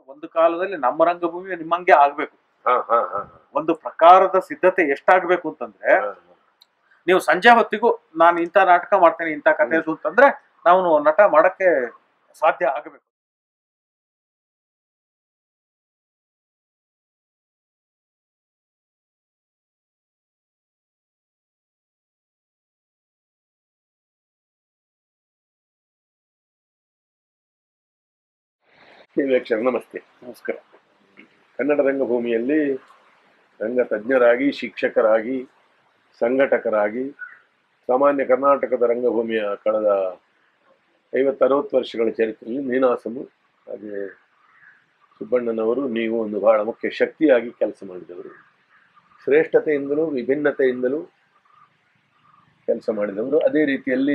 ಒಂದು ಕಾಲದಲ್ಲಿ ನಮ್ಮ ರಂಗಭೂಮಿ ನಿಮ್ಮಂಗೆ ಆಗ್ಬೇಕು ಹಾ ಹಾ ಹಾ ಒಂದು ಪ್ರಕಾರದ ಸಿದ್ಧತೆ ಎಷ್ಟಾಗ್ಬೇಕು ಅಂತಂದ್ರೆ ಹಾ. ನೀವು ಸಂಜೆ ಹೊತ್ತಿಗೂ ನಾನು ಇಂಥ ನಾಟಕ ಮಾಡ್ತೇನೆ ಇಂಥ ಕಥೆದು ಅಂತಂದ್ರೆ ನಾವು ನಟ ಮಾಡಕ್ಕೆ ಸಾಧ್ಯ ಆಗಬೇಕು ಕೆ. ವೀಕ್ಷಕರ ನಮಸ್ತೆ ನಮಸ್ಕಾರ ಕನ್ನಡ ರಂಗಭೂಮಿಯಲ್ಲಿ ರಂಗ ತಜ್ಞರಾಗಿ ಶಿಕ್ಷಕರಾಗಿ ಸಂಘಟಕರಾಗಿ ಸಾಮಾನ್ಯ ಕರ್ನಾಟಕದ ರಂಗಭೂಮಿಯ ಕಳೆದ ಐವತ್ತರವತ್ತು ವರ್ಷಗಳ ಚರಿತ್ರೆಯಲ್ಲಿ ನೀನಾಸಮು ಹಾಗೆ ಸುಬ್ಬಣ್ಣನವರು ನೀವು ಒಂದು ಬಹಳ ಮುಖ್ಯ ಶಕ್ತಿಯಾಗಿ ಕೆಲಸ ಮಾಡಿದವರು ಶ್ರೇಷ್ಠತೆಯಿಂದಲೂ ವಿಭಿನ್ನತೆಯಿಂದಲೂ ಕೆಲಸ ಮಾಡಿದವರು ಅದೇ ರೀತಿಯಲ್ಲಿ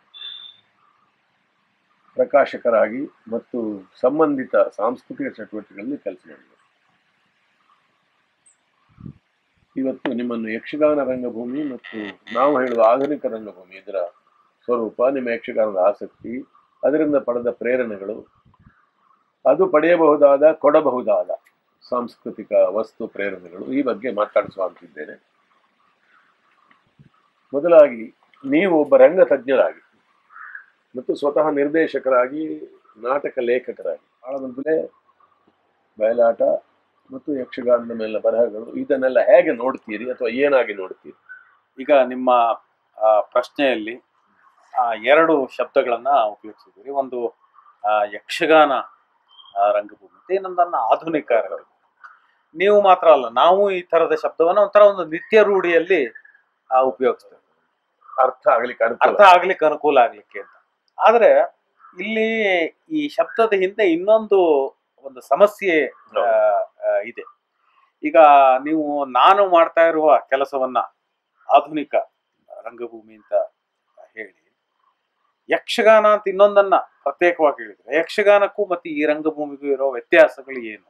ಪ್ರಕಾಶಕರಾಗಿ ಮತ್ತು ಸಂಬಂಧಿತ ಸಾಂಸ್ಕೃತಿಕ ಚಟುವಟಿಕೆಗಳಲ್ಲಿ ಕೆಲಸ ಮಾಡಿದರು ಇವತ್ತು ನಿಮ್ಮನ್ನು ಯಕ್ಷಗಾನ ರಂಗಭೂಮಿ ಮತ್ತು ನಾವು ಹೇಳುವ ಆಧುನಿಕ ರಂಗಭೂಮಿ ಇದರ ಸ್ವರೂಪ ನಿಮ್ಮ ಯಕ್ಷಗಾನದ ಆಸಕ್ತಿ ಅದರಿಂದ ಪಡೆದ ಪ್ರೇರಣೆಗಳು ಅದು ಪಡೆಯಬಹುದಾದ ಕೊಡಬಹುದಾದ ಸಾಂಸ್ಕೃತಿಕ ವಸ್ತು ಪ್ರೇರಣೆಗಳು ಈ ಬಗ್ಗೆ ಮಾತಾಡಿಸುವ ಅಂತಿದ್ದೇನೆ ಮೊದಲಾಗಿ ನೀವು ಒಬ್ಬ ರಂಗ ತಜ್ಞರಾಗಿ ಮತ್ತು ಸ್ವತಃ ನಿರ್ದೇಶಕರಾಗಿ ನಾಟಕ ಲೇಖಕರಾಗಿ ಬಹಳ ಮೊದಲೇ ಬಯಲಾಟ ಮತ್ತು ಯಕ್ಷಗಾನದ ಮೇಲೆ ಬರಹಗಳು ಇದನ್ನೆಲ್ಲ ಹೇಗೆ ನೋಡ್ತೀರಿ ಅಥವಾ ಏನಾಗಿ ನೋಡ್ತೀರಿ ಈಗ ನಿಮ್ಮ ಆ, ಪ್ರಶ್ನೆಯಲ್ಲಿ ಆ, ಎರಡು ಶಬ್ದಗಳನ್ನ ಉಪಯೋಗಿಸಿದ್ದೀರಿ ಒಂದು ಆ, ಯಕ್ಷಗಾನ ಆ, ರಂಗಭೂಮಿ ಮತ್ತೆ ಇನ್ನೊಂದನ್ನ ಆಧುನಿಕ ರಂಗಭೂಮಿ ನೀವು ಮಾತ್ರ ಅಲ್ಲ ನಾವು ಈ ತರದ ಶಬ್ದವನ್ನ ಒಂಥರ ಒಂದು ನಿತ್ಯ ರೂಢಿಯಲ್ಲಿ ಆ, ಉಪಯೋಗಿಸ್ತೇವೆ ಅರ್ಥ ಆಗ್ಲಿಕ್ಕೆ ಅನುಕೂಲ ಅರ್ಥ ಆಗ್ಲಿಕ್ಕೆ ಅನುಕೂಲ ಆಗ್ಲಿಕ್ಕೆ ಅಂತ ಆದ್ರೆ ಇಲ್ಲಿ ಈ ಶಬ್ದದ ಹಿಂದೆ ಇನ್ನೊಂದು ಒಂದು ಸಮಸ್ಯೆ ಆ, ಆ, ಇದೆ ಈಗ ನೀವು ನಾನು ಮಾಡ್ತಾ ಇರುವ ಕೆಲಸವನ್ನ ಆಧುನಿಕ ರಂಗಭೂಮಿ ಅಂತ ಹೇಳಿ ಯಕ್ಷಗಾನ ಅಂತ ಇನ್ನೊಂದನ್ನ ಪ್ರತ್ಯೇಕವಾಗಿ ಹೇಳಿದ್ರೆ ಯಕ್ಷಗಾನಕ್ಕೂ ಮತ್ತೆ ಈ ರಂಗಭೂಮಿಗೂ ಇರೋ ವ್ಯತ್ಯಾಸಗಳು ಏನು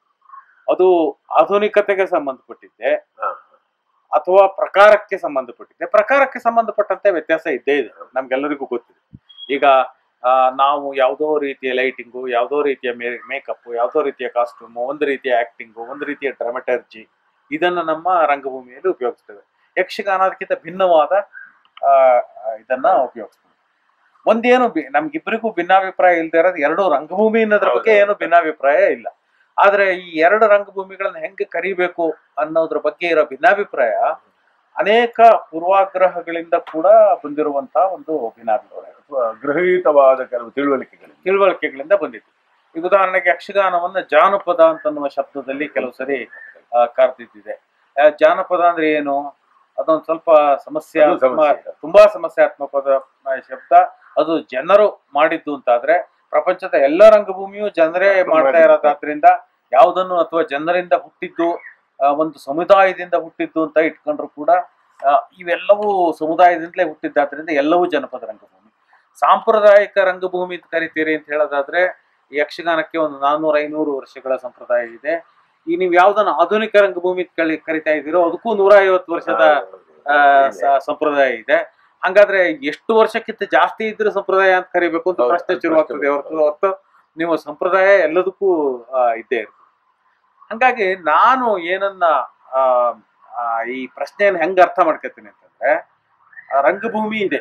ಅದು ಆಧುನಿಕತೆಗೆ ಸಂಬಂಧಪಟ್ಟಿದ್ದೆ ಹಾ. ಅಥವಾ ಪ್ರಕಾರಕ್ಕೆ ಸಂಬಂಧಪಟ್ಟಿದೆ ಪ್ರಕಾರಕ್ಕೆ ಸಂಬಂಧಪಟ್ಟಂತೆ ವ್ಯತ್ಯಾಸ ಇದ್ದೇ ಇದೆ ನಮ್ಗೆಲ್ಲರಿಗೂ ಗೊತ್ತಿದೆ ಈಗ ಆ, ನಾವು ಯಾವುದೋ ರೀತಿಯ ಲೈಟಿಂಗು ಯಾವುದೋ ರೀತಿಯ ಮೇಕಪ್ ಯಾವುದೋ ರೀತಿಯ ಕಾಸ್ಟ್ಯೂಮು ಒಂದು ರೀತಿಯ ಆಕ್ಟಿಂಗು ಒಂದು ರೀತಿಯ ಡ್ರಾಮಟರ್ಜಿ ಇದನ್ನ ನಮ್ಮ ರಂಗಭೂಮಿಯಲ್ಲಿ ಉಪಯೋಗಿಸ್ತೇವೆ ಯಕ್ಷಗಾನ ಅದಕ್ಕಿಂತ ಭಿನ್ನವಾದ ಆ, ಆ, ಇದನ್ನ ಉಪಯೋಗಿಸ್ತೇವೆ ಒಂದೇನು ಬಿ- ನಮ್ಗಿಬ್ಬರಿಗೂ ಭಿನ್ನಾಭಿಪ್ರಾಯ ಇಲ್ಲದೆ ಇರೋದು ಎರಡು ರಂಗಭೂಮಿ ಅನ್ನೋದ್ರ ಬಗ್ಗೆ ಹೌದು. ಏನು ಭಿನ್ನಾಭಿಪ್ರಾಯ ಇಲ್ಲ ಆದ್ರೆ ಈ ಎರಡು ರಂಗಭೂಮಿಗಳನ್ನ ಹೆಂಗೆ ಕರಿಬೇಕು ಅನ್ನೋದ್ರ ಬಗ್ಗೆ ಇರೋ ಭಿನ್ನಾಭಿಪ್ರಾಯ ಅನೇಕ ಪೂರ್ವಾಗ್ರಹಗಳಿಂದ ಕೂಡ ಬಂದಿರುವಂತಹ ಒಂದು ಭಿನ್ನಾಭಿಪ್ರಾಯ ಅಥವಾ ಗೃಹೀತವಾದ ಕೆಲವು ತಿಳುವಳಿಕೆಗಳು ತಿಳುವಳಿಕೆಗಳಿಂದ ಬಂದಿತ್ತು ಈಗ ಉದಾಹರಣೆಗೆ ಯಕ್ಷಗಾನವನ್ನ ಜಾನಪದ ಅಂತನ್ನುವ ಶಬ್ದದಲ್ಲಿ ಕೆಲವು ಸರಿ ಆ, ಕರೆದಿದ್ದಿದೆ ಆ, ಜಾನಪದ ಅಂದ್ರೆ ಏನು ಅದೊಂದು ಸ್ವಲ್ಪ ಸಮಸ್ಯೆ ಅದು ಸಮಸ್ಯೆ. ತುಂಬಾ ಸಮಸ್ಯಾತ್ಮಕವಾದ ಆ, ಶಬ್ದ ಅದು ಜನರು ಮಾಡಿದ್ದು ಅಂತಾದ್ರೆ ಪ್ರಪಂಚದ ಎಲ್ಲ ರಂಗಭೂಮಿಯು ಜನರೇ ಮಾಡ್ತಾ ಇರೋದಾದ್ರಿಂದ ಯಾವುದನ್ನು ಅಥವಾ ಜನರಿಂದ ಹುಟ್ಟಿದ್ದು ಆ, ಒಂದು ಸಮುದಾಯದಿಂದ ಹುಟ್ಟಿದ್ದು ಅಂತ ಇಟ್ಕೊಂಡ್ರು ಕೂಡ ಆ, ಇವೆಲ್ಲವೂ ಸಮುದಾಯದಿಂದಲೇ ಹುಟ್ಟಿದ್ದಾದ್ರಿಂದ ಎಲ್ಲವೂ ಜನಪದ ರಂಗಭೂಮಿ ಸಾಂಪ್ರದಾಯಿಕ ರಂಗಭೂಮಿ ಅಂತ ಕರಿತೀರಿ ಅಂತ ಹೇಳೋದಾದ್ರೆ ಈ ಯಕ್ಷಗಾನಕ್ಕೆ ಒಂದು ನಾನ್ನೂರ ಐನೂರು ವರ್ಷಗಳ ಸಂಪ್ರದಾಯ ಇದೆ ಈ ನೀವು ಯಾವ್ದನ್ನ ಆಧುನಿಕ ರಂಗಭೂಮಿ ಅಂತ ಕಲಿ ಕರಿತಾ ಇದ್ದೀರೋ ಅದಕ್ಕೂ ನೂರ ಐವತ್ತು ವರ್ಷದ ಆ, ಸ- ಸಂಪ್ರದಾಯ ಇದೆ ಹಂಗಾದ್ರೆ ಎಷ್ಟು ವರ್ಷಕ್ಕಿಂತ ಜಾಸ್ತಿ ಇದ್ರೆ ಸಂಪ್ರದಾಯ ಅಂತ ಕರಿಬೇಕು ಅಂತ ಹೌದು, ಪ್ರಶ್ನೆ ಅದು ಶುರುವಾಗ್ತದೆ ಪ್ರಶ್ನೆ ಹೊರತು ಹೊರತು ನೀವು ಸಂಪ್ರದಾಯ ಎಲ್ಲದಕ್ಕೂ ಆ, ಇದ್ದೇ ಇರ್ತದೆ ಹಂಗಾಗಿ ನಾನು ಏನನ್ನ ಆ, ಆ, ಈ ಪ್ರಶ್ನೆಯನ್ನು ಹೆಂಗ್ ಅರ್ಥ ಮಾಡ್ಕೊತೀನಿ ಅಂತಂದ್ರೆ ಆ, ರಂಗಭೂಮಿ ಇದೆ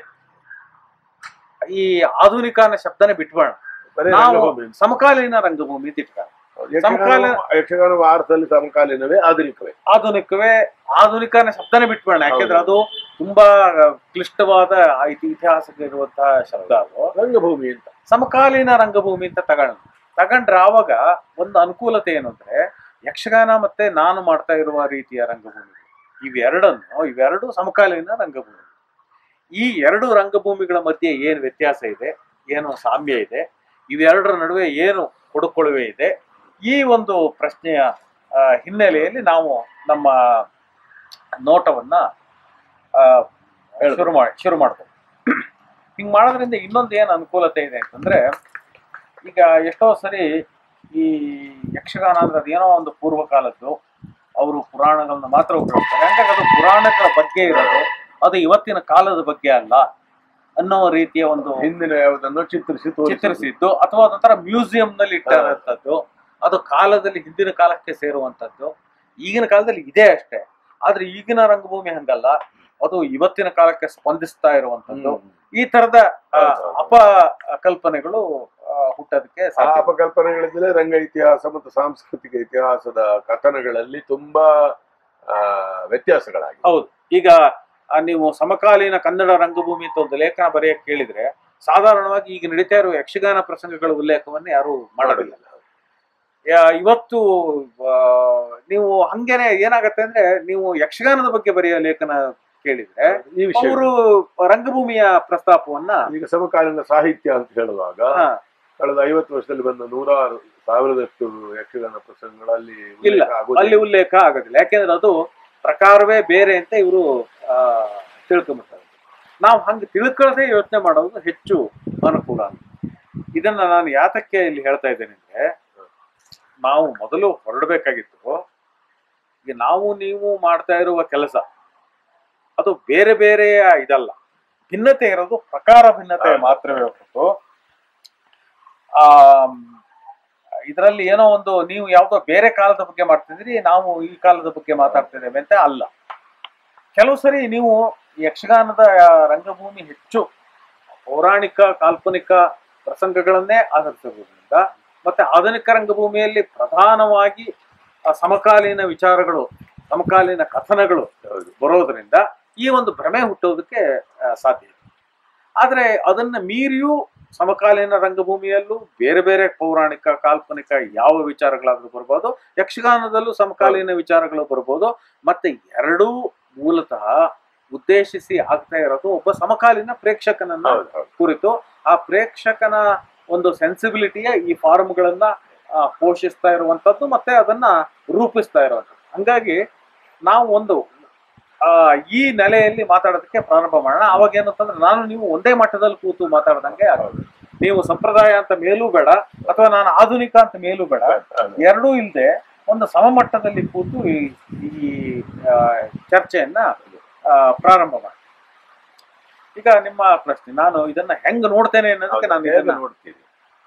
ಈ ಆಧುನಿಕ ಅನ್ನೋ ಶಬ್ದನೇ ಬಿಟ್ಬೇಡ ಬರೀ ನಾವು ರಂಗಭೂಮಿ. ಸಮಕಾಲೀನ ರಂಗಭೂಮಿ ಅಂತ ಇಟ್ಕೊಳ್ಳೋಣ. ಯಕ್ಷಗಾನ ಸಮಕಾಲ- ಯಕ್ಷಗಾನ ಅರ್ಥದಲ್ಲಿ ಸಮಕಾಲೀನವೇ ಆಧುನಿಕವೇ ಆಧುನಿಕವೇ ಆಧುನಿಕ ಅನ್ನೋ ಶಬ್ದನೇ ಬಿಟ್ಬೇಡ ಯಾಕೆಂದ್ರೆ ಅದು ತುಂಬಾ ಕ್ಲಿಷ್ಟವಾದ ಐತಿ- ಇತಿಹಾಸಕ್ಕೆ ಇರುವಂತಹ ಶಬ್ದ ಅದು ರಂಗಭೂಮಿ ಅಂತ ಸಮಕಾಲೀನ ರಂಗಭೂಮಿ ಅಂತ ತಗೊಂಡು ತಗೊಂಡ್ರೆ ಆವಾಗ ಒಂದು ಅನುಕೂಲತೆ ಏನು ಅಂದ್ರೆ ಯಕ್ಷಗಾನ ಮತ್ತೆ ನಾನು ಮಾಡ್ತಾ ಇರುವ ರೀತಿಯ ರಂಗಭೂಮಿ ಇವೆರಡನ್ನು ಇವೆರಡು ಸಮಕಾಲೀನ ರಂಗಭೂಮಿ ಈ ಎರಡು ರಂಗಭೂಮಿಗಳ ಮಧ್ಯೆ ಏನು ವ್ಯತ್ಯಾಸ ಇದೆ ಏನು ಸಾಮ್ಯ ಇದೆ ಇವೆರಡರ ನಡುವೆ ಏನು ಕೊಡುಕೊಳುವೆ ಇದೆ ಈ ಒಂದು ಪ್ರಶ್ನೆಯ ಆ, ಹಿನ್ನೆಲೆಯಲ್ಲಿ ನಾವು ನಮ್ಮ ನೋಟವನ್ನ ಆ, ಶುರು ಮಾಡಿ ಶುರು ಮಾಡ್ತೇವೆ ಹಿಂಗ್ ಮಾಡೋದ್ರಿಂದ ಇನ್ನೊಂದು ಏನು ಅನುಕೂಲತೆ ಇದೆ ಅಂತಂದ್ರೆ ಈಗ ಎಷ್ಟೋ ಸರಿ ಈ ಯಕ್ಷಗಾನ ಅಂದ್ರೆ ಅದೇನೋ ಒಂದು ಪೂರ್ವಕಾಲದ್ದು ಅವರು ಪುರಾಣಗಳನ್ನ ಮಾತ್ರ ಉಪಯೋಗಿಸ್ತಾರೆ ಹಂಗಾಗಿ ಅದು ಪುರಾಣಗಳ ಬಗ್ಗೆ ಇರೋದು ಅದು ಇವತ್ತಿನ ಕಾಲದ ಬಗ್ಗೆ ಅಲ್ಲ ಅನ್ನೋ ರೀತಿಯ ಒಂದು ಹಿಂದಿನ ಯಾವುದನ್ನು ಚಿತ್ರಿಸಿ ತೋರಿಸುವುದು. ಚಿತ್ರಿಸಿದ್ದು ಅಥವಾ ಅದೊಂಥರ ಮ್ಯೂಸಿಯಂ ನಲ್ಲಿ ಇಟ್ಟಿರೋಂಥದ್ದು ಅದು ಕಾಲದಲ್ಲಿ ಹಿಂದಿನ ಕಾಲಕ್ಕೆ ಸೇರುವಂತದ್ದು ಈಗಿನ ಕಾಲದಲ್ಲಿ ಇದೆ ಅಷ್ಟೇ ಆದ್ರೆ ಈಗಿನ ರಂಗಭೂಮಿ ಹಂಗಲ್ಲ ಅದು ಇವತ್ತಿನ ಕಾಲಕ್ಕೆ ಸ್ಪಂದಿಸ್ತಾ ಇರುವಂತದ್ದು ಈ ತರದ ಆ, ಅಪ ಕಲ್ಪನೆಗಳು ಆ, ಹುಟ್ಟೋದಕ್ಕೆ ಆ ಸಾಧ್ಯ ಅಪಕಲ್ಪನೆಗಳಿಂದಲೇ ರಂಗ ಇತಿಹಾಸ ಮತ್ತು ಸಾಂಸ್ಕೃತಿಕ ಇತಿಹಾಸದ ಕಥನಗಳಲ್ಲಿ ತುಂಬಾ ಆ, ವ್ಯತ್ಯಾಸಗಳಾಗಿವೆ ಹೌದು ಈಗ ಆ, ನೀವು ಸಮಕಾಲೀನ ಕನ್ನಡ ರಂಗಭೂಮಿ ಅಂತ ಒಂದು ಲೇಖನ ಬರೆಯಕ್ಕೆ ಕೇಳಿದ್ರೆ ಸಾಧಾರಣವಾಗಿ ಈಗ ನಡೀತಾ ಇರುವ ಯಕ್ಷಗಾನ ಪ್ರಸಂಗಗಳ ಉಲ್ಲೇಖವನ್ನು ಯಾರು ಮಾಡೋದಿಲ್ಲ ಯಾ- ಇವತ್ತು ಆ, ನೀವು ಹಂಗೇನೆ ಏನಾಗತ್ತೆ ಅಂದ್ರೆ ನೀವು ಯಕ್ಷಗಾನದ ಬಗ್ಗೆ ಬರೆಯೋ ಲೇಖನ ಕೇಳಿದ್ರೆ ಈ ವಿಷಯ ಅವರು ರಂಗಭೂಮಿಯ ಪ್ರಸ್ತಾಪವನ್ನ ಈಗ ಸಮಕಾಲೀನ ಸಾಹಿತ್ಯ ಅಂತ ಹೇಳುವಾಗ ಹಾ, ಕಳೆದ ಐವತ್ತು ವರ್ಷದಲ್ಲಿ ಬಂದ ನೂರಾರು ಸಾವಿರದಷ್ಟು ಯಕ್ಷಗಾನ ಪ್ರಸಂಗಗಳಲ್ಲಿ ಇಲ್ಲ, ಉಲ್ಲೇಖ ಆಗುವುದಿಲ್ಲ. ಅಲ್ಲಿ ಉಲ್ಲೇಖ ಆಗೋದಿಲ್ಲ ಯಾಕೆಂದ್ರೆ ಅದು ಪ್ರಕಾರವೇ ಬೇರೆ ಅಂತ ಇವರು ತಿಳ್ಕೊಂಬಿಡ್ತಾರೆ ನಾವು ಹಂಗೆ ತಿಳ್ಕೊಳ್ಳದೆ ಯೋಚನೆ ಮಾಡೋದು ಹೆಚ್ಚು ಅನುಕೂಲ ಅಂತ ಇದನ್ನ ನಾನು ಯಾತಕ್ಕೆ ಇಲ್ಲಿ ಹೇಳ್ತಾ ಇದ್ದೇನೆ ಅಂದ್ರೆ ನಾವು ಮೊದಲು ಹೊರಡಬೇಕಾಗಿತ್ತು ಈಗ ನಾವು ನೀವು ಮಾಡ್ತಾ ಇರುವ ಕೆಲಸ ಅದು ಬೇರೆ ಬೇರೆಯ ಇದಲ್ಲ ಭಿನ್ನತೆ ಇರೋದು ಪ್ರಕಾರ ಭಿನ್ನತೆ ಹೌದು. ಮಾತ್ರವೇ ಹೊರತು ಆ ಇದರಲ್ಲಿ ಏನೋ ಒಂದು ನೀವು ಯಾವುದೋ ಬೇರೆ ಕಾಲದ ಬಗ್ಗೆ ಮಾಡ್ತಿದ್ರಿ ನಾವು ಈ ಕಾಲದ ಬಗ್ಗೆ ಮಾತಾಡ್ತಿದ್ದೇವೆ ಅಂತ ಅಲ್ಲ ಕೆಲವು ಸರಿ ನೀವು ಯಕ್ಷಗಾನದ ರಂಗಭೂಮಿ ಹೆಚ್ಚು ಪೌರಾಣಿಕ ಕಾಲ್ಪನಿಕ ಪ್ರಸಂಗಗಳನ್ನೇ ಆಧರಿಸಿರುವುದರಿಂದ ಮತ್ತೆ ಆಧುನಿಕ ರಂಗಭೂಮಿಯಲ್ಲಿ ಪ್ರಧಾನವಾಗಿ ಆ ಸಮಕಾಲೀನ ವಿಚಾರಗಳು ಸಮಕಾಲೀನ ಕಥನಗಳು ಹೌದು. ಬರೋದ್ರಿಂದ ಈ ಒಂದು ಭ್ರಮೆ ಹುಟ್ಟೋದಕ್ಕೆ ಆ, ಸಾಧ್ಯ ಇದೆ ಆದ್ರೆ ಅದನ್ನ ಮೀರಿಯೂ ಸಮಕಾಲೀನ ರಂಗಭೂಮಿಯಲ್ಲೂ ಬೇರೆ ಬೇರೆ ಪೌರಾಣಿಕ ಕಾಲ್ಪನಿಕ ಯಾವ ವಿಚಾರಗಳಾದ್ರೂ ಬರ್ಬೋದು ಯಕ್ಷಗಾನದಲ್ಲೂ ಸಮಕಾಲೀನ ವಿಚಾರಗಳು ಬರ್ಬೋದು ಮತ್ತೆ ಎರಡೂ ಮೂಲತಃ ಉದ್ದೇಶಿಸಿ ಆಗ್ತಾ ಇರೋದು ಒಬ್ಬ ಸಮಕಾಲೀನ ಪ್ರೇಕ್ಷಕನನ್ನ ಹೌದು, ಹೌದು. ಕುರಿತು ಆ ಪ್ರೇಕ್ಷಕನ ಒಂದು ಸೆನ್ಸಿಬಿಲಿಟಿಯ ಈ ಫಾರ್ಮ್ಗಳನ್ನ ಆ, ಪೋಷಿಸ್ತಾ ಇರುವಂತದ್ದು ಮತ್ತೆ ಅದನ್ನ ರೂಪಿಸ್ತಾ ಇರುವಂಥದ್ದು ಹಂಗಾಗಿ ನಾವು ಒಂದು ಆ, ಈ ನೆಲೆಯಲ್ಲಿ ಮಾತಾಡೋದಕ್ಕೆ ಪ್ರಾರಂಭ ಮಾಡೋಣ ಅವಾಗ ಏನಂತಂದ್ರೆ ನಾನು ನೀವು ಒಂದೇ ಮಟ್ಟದಲ್ಲಿ ಕೂತು ಮಾತಾಡ್ದಂಗೆ ಆಗೋದು. ನೀವು ಸಂಪ್ರದಾಯ ಅಂತ ಮೇಲೂ ಬೇಡ ಅಥವಾ ನಾನು ಆಧುನಿಕ ಅಂತ ಮೇಲೂ ಬೇಡ ಹೌದು. ಎರಡೂ ಇಲ್ಲದೆ ಒಂದು ಸಮಮಟ್ಟದಲ್ಲಿ ಕೂತು ಈ ಈ ಆ, ಚರ್ಚೆಯನ್ನ ಆ, ಪ್ರಾರಂಭ ಮಾಡಿ ಈಗ ನಿಮ್ಮ ಪ್ರಶ್ನೆ ನಾನು ಇದನ್ನ ಹೆಂಗ್ ನೋಡ್ತೇನೆ ಅನ್ನೋದಕ್ಕೆ ನಾನು ಹೇಗೆ ಇದನ್ನ ನೋಡ್ತೀರಿ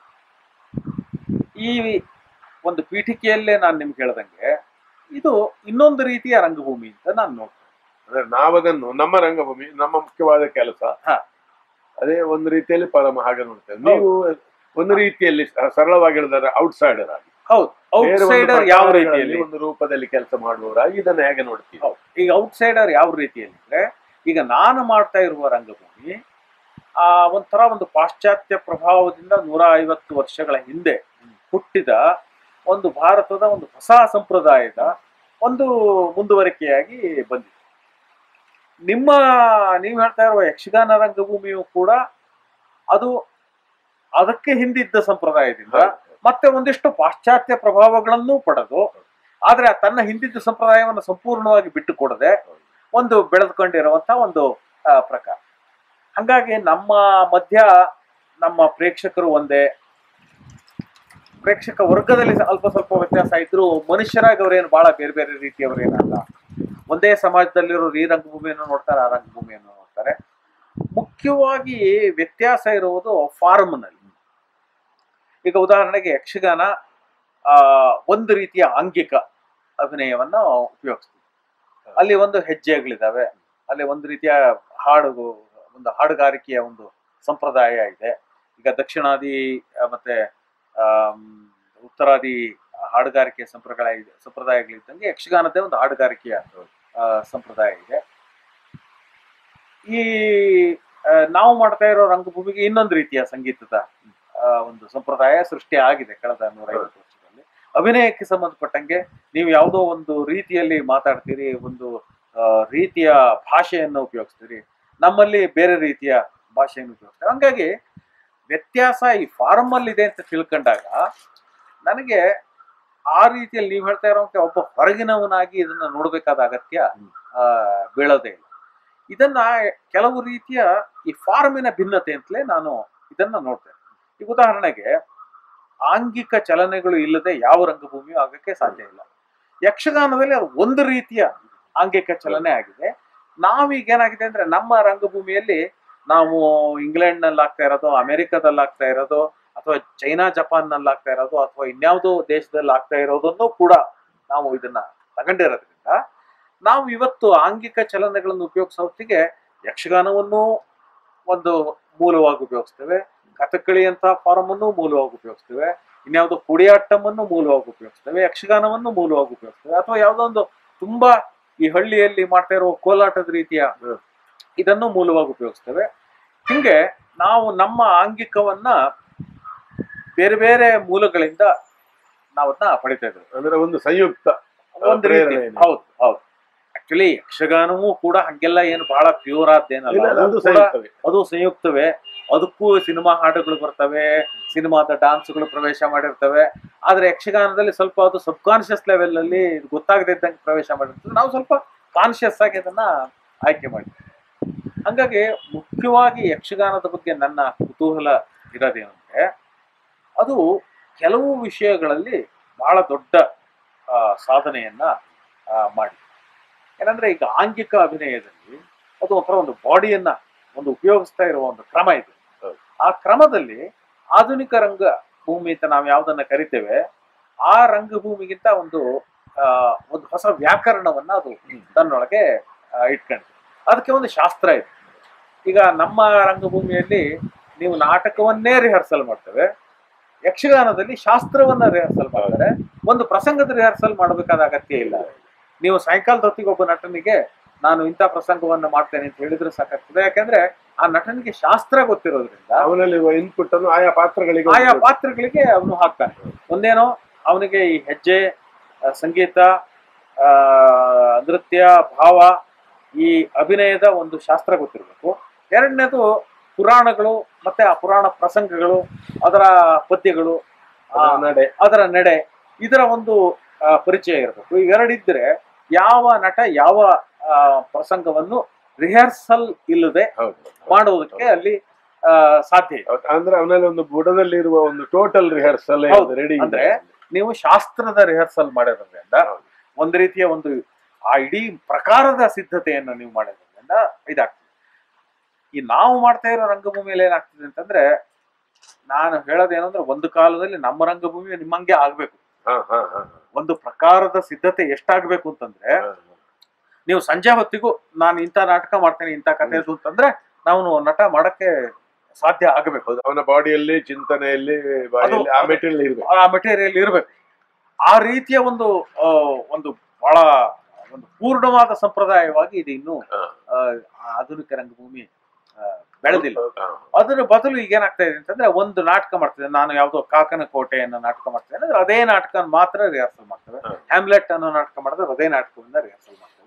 ಈ ಒಂದು ಪೀಠಿಕೆಯಲ್ಲೇ ನಾನು ನಿಮ್ಗೆ ಹೇಳ್ದಂಗೆ ಇದು ಇನ್ನೊಂದು ರೀತಿಯ ರಂಗಭೂಮಿ ಅಂತ ನಾನು ನೋಡ್ತೇನೆ ಅಂದ್ರೆ ನಾವದನ್ನು ನಮ್ಮ ರಂಗಭೂಮಿ ನಮ್ಮ ಮುಖ್ಯವಾದ ಕೆಲಸ ಹಾ. ಅದೇ ಒಂದು ರೀತಿಯಲ್ಲಿ ಪರಮ ಹಾಗೆ ನೋಡ್ತೇವೆ ನೀವು ಒಂದು ರೀತಿಯಲ್ಲಿ ಸ- ಸರಳವಾಗಿ ಹೇಳಿದ್ರೆ ಔಟ್ಸೈಡರ್ ಆಗಿ ಹೌದು ಬೇರೆ ಒಂದು ಔಟ್ಸೈಡರ್ ಯಾವ ಪ್ರಕಾರಗಳಲ್ಲಿ ರೀತಿಯಲ್ಲಿ ಒಂದು ರೂಪದಲ್ಲಿ ಕೆಲಸ ಮಾಡುವವರಾಗಿ ಇದನ್ನ ಹೇಗೆ ನೋಡ್ತೀವಿ ಹೌದು. ಈಗ ಔಟ್ಸೈಡರ್ ಯಾವ ರೀತಿಯಲ್ಲಿ ಅಂದ್ರೆ ಈಗ ನಾನು ಮಾಡ್ತಾ ಇರುವ ರಂಗಭೂಮಿ ಆ ಒಂಥರ ಒಂದು ಪಾಶ್ಚಾತ್ಯ ಪ್ರಭಾವದಿಂದ ನೂರ ಐವತ್ತು ವರ್ಷಗಳ ಹಿಂದೆ ಹುಟ್ಟಿದ ಒಂದು ಭಾರತದ ಒಂದು ಹೊಸ ಸಂಪ್ರದಾಯದ ಒಂದು ಮುಂದುವರಿಕೆಯಾಗಿ ಬಂದಿದೆ ನಿಮ್ಮ ನೀವು ಹೇಳ್ತಾ ಇರುವ ಯಕ್ಷಗಾನ ರಂಗಭೂಮಿಯು ಕೂಡ ಅದು ಅದಕ್ಕೆ ಹಿಂದಿದ್ದ ಸಂಪ್ರದಾಯದಿಂದ ಮತ್ತೆ ಒಂದಿಷ್ಟು ಪಾಶ್ಚಾತ್ಯ ಪ್ರಭಾವಗಳನ್ನು ಪಡೆದು ಆದ್ರೆ ತನ್ನ ಹಿಂದಿದ್ದ ಸಂಪ್ರದಾಯವನ್ನು ಸಂಪೂರ್ಣವಾಗಿ ಬಿಟ್ಟು ಕೊಡದೆ ಒಂದು ಬೆಳೆದುಕೊಂಡಿರುವಂತ ಒಂದು ಆ, ಪ್ರಕಾರ ಹಂಗಾಗಿ ನಮ್ಮ ಮಧ್ಯ ನಮ್ಮ ಪ್ರೇಕ್ಷಕರು ಒಂದೇ ಪ್ರೇಕ್ಷಕ ವರ್ಗದಲ್ಲಿ ಅಲ್ಪ ಸ್ವಲ್ಪ ವ್ಯತ್ಯಾಸ ಇದ್ರು ಮನುಷ್ಯರಾಗಿ ಅವರೇನು ಬಹಳ ಬೇರೆ ಬೇರೆ ರೀತಿಯವರೇನಲ್ಲ ಒಂದೇ ಸಮಾಜದಲ್ಲಿರೋರು ಈ ರಂಗಭೂಮಿಯನ್ನು ನೋಡ್ತಾರೆ ಆ ರಂಗಭೂಮಿಯನ್ನು ನೋಡ್ತಾರೆ ಮುಖ್ಯವಾಗಿ ವ್ಯತ್ಯಾಸ ಇರುವುದು ಫಾರ್ಮ್ನಲ್ಲಿ ಈಗ ಉದಾಹರಣೆಗೆ ಯಕ್ಷಗಾನ ಆ ಒಂದು ರೀತಿಯ ಆಂಗಿಕ ಅಭಿನಯವನ್ನ ಉಪಯೋಗಿಸ್ತೀವಿ ಅಲ್ಲಿ ಒಂದು ಹೆಜ್ಜೆಗಳಿದಾವೆ ಅಲ್ಲಿ ಒಂದು ರೀತಿಯ ಹಾಡು ಒಂದು ಹಾಡುಗಾರಿಕೆಯ ಒಂದು ಸಂಪ್ರದಾಯ ಇದೆ ಈಗ ದಕ್ಷಿಣಾದಿ ಆ, ಮತ್ತೆ ಆಮ್, ಉತ್ತರಾದಿ ಹಾಡುಗಾರಿಕೆಯ ಸಂಪ್ರದಾಯ ಇದೆ ಸಂಪ್ರದಾಯಗಳಿದ್ದಂಗೆ ಯಕ್ಷಗಾನದೇ ಒಂದು ಹಾಡುಗಾರಿಕೆಯ ಆ, ಸಂಪ್ರದಾಯ ಇದೆ ಈ ಆ, ನಾವು ಮಾಡ್ತಾ ಇರೋ ರಂಗಭೂಮಿಗೆ ಇನ್ನೊಂದು ರೀತಿಯ ಸಂಗೀತದ ಆ, ಒಂದು ಸಂಪ್ರದಾಯ ಸೃಷ್ಟಿ ಆಗಿದೆ ಕಳೆದ ನೂರೈವತ್ತು ವರ್ಷದಲ್ಲಿ ಅಭಿನಯಕ್ಕೆ ಸಂಬಂಧಪಟ್ಟಂಗೆ ನೀವು ಯಾವುದೋ ಒಂದು ರೀತಿಯಲ್ಲಿ ಮಾತಾಡ್ತೀರಿ ಒಂದು ಆ, ರೀತಿಯ ಭಾಷೆಯನ್ನು ಉಪಯೋಗಿಸ್ತೀರಿ ನಮ್ಮಲ್ಲಿ ಬೇರೆ ರೀತಿಯ ಭಾಷೆಯನ್ನು ಉಪಯೋಗಿಸ್ತಾರೆ ಹಂಗಾಗಿ ವ್ಯತ್ಯಾಸ ಈ ಫಾರ್ಮಲ್ ಇದೆ ಅಂತ ತಿಳ್ಕೊಂಡಾಗ ನನಗೆ ಆ ರೀತಿಯಲ್ಲಿ ನೀವು ಹೇಳ್ತಾ ಇರೋಂಗೆ ಒಬ್ಬ ಹೊರಗಿನವನಾಗಿ ಇದನ್ನ ನೋಡ್ಬೇಕಾದ ಅಗತ್ಯ ಆ, ಬೀಳೋದೇ ಇಲ್ಲ ಇದನ್ನ ಕೆಲವು ರೀತಿಯ ಈ ಫಾರ್ಮಿನ ಭಿನ್ನತೆ ಅಂತಲೇ ನಾನು ಇದನ್ನ ನೋಡ್ತೇನೆ ಈಗ ಉದಾಹರಣೆಗೆ ಆಂಗಿಕ ಚಲನೆಗಳು ಇಲ್ಲದೆ ಯಾವ ರಂಗಭೂಮಿಯೂ ಆಗಕ್ಕೆ ಸಾಧ್ಯ ಇಲ್ಲ ಯಕ್ಷಗಾನದಲ್ಲಿ ಅದು ಒಂದು ರೀತಿಯ ಆಂಗಿಕ ಚಲನೆ ಆಗಿದೆ ನಾವೀಗ ಏನಾಗಿದೆ ಅಂದ್ರೆ ನಮ್ಮ ರಂಗಭೂಮಿಯಲ್ಲಿ ನಾವು ಇಂಗ್ಲೆಂಡ್ ನಲ್ಲಿ ಆಗ್ತಾ ಇರೋದು ಅಮೆರಿಕದಲ್ಲಿ ಆಗ್ತಾ ಇರೋದು ಅಥವಾ ಅಥವಾ ಚೈನಾ ಜಪಾನ್ನಲ್ಲಿ ಆಗ್ತಾ ಇರೋದು ಅಥವಾ ಇನ್ಯಾವುದೋ ದೇಶದಲ್ಲಿ ಆಗ್ತಾ ಇರೋದನ್ನು ಕೂಡ ನಾವು ಇದನ್ನ ತಗೊಂಡಿರೋದ್ರಿಂದ ನಾವು ಇವತ್ತು ಆಂಗಿಕ ಚಲನೆಗಳನ್ನು ಉಪಯೋಗಿಸೋ ಹೊತ್ತಿಗೆ ಯಕ್ಷಗಾನವನ್ನು ಒಂದು ಮೂಲವಾಗಿ ಉಪಯೋಗಿಸ್ತೇವೆ ಕಥಕ್ಕಳಿ ಅಂತ ಫಾರಮ್ ಅನ್ನು ಮೂಲವಾಗಿ ಉಪಯೋಗಿಸ್ತೇವೆ ಇನ್ಯಾವುದೋ ಕುಡಿಯಾಟ್ಟಮನ್ನು ಮೂಲವಾಗಿ ಉಪಯೋಗಿಸ್ತೇವೆ ಯಕ್ಷಗಾನವನ್ನು ಮೂಲವಾಗಿ ಉಪಯೋಗಿಸ್ತೇವೆ ಅಥವಾ ಯಾವುದೋ ಒಂದು ತುಂಬಾ ಈ ಹಳ್ಳಿಯಲ್ಲಿ ಮಾಡ್ತಾ ಇರೋ ಕೋಲಾಟದ ರೀತಿಯ ಹ್ಮ್. ಇದನ್ನು ಮೂಲವಾಗಿ ಉಪಯೋಗಿಸ್ತೇವೆ ಹಿಂಗೆ ನಾವು ನಮ್ಮ ಆಂಗಿಕವನ್ನ ಬೇರೆ ಬೇರೆ ಮೂಲಗಳಿಂದ ನಾವನ್ನ ಪಡಿತಾ ಇದ್ದೇವೆ ಅಂದ್ರೆ ಒಂದು ಸಂಯುಕ್ತ ಒಂದು ರೀತಿ ಪ್ರೇರಣೆ ಇದೆ. ಹೌದು ಹೌದು ಆಕ್ಚುಲಿ ಯಕ್ಷಗಾನವೂ ಕೂಡ ಹಂಗೆಲ್ಲ ಏನು ಬಹಳ ಪ್ಯೂರ್ ಆದ್ದೇನಲ್ಲ ಇಲ್ಲ, ಅದು ಅದು ಕೂಡ- ಸಂಯುಕ್ತವೇ ಅದು ಸಂಯುಕ್ತವೇ ಅದಕ್ಕೂ ಸಿನಿಮಾ ಹಾಡುಗಳು ಬರ್ತವೆ ಸಿನಿಮಾದ ಡಾನ್ಸ್ಗಳು ಪ್ರವೇಶ ಮಾಡಿರ್ತವೆ ಆದ್ರೆ ಯಕ್ಷಗಾನದಲ್ಲಿ ಸ್ವಲ್ಪ ಅದು ಸಬ್ ಕಾನ್ಶಿಯಸ್ ಲೆವೆಲ್ ಅಲ್ಲಿ ಇದು ಗೊತ್ತಾಗದೇ ಇದ್ದಂಗೆ ಪ್ರವೇಶ ಮಾಡಿರ್ತದೆ ನಾವು ಸ್ವಲ್ಪ ಕಾನ್ಶಿಯಸ್ ಆಗಿ ಅದನ್ನ ಆಯ್ಕೆ ಮಾಡಿದ್ವಿ ಹಂಗಾಗಿ ಮುಖ್ಯವಾಗಿ ಯಕ್ಷಗಾನದ ಬಗ್ಗೆ ನನ್ನ ಕುತೂಹಲ ಇರೋದೇನಂದ್ರೆ ಅದು ಕೆಲವು ವಿಷಯಗಳಲ್ಲಿ ಬಹಳ ದೊಡ್ಡ ಆ, ಸಾಧನೆಯನ್ನ ಆ, ಮಾಡಿದೆ ಏನಂದ್ರೆ ಈಗ ಆಂಗಿಕ ಅಭಿನಯದಲ್ಲಿ ಅದು ಒಂಥರ ಒಂದು ಬಾಡಿಯನ್ನ ಒಂದು ಉಪಯೋಗಿಸ್ತಾ ಇರುವ ಒಂದು ಕ್ರಮ ಇದೆ ಹೌದು. ಆ ಕ್ರಮದಲ್ಲಿ ಆಧುನಿಕ ರಂಗ ಭೂಮಿ ಅಂತ ನಾವು ಯಾವ್ದನ್ನ ಕರಿತೇವೆ ಆ ರಂಗಭೂಮಿಗಿಂತ ಒಂದು ಆ, ಒಂದು ಹೊಸ ವ್ಯಾಕರಣವನ್ನ ಅದು ತನ್ನೊಳಗೆ ಆ, ಇಟ್ಕೊಂಡಿದೆ ಅದಕ್ಕೆ ಒಂದು ಶಾಸ್ತ್ರ ಇದೆ ಈಗ ನಮ್ಮ ರಂಗಭೂಮಿಯಲ್ಲಿ ನೀವು ನಾಟಕವನ್ನೇ ರಿಹರ್ಸಲ್ ಮಾಡ್ತೇವೆ ಯಕ್ಷಗಾನದಲ್ಲಿ ಶಾಸ್ತ್ರವನ್ನ ರಿಹರ್ಸಲ್ ಮಾಡ್ತಾರೆ ಒಂದು ಪ್ರಸಂಗದ ರಿಹರ್ಸಲ್ ಮಾಡಬೇಕಾದ ಅಗತ್ಯ ಇಲ್ಲ ನೀವು ಸಾಯಂಕಾಲದ ಹೊತ್ತಿಗೆ ಒಬ್ಬ ನಟನಿಗೆ ನಾನು ಇಂಥ ಪ್ರಸಂಗವನ್ನ ಮಾಡ್ತೇನೆ ಅಂತ ಹೇಳಿದ್ರೆ ಸಾಕಾಗ್ತದೆ ಯಾಕಂದ್ರೆ ಆ ನಟನಿಗೆ ಶಾಸ್ತ್ರ ಗೊತ್ತಿರೋದ್ರಿಂದ ಅವನಲ್ಲಿರುವ ಇನ್ಪುಟ್ ಅನ್ನು ಆಯಾ ಪಾತ್ರಗಳಿಗೆ ಆಯಾ ಪಾತ್ರಗಳಿಗೆ ಅವನು ಹಾಕ್ತಾನೆ ಒಂದೇನೋ ಅವನಿಗೆ ಈ ಹೆಜ್ಜೆ ಆ, ಸಂಗೀತ ಆ, ನೃತ್ಯ ಭಾವ ಈ ಅಭಿನಯದ ಒಂದು ಶಾಸ್ತ್ರ ಗೊತ್ತಿರಬೇಕು ಎರಡನೇದು ಪುರಾಣಗಳು ಮತ್ತೆ ಆ ಪುರಾಣ ಪ್ರಸಂಗಗಳು ಅದರ ಪದ್ಯಗಳು ಆ, ಅದರ ನಡೆ ಅದರ ನಡೆ ಇದರ ಒಂದು ಆ, ಪರಿಚಯ ಇರಬೇಕು ಇವೆರಡಿದ್ರೆ ಯಾವ ನಟ ಯಾವ ಆ, ಪ್ರಸಂಗವನ್ನು ರಿಹರ್ಸಲ್ ಇಲ್ಲದೆ ಹೌದು ಮಾಡುವುದಕ್ಕೆ ಅಲ್ಲಿ ಆ, ಸಾಧ್ಯ ಇದೆ ಹೌದು. ಅಂದ್ರೆ ಅವನಲ್ಲಿ ಒಂದು ಬುಡದಲ್ಲಿರುವ ಒಂದು ಟೋಟಲ್ ರಿಹರ್ಸಲ್ ಹೌದು. ರೆಡಿ ಅಂದ್ರೆ ನೀವು ಶಾಸ್ತ್ರದ ರಿಹರ್ಸಲ್ ಮಾಡಿರೋದ್ರಿಂದ ಒಂದು ರೀತಿಯ ಒಂದು ಆ ಇಡೀ ಪ್ರಕಾರದ ಸಿದ್ಧತೆಯನ್ನು ನೀವು ಮಾಡಿರೋದ್ರಿಂದ ಇದಾಗ್ತದೆ ಈ ನಾವು ಮಾಡ್ತಾ ಇರೋ ರಂಗಭೂಮಿಯಲ್ಲಿ ಏನಾಗ್ತದೆ ಅಂತಂದ್ರೆ ನಾನು ಹೇಳೋದೇನಂದ್ರೆ ಒಂದು ಕಾಲದಲ್ಲಿ ನಮ್ಮ ರಂಗಭೂಮಿ ನಿಮ್ಮಂಗೆ ಆಗ್ಬೇಕು ಹಾ ಹಾ ಹಾ ಒಂದು ಪ್ರಕಾರದ ಸಿದ್ಧತೆ ಎಷ್ಟಾಗ್ಬೇಕು ಅಂತಂದ್ರೆ ಹಾ. ನೀವು ಸಂಜೆ ಹೊತ್ತಿಗೂ ನಾನು ಇಂಥ ನಾಟಕ ಮಾಡ್ತೇನೆ ಇಂಥ ಕಥೆದು ಅಂತಂದ್ರೆ ನಾವು ನಟ ಮಾಡಕ್ಕೆ ಸಾಧ್ಯ ಆಗಬೇಕು ಹೌದು ಅವನ ಬಾಡಿಯಲ್ಲಿ ಚಿಂತನೆಯಲ್ಲಿ ಬಾಡಿಯಲ್ಲಿ ಆ ಅದು- ಮೆಟೀರಿಯಲ್ ಇರ್ಬೇಕು ಆ ಮೆಟೀರಿಯಲ್ ಇರಬೇಕು ಆ ರೀತಿಯ ಒಂದು ಆ, ಒಂದು ಬಹಳ ಒಂದು ಪೂರ್ಣವಾದ ಸಂಪ್ರದಾಯವಾಗಿ ಇದು ಇನ್ನೂ ಹಾ. ಆ, ಆಧುನಿಕ ರಂಗಭೂಮಿ ಆ, ಬೆಳೆದಿಲ್ಲ ಹಾ. ಅದರ ಬದಲು ಈಗ ಏನಾಗ್ತಾ ಇದೆ ಅಂತಂದ್ರೆ ಒಂದು ನಾಟಕ ಮಾಡ್ತಿದ್ದೆ ನಾನು ಯಾವ್ದೋ ಕಾಕನ ಕೋಟೆ ಅನ್ನೋ ನಾಟಕ ಮಾಡ್ತೇನೆ ಅಂದ್ರೆ ಅದೇ ನಾಟಕ ಮಾತ್ರ ರಿಹರ್ಸಲ್ ಮಾಡ್ತೇವೆ ಹ. ಹ್ಯಾಮ್ಲೆಟ್ ಅನ್ನೋ ನಾಟಕ ಮಾಡಿದ್ರೆ ಅದೇ ನಾಟಕವನ್ನ ರಿಹರ್ಸಲ್ ಮಾಡ್ತೇವೆ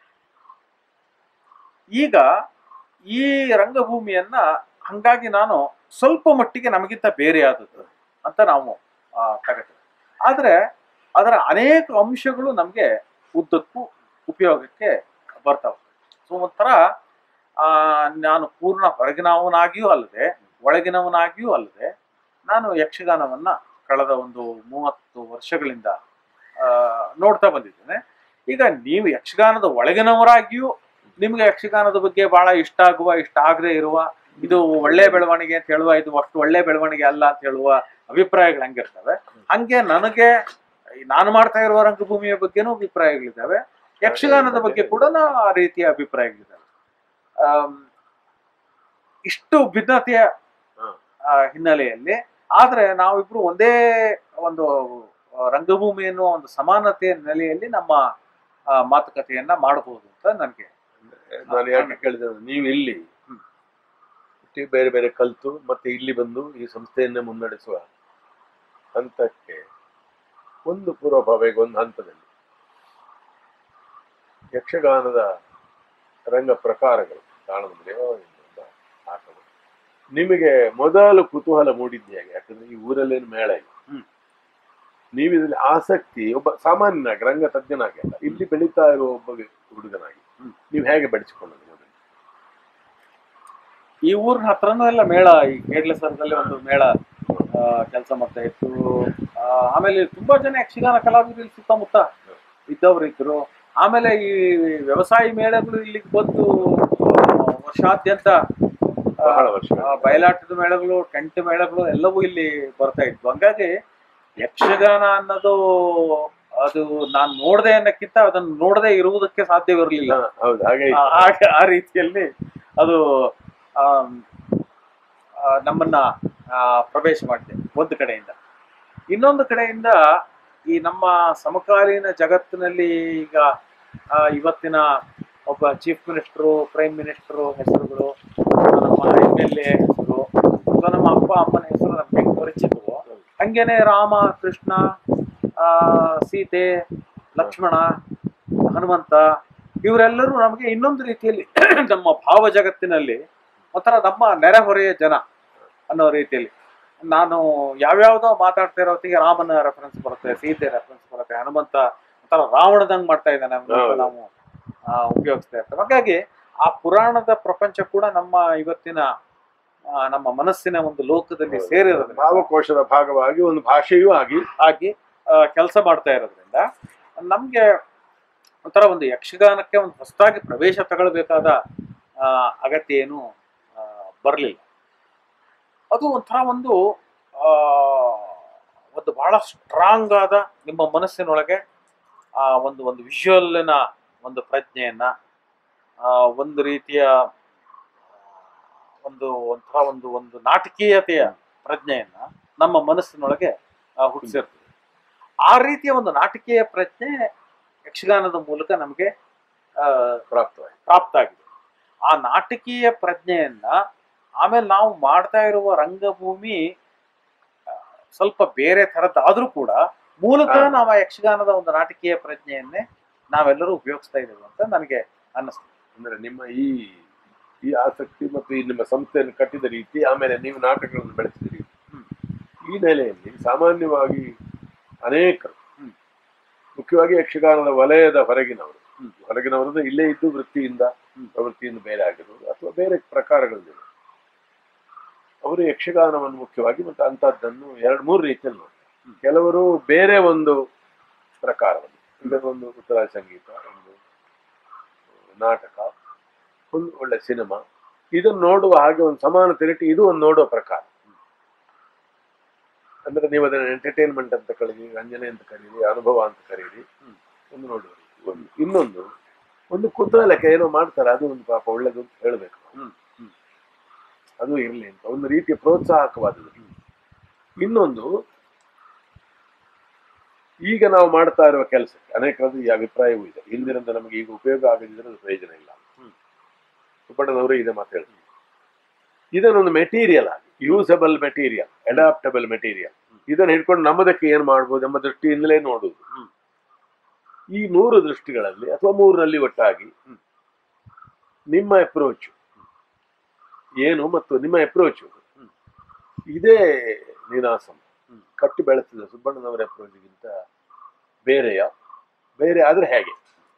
ಈಗ ಈ ರಂಗಭೂಮಿಯನ್ನ ಹಂಗಾಗಿ ನಾನು ಸ್ವಲ್ಪ ಮಟ್ಟಿಗೆ ನಮಗಿಂತ ಬೇರೆ ಆದದ್ದು ಅಂತ ನಾವು ಆ, ತಗೋತೇವೆ ಆದ್ರೆ ಅದರ ಅನೇಕ ಅಂಶಗಳು ನಮಗೆ ಉದ್ದಕ್ಕೂ ಉಪಯೋಗಕ್ಕೆ ಬರ್ತಾವೆ ಸೊ ಒಂಥರ ಆ, ನಾನು ಪೂರ್ಣ ಹೊರಗಿನವನಾಗಿಯೂ ಅಲ್ಲದೆ ಒಳಗಿನವನಾಗಿಯೂ ಅಲ್ಲದೆ ನಾನು ಯಕ್ಷಗಾನವನ್ನ ಕಳೆದ ಒಂದು ಮೂವತ್ತು ವರ್ಷಗಳಿಂದ ಆ, ನೋಡ್ತಾ ಬಂದಿದ್ದೇನೆ ಈಗ ನೀವು ಯಕ್ಷಗಾನದ ಒಳಗಿನವರಾಗಿಯೂ ನಿಮ್ಗೆ ಯಕ್ಷಗಾನದ ಬಗ್ಗೆ ಬಹಳ ಇಷ್ಟ ಆಗುವ ಇಷ್ಟ ಆಗದೆ ಇರುವ ಇದು ಒಳ್ಳೆ ಬೆಳವಣಿಗೆ ಅಂತ ಹೇಳುವ ಇದು ಅಷ್ಟು ಒಳ್ಳೆ ಬೆಳವಣಿಗೆ ಅಲ್ಲ ಅಂತ ಹೇಳುವ ಅಭಿಪ್ರಾಯಗಳು ಹಂಗಿರ್ತವೆ ಹಂಗೆ ನನಗೆ ಈ ನಾನು ಮಾಡ್ತಾ ಇರುವ ರಂಗಭೂಮಿಯ ಬಗ್ಗೆನೂ ಅಭಿಪ್ರಾಯಗಳಿದ್ದಾವೆ ಯಕ್ಷಗಾನದ ಬಗ್ಗೆ ಕೂಡ ಆ ರೀತಿಯ ಅಭಿಪ್ರಾಯಗಳಿದ್ದಾವೆ ಆಮ್, ಇಷ್ಟು ಭಿನ್ನತೆಯ ಹ. ಆ, ಹಿನ್ನೆಲೆಯಲ್ಲಿ ಆದ್ರೆ ನಾವಿಬ್ರು ಒಂದೇ ಒಂದು ಆ, ರಂಗಭೂಮಿ ಎನ್ನುವ ಒಂದು ಸಮಾನತೆಯ ನೆಲೆಯಲ್ಲಿ ನಮ್ಮ ಆ, ಮಾತುಕತೆಯನ್ನ ಮಾಡಬಹುದು ಅಂತ ನನಗೆ ನಾನು ಯಾಕೆ ಕೇಳಿದೆ ಅಂದ್ರೆ, ನೀವು ಇಲ್ಲಿ ಹ್ಮ್. ಇಷ್ಟು ಬೇರೆ ಬೇರೆ ಕಲ್ತು ಮತ್ತೆ ಇಲ್ಲಿ ಬಂದು ಈ ಸಂಸ್ಥೆಯನ್ನೇ ಮುನ್ನಡೆಸುವ ಹಂತಕ್ಕೆ ಒಂದು ಪೂರ್ವಭಾವಿಗೆ ಒಂದು ಹಂತದಲ್ಲಿ ಯಕ್ಷಗಾನದ ರಂಗ ಪ್ರಕಾರಗಳು ತಾಳಮುದ್ರೆಯೋ ಇನ್ನೊಂದು ಆಟಗಳು ನಿಮಗೆ ಮೊದಲು ಕುತೂಹಲ ಮೂಡಿದ್ದು ಹೇಗೆ ಯಾಕಂದ್ರೆ ಈ ಊರಲ್ಲೇನು ಮೇಳ ಇಲ್ಲ ಹ್ಮ್. ನೀವು ಇದರಲ್ಲಿ ಆಸಕ್ತಿ ಒಬ್ಬ ಸಾಮಾನ್ಯನಾಗಿ ರಂಗ ತಜ್ಞನಾಗಿ ಅಲ್ಲ ಇಲ್ಲಿ ಬೆಳೀತಾ ಇರುವ ಒಬ್ಬ ಹುಡುಗನಾಗಿ ಹ್ಮ್. ನೀವು ಹೇಗೆ ಬೆಳೆಸಿಕೊಳ್ಳೋದು ಮೊದಲು ಈ ಊರಿನ ಹತ್ರನೂ ಎಲ್ಲ ಮೇಳ ಈ ಕೇಡ್ಲೆ ಸರ್ದಲ್ಲಿ ಒಂದು ಮೇಳ ಕೆಲಸ ಮಾಡ್ತಾ ಇತ್ತು ಆ, ಆಮೇಲೆ ತುಂಬಾ ಜನ ಯಕ್ಷಗಾನ ಕಲಾವಿದರು ಇಲ್ಲಿ ಸುತ್ತಮುತ್ತ ಇದ್ದವರು ಇದ್ರು ಆಮೇಲೆ ಈ ವ್ಯವಸಾಯ ಮೇಳಗಳು ಇಲ್ಲಿಗೆ ಬಂದು ಆ, ವರ್ಷಾದ್ಯಂತ ಆ, ಬಹಳ ವರ್ಷ ಆ, ಬಯಲಾಟದ ಮೇಳಗಳು ಟೆಂಟ್ ಮೇಳಗಳು ಎಲ್ಲವೂ ಇಲ್ಲಿ ಬರ್ತಾ ಇದ್ವು ಹಂಗಾಗಿ ಯಕ್ಷಗಾನ ಅನ್ನೋದು ಅದು ನಾನು ನೋಡದೆ ಅನ್ನಕ್ಕಿಂತ ಅದನ್ನು ನೋಡದೆ ಇರುವುದಕ್ಕೆ ಸಾಧ್ಯವಿರಲಿಲ್ಲ ಹೌದು ಹಾಗೆ ಆ- ಹಾಗೆ ಆ ರೀತಿಯಲ್ಲಿ ಅದು ಆಮ್, ಆ, ನಮ್ಮನ್ನ ಆ, ಪ್ರವೇಶ ಮಾಡಿದೆ ಒಂದು ಕಡೆಯಿಂದ ಇನ್ನೊಂದು ಕಡೆಯಿಂದ ಈ ನಮ್ಮ ಸಮಕಾಲೀನ ಜಗತ್ತಿನಲ್ಲಿ ಈಗ ಆ, ಇವತ್ತಿನ ಒಬ್ಬ ಚೀಫ್ ಮಿನಿಸ್ಟರು ಪ್ರೈಮ್ ಮಿನಿಸ್ಟರು ಹೆಸರುಗಳು ನಮ್ಮ ಎಮ್ ಎಲ್ ಎ ಹೆಸರು ಅಥವಾ ನಮ್ಮ ಅಪ್ಪ ಅಮ್ಮನ ಹೆಸರು ನಮ್ಗೆ ಹೆಂಗ್ ಪರಿಚಿತವೋ ಹಂಗೇನೆ ರಾಮ ಕೃಷ್ಣ ಆ, ಸೀತೆ ಲಕ್ಷ್ಮಣ ಹನುಮಂತ ಇವರೆಲ್ಲರೂ ನಮಗೆ ಇನ್ನೊಂದು ರೀತಿಯಲ್ಲಿ ನಮ್ಮ ಭಾವ ಜಗತ್ತಿನಲ್ಲಿ ಒಂಥರ ನಮ್ಮ ನೆರೆಹೊರೆಯ ಜನ ಅನ್ನೋ ರೀತಿಯಲ್ಲಿ ನಾನು ಯಾವ್ಯಾವ್ದೋ ಮಾತಾಡ್ತಾ ಇರೋ ಹೊತ್ತಿಗೆ ರಾಮನ ರೆಫರೆನ್ಸ್ ಬರುತ್ತೆ ಸೀತೆ ರೆಫರೆನ್ಸ್ ಬರುತ್ತೆ ಹನುಮಂತ ಒಂಥರ ರಾವಣದಂಗ್ ಮಾಡ್ತಾ ಇದ್ದಾನೆ ಅವ್ನು ಅಂತ ಹೌದು. ನಾವು ಆ, ಉಪಯೋಗಿಸ್ತಾ ಇರ್ತೇವೆ ಹಾಗಾಗಿ ಆ ಪುರಾಣದ ಪ್ರಪಂಚ ಕೂಡ ನಮ್ಮ ಇವತ್ತಿನ ಆ, ನಮ್ಮ ಮನಸ್ಸಿನ ಒಂದು ಲೋಕದಲ್ಲಿ ಸೇರಿರೋದ್ರಿಂದ ಭಾವಕೋಶದ ಭಾಗವಾಗಿ ಒಂದು ಭಾಷೆಯೂ ಆಗಿ ಆಗಿ ಕೆಲಸ ಮಾಡ್ತಾ ಇರೋದ್ರಿಂದ ನಮ್ಗೆ ಒಂಥರ ಒಂದು ಯಕ್ಷಗಾನಕ್ಕೆ ಒಂದು ಹೊಸದಾಗಿ ಪ್ರವೇಶ ತಗೊಳ್ಬೇಕಾದ ಆ, ಅಗತ್ಯ ಏನು ಬರಲಿಲ್ಲ ಅದು ಒಂಥರ ಒಂದು ಆ, ಒಂದು ಬಹಳ ಸ್ಟ್ರಾಂಗ್ ಆದ ನಿಮ್ಮ ಮನಸ್ಸಿನೊಳಗೆ ಆ ಒಂದು ಒಂದು ವಿಜುವಲ್ನ ಒಂದು ಪ್ರಜ್ಞೆಯನ್ನ ಆ, ಒಂದು ರೀತಿಯ ಒಂದು ಒಂಥರ ಒಂದು ಒಂದು ನಾಟಕೀಯತೆಯ ಪ್ರಜ್ಞೆಯನ್ನ ನಮ್ಮ ಮನಸ್ಸಿನೊಳಗೆ ಆ, ಹುಟ್ಟಿಸಿರ್ತದೆ ಆ ರೀತಿಯ ಒಂದು ನಾಟಕೀಯ ಪ್ರಜ್ಞೆ ಯಕ್ಷಗಾನದ ಮೂಲಕ ನಮಗೆ ಆ, ಪ್ರಾಪ್ತವಾಯಿತು ಪ್ರಾಪ್ತ ಆಗಿದೆ ಆ ನಾಟಕೀಯ ಪ್ರಜ್ಞೆಯನ್ನ ಆಮೇಲೆ ನಾವು ಮಾಡ್ತಾ ಇರುವ ರಂಗಭೂಮಿ ಆ, ಸ್ವಲ್ಪ ಬೇರೆ ಥರದ್ದಾದ್ರೂ ಕೂಡ ಮೂಲತಃ ಹಾ. ನಾವು ಆ ಯಕ್ಷಗಾನದ ಒಂದು ನಾಟಕೀಯ ಪ್ರಜ್ಞೆಯನ್ನೇ ನಾವೆಲ್ಲರೂ ಉಪಯೋಗಿಸ್ತಾ ಇದ್ದೇವೆ ಅಂತ ನನಗೆ ಅನ್ನಿಸ್ತು ಅಂದ್ರೆ ನಿಮ್ಮ ಈ ಈ ಆಸಕ್ತಿ ಮತ್ತು ಈ ನಿಮ್ಮ ಸಂಸ್ಥೆಯನ್ನು ಕಟ್ಟಿದ ರೀತಿ ಆಮೇಲೆ ನೀವು ನಾಟಕಗಳನ್ನು ಬೆಳೆಸಿದ ರೀತಿ ಹ್ಮ್. ಈ ನೆಲೆಯಲ್ಲಿ ಸಾಮಾನ್ಯವಾಗಿ ಅನೇಕರು ಹ್ಮ್. ಮುಖ್ಯವಾಗಿ ಯಕ್ಷಗಾನದ ವಲಯದ ಹೊರಗಿನವರು ಹ್ಮ್. ಹೊರಗಿನವರದ್ದು ಇಲ್ಲೇ ಇದ್ದು ವೃತ್ತಿಯಿಂದ ಹ್ಮ್. ಪ್ರವೃತ್ತಿಯಿಂದ ಬೇರೆ ಆಗಿರೋರು ಅಥವಾ ಬೇರೆ ಪ್ರಕಾರಗಳಿವೆ ಅವರು ಯಕ್ಷಗಾನವನ್ನು ಮುಖ್ಯವಾಗಿ ಮತ್ತು ಅಂಥದ್ದನ್ನು ಎರಡು ಮೂರು ರೀತಿಯಲ್ಲಿ ನೋಡ್ತಾರೆ ಹ್ಮ್. ಕೆಲವರು ಬೇರೆ ಒಂದು ಪ್ರಕಾರವನ್ನು ಅಂದರೆ ಒಂದು ಉತ್ತರ ಸಂಗೀತ ಒಂದು ನಾಟಕ ಒಂದು ಒಳ್ಳೆ ಸಿನಿಮಾ ಇದನ್ನು ನೋಡುವ ಹಾಗೆ ಒಂದು ಸಮಾನ ತಿರುಟಿ ಇದು ಒಂದು ನೋಡುವ ಪ್ರಕಾರ ಅಂದ್ರೆ ನೀವು ಅದನ್ನು ಎಂಟರ್ಟೈನ್ಮೆಂಟ್ ಅಂತ ಕರೀರಿ ರಂಜನೆ ಅಂತ ಕರೀರಿ ಅನುಭವ ಅಂತ ಕರೀರಿ ಹ್ಮ್. ಒಂದು ನೋಡುವ ರೀತಿ. ಒಂದು ಇನ್ನೊಂದು ಒಂದು ಕುತೂಹಲಕ್ಕೆ ಏನೋ ಮಾಡ್ತಾರೆ ಅದು ಒಂದು ಪಾಪ ಒಳ್ಳೇದು ಅಂತ ಹೇಳ್ಬೇಕು ಹ್ಮ್. ಹ್ಮ್. ಅದು ಇರಲಿ ಅಂತ ಒಂದು ರೀತಿಯ ಪ್ರೋತ್ಸಾಹಕವಾದದ್ದು ಇನ್ನೊಂದು ಈಗ ನಾವು ಮಾಡ್ತಾ ಇರುವ ಕೆಲಸಕ್ಕೆ ಅನೇಕರದ್ದು ಈ ಅಭಿಪ್ರಾಯವೂ ಇದೆ ಹಿಂದಿನಿಂದ ನಮಗೆ ಈಗ ಉಪಯೋಗ ಆಗದಿದ್ರೆ ಅದು ಪ್ರಯೋಜನ ಇಲ್ಲ ಹ್ಮ್. ಸುಬ್ಬಣ್ಣನವರು ಇದೆ ಮಾತು ಹೇಳ್ತಾರೆ ಇದನ್ನೊಂದು ಮೆಟೀರಿಯಲ್ ಆಗಿ ಯೂಸಬಲ್ ಮೆಟೀರಿಯಲ್ ಅಡಾಪ್ಟಬಲ್ ಮೆಟೀರಿಯಲ್ ಇದನ್ನು ಹಿಡ್ಕೊಂಡು ನಮ್ಮದಕ್ಕೆ ಏನು ಮಾಡ್ಬೋದು ಎಂಬ ದೃಷ್ಟಿಯಿಂದಲೇ ನೋಡುವುದು ಹ್ಮ್. ಈ ಮೂರು ದೃಷ್ಟಿಗಳಲ್ಲಿ ಅಥವಾ ಮೂರರಲ್ಲಿ ಒಟ್ಟಾಗಿ ಹ್ಮ್. ನಿಮ್ಮ ಅಪ್ರೋಚ್ ಏನು ಮತ್ತು ನಿಮ್ಮ ಅಪ್ರೋಚ್ ಹ್ಮ್. ಇದೇ ನೀನಾಸಂ ಹ್ಮ್. ಕಟ್ಟಿ ಬೆಳೆಸಿದ ಸುಬ್ಬಣ್ಣನವರ ಅಪ್ರೋಚ್ಗಿಂತ ಬೇರೆಯ ಬೇರೆ ಆದ್ರೆ ಹೇಗೆ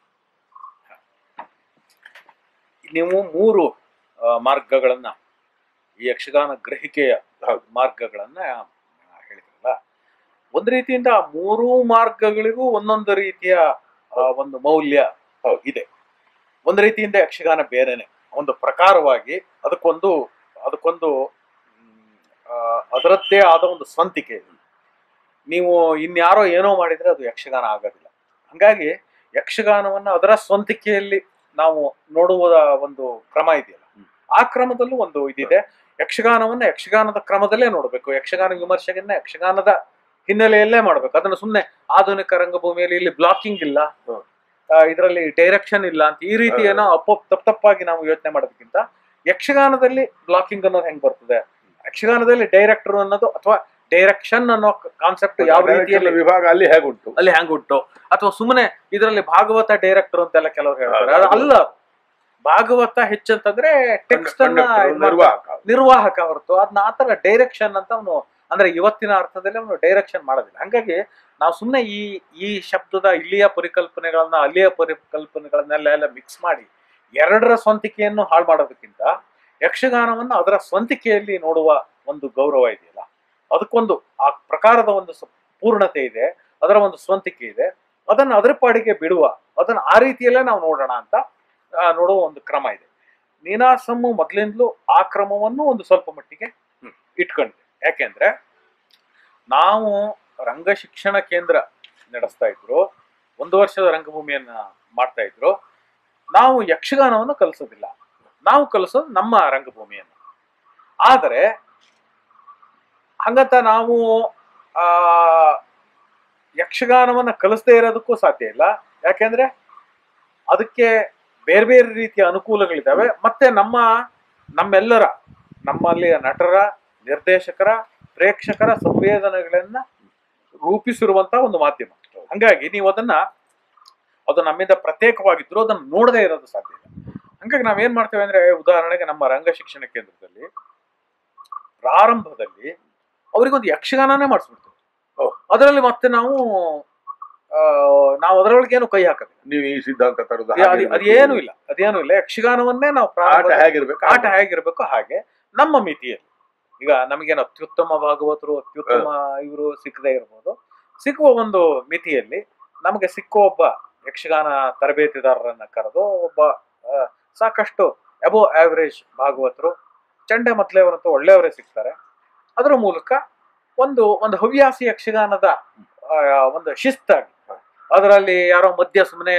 ನೀವು ಮೂರು ಆ, ಮಾರ್ಗಗಳನ್ನ ಈ ಯಕ್ಷಗಾನ ಗ್ರಹಿಕೆಯ ಹೌದು. ಮಾರ್ಗಗಳನ್ನ ಆ, ಹೇಳಿದ್ರಲ್ಲ ಒಂದು ರೀತಿಯಿಂದ ಆ ಮೂರೂ ಮಾರ್ಗಗಳಿಗೂ ಒಂದೊಂದು ರೀತಿಯ ಆ, ಒಂದು ಮೌಲ್ಯ ಹೌದು. ಇದೆ ಒಂದು ರೀತಿಯಿಂದ ಯಕ್ಷಗಾನ ಬೇರೆನೆ ಒಂದು ಪ್ರಕಾರವಾಗಿ ಅದಕ್ಕೊಂದು ಅದಕ್ಕೊಂದು ಮ್, ಆ, ಅದರದ್ದೇ ಆದ ಒಂದು ಸ್ವಂತಿಕೆ ಇದೆ ನೀವು ಇನ್ಯಾರೋ ಏನೋ ಮಾಡಿದ್ರೆ ಅದು ಯಕ್ಷಗಾನ ಆಗೋದಿಲ್ಲ ಹಂಗಾಗಿ ಯಕ್ಷಗಾನವನ್ನ ಅದರ ಸ್ವಂತಿಕೆಯಲ್ಲಿ ನಾವು ನೋಡುವ ಒಂದು ಕ್ರಮ ಇದೆಯಲ್ಲ ಆ ಕ್ರಮದಲ್ಲೂ ಒಂದು ಇದಿದೆ ಯಕ್ಷಗಾನವನ್ನ ಯಕ್ಷಗಾನದ ಕ್ರಮದಲ್ಲೇ ನೋಡಬೇಕು ಯಕ್ಷಗಾನ ವಿಮರ್ಶೆಯನ್ನ ಯಕ್ಷಗಾನದ ಹಿನ್ನೆಲೆಯಲ್ಲೇ ಮಾಡ್ಬೇಕು ಅದನ್ನು ಸುಮ್ಮನೆ ಆಧುನಿಕ ರಂಗಭೂಮಿಯಲ್ಲಿ ಇಲ್ಲಿ ಬ್ಲಾಕಿಂಗ್ ಇಲ್ಲ ಹ್ಮ್. ಇದರಲ್ಲಿ ಡೈರೆಕ್ಷನ್ ಇಲ್ಲ ಅಂತ ಈ ರೀತಿ ಹೌದು. ಏನೋ ಅಪ್ಪ ತಪ್ಪ ತಪ್ಪಾಗಿ ನಾವು ಯೋಚನೆ ಮಾಡೋದಕ್ಕಿಂತ ಯಕ್ಷಗಾನದಲ್ಲಿ ಬ್ಲಾಕಿಂಗ್ ಅನ್ನೋದು ಹೆಂಗ್ ಬರ್ತದೆ ಯಕ್ಷಗಾನದಲ್ಲಿ ಡೈರೆಕ್ಟರ್ ಅನ್ನೋದು ಅಥವಾ ಡೈರೆಕ್ಷನ್ ಅನ್ನೋ ಕಾನ್ಸೆಪ್ಟ್ ಯಾವ ರೀತಿಯಲ್ಲಿ ವಿಭಾಗ ಅಲ್ಲಿ ಹೇಗುಂಟು ಅಲ್ಲಿ ಹೆಂಗ್ ಉಂಟು ಅಥವಾ ಸುಮ್ಮನೆ ಇದರಲ್ಲಿ ಭಾಗವತ ಡೈರೆಕ್ಟರ್ ಅಂತೆಲ್ಲ ಕೆಲವರು ಹೇಳ್ತಾರೆ ಅದು ಅಲ್ಲ ಭಾಗವತ ಹೆಚ್ಚಂತಂದ್ರೆ ಟೆಕ್ಸ್ಟ್ ಅನ್ನ ಇದ್ ಮಾಡ್ತಾರೆ. ನಿರ್ವಾಹಕ ನಿರ್ವಾಹಕ ಹೊರತು ಅದನ್ನ ಆತರ ಡೈರೆಕ್ಷನ್ ಅಂತ ಅವನು ಅಂದ್ರೆ ಇವತ್ತಿನ ಅರ್ಥದಲ್ಲಿ ಅವನು ಡೈರೆಕ್ಷನ್ ಮಾಡೋದಿಲ್ಲ ಹಂಗಾಗಿ ನಾವು ಸುಮ್ಮನೆ ಈ ಈ ಶಬ್ದದ ಇಲ್ಲಿಯ ಪರಿಕಲ್ಪನೆಗಳನ್ನ ಅಲ್ಲಿಯ ಪರಿಕಲ್ಪನೆಗಳನ್ನೆಲ್ಲ ಎಲ್ಲ ಮಿಕ್ಸ್ ಮಾಡಿ ಎರಡರ ಸ್ವಂತಿಕೆಯನ್ನು ಹಾಳು ಮಾಡೋದಕ್ಕಿಂತ ಯಕ್ಷಗಾನವನ್ನು ಅದರ ಸ್ವಂತಿಕೆಯಲ್ಲಿ ನೋಡುವ ಒಂದು ಗೌರವ ಇದೆಯಲ್ಲ ಅದಕ್ಕೊಂದು ಆ ಪ್ರಕಾರದ ಒಂದು ಸ- ಪೂರ್ಣತೆ ಇದೆ ಅದರ ಒಂದು ಸ್ವಂತಿಕೆ ಇದೆ ಅದನ್ನು ಅದರ ಪಾಡಿಗೆ ಬಿಡುವ ಅದನ್ನು ಆ ರೀತಿಯಲ್ಲೇ ನಾವು ನೋಡೋಣ ಅಂತ ಆ, ನೋಡುವ ಒಂದು ಕ್ರಮ ಇದೆ ನೀನಾಸಮ್ಮು ಮೊದಲಿಂದಲೂ ಆ ಕ್ರಮವನ್ನು ಒಂದು ಸ್ವಲ್ಪ ಮಟ್ಟಿಗೆ ಹ್ಮ್. ಇಟ್ಕೊಂಡ್ವಿ ಯಾಕೆಂದ್ರೆ ನಾವು ರಂಗ ಶಿಕ್ಷಣ ಕೇಂದ್ರ ನಡೆಸ್ತಾ ಇದ್ರು ಒಂದು ವರ್ಷದ ರಂಗಭೂಮಿಯನ್ನ ಮಾಡ್ತಾ ಇದ್ರು ನಾವು ಯಕ್ಷಗಾನವನ್ನು ಕಲಿಸೋದಿಲ್ಲ ನಾವು ಕಲಿಸೋದು ನಮ್ಮ ರಂಗಭೂಮಿಯನ್ನು ಆದರೆ ಹಂಗಂತ ನಾವು ಆ ಯಕ್ಷಗಾನವನ್ನ ಕಲಿಸದೇ ಇರೋದಕ್ಕೂ ಸಾಧ್ಯ ಇಲ್ಲ ಯಾಕೆಂದ್ರೆ ಅದಕ್ಕೆ ಬೇರೆ ಬೇರೆ ರೀತಿಯ ಅನುಕೂಲಗಳಿದ್ದಾವೆ ಮತ್ತೆ ನಮ್ಮ ನಮ್ಮೆಲ್ಲರ ನಮ್ಮಲ್ಲಿಯ ನಟರ ನಿರ್ದೇಶಕರ ಪ್ರೇಕ್ಷಕರ ಸಂವೇದನೆಗಳನ್ನ ರೂಪಿಸಿರುವಂತ ಒಂದು ಮಾಧ್ಯಮ ಹಂಗಾಗಿ ನೀವು ಅದನ್ನ ಅದು ನಮ್ಮಿಂದ ಪ್ರತ್ಯೇಕವಾಗಿದ್ರು ಅದನ್ನ ನೋಡದೇ ಇರೋದು ಸಾಧ್ಯ ಇಲ್ಲ ಹಂಗಾಗಿ ನಾವೇನ್ ಮಾಡ್ತೇವೆ ಅಂದ್ರೆ ಉದಾಹರಣೆಗೆ ನಮ್ಮ ರಂಗ ಶಿಕ್ಷಣ ಕೇಂದ್ರದಲ್ಲಿ ಪ್ರಾರಂಭದಲ್ಲಿ ಅವರಿಗೊಂದು ಯಕ್ಷಗಾನನೇ ಮಾಡಿಸ್ಬಿಡ್ತೇವೆ ಓ. ಅದರಲ್ಲಿ ಮತ್ತೆ ನಾವು ಆ, ನಾವು ಅದರೊಳಗೆ ಏನು ಕೈ ಹಾಕೋದಿಲ್ಲ ನೀವು ಈ ಸಿದ್ಧಾಂತ ತರೋದು ಅದು- ಅದು- ಅದೇನು ಇಲ್ಲ ಅದೇನು ಇಲ್ಲ ಯಕ್ಷಗಾನವನ್ನೇ ನಾವು ಆಟ ಪ್ರಾರಂಭ ಹೇಗಿರ್ಬೇಕು ಆಟ ಹೇಗಿರ್ಬೇಕು ಹಾಗೆ ನಮ್ಮ ಮಿತಿಯಲ್ಲಿ ಈಗ ನಮಗೇನು ಅತ್ಯುತ್ತಮ ಭಾಗವತರು ಅತ್ಯುತ್ತಮ ಇವರು ಸಿಕ್ಕದೇ ಇರ್ಬೋದು ಸಿಕ್ಕುವ ಒಂದು ಮಿತಿಯಲ್ಲಿ ನಮಗೆ ಸಿಕ್ಕೋ ಒಬ್ಬ ಯಕ್ಷಗಾನ ತರಬೇತಿದಾರರನ್ನ ಕರೆದು ಒಬ್ಬ ಆ, ಸಾಕಷ್ಟು ಅಬೋ ಆವರೇಜ್ ಭಾಗವತರು ಚಂಡೆ ಮತ್ಲೆಯವರಂತೂ ಒಳ್ಳೆಯವರೇ ಸಿಗ್ತಾರೆ ಅದರ ಮೂಲಕ ಒಂದು ಒಂದು ಹವ್ಯಾಸಿ ಯಕ್ಷಗಾನದ ಆ, ಒಂದು ಶಿಸ್ತಾಗಿ ಅದರಲ್ಲಿ ಯಾರೋ ಮಧ್ಯ ಸುಮ್ಮನೆ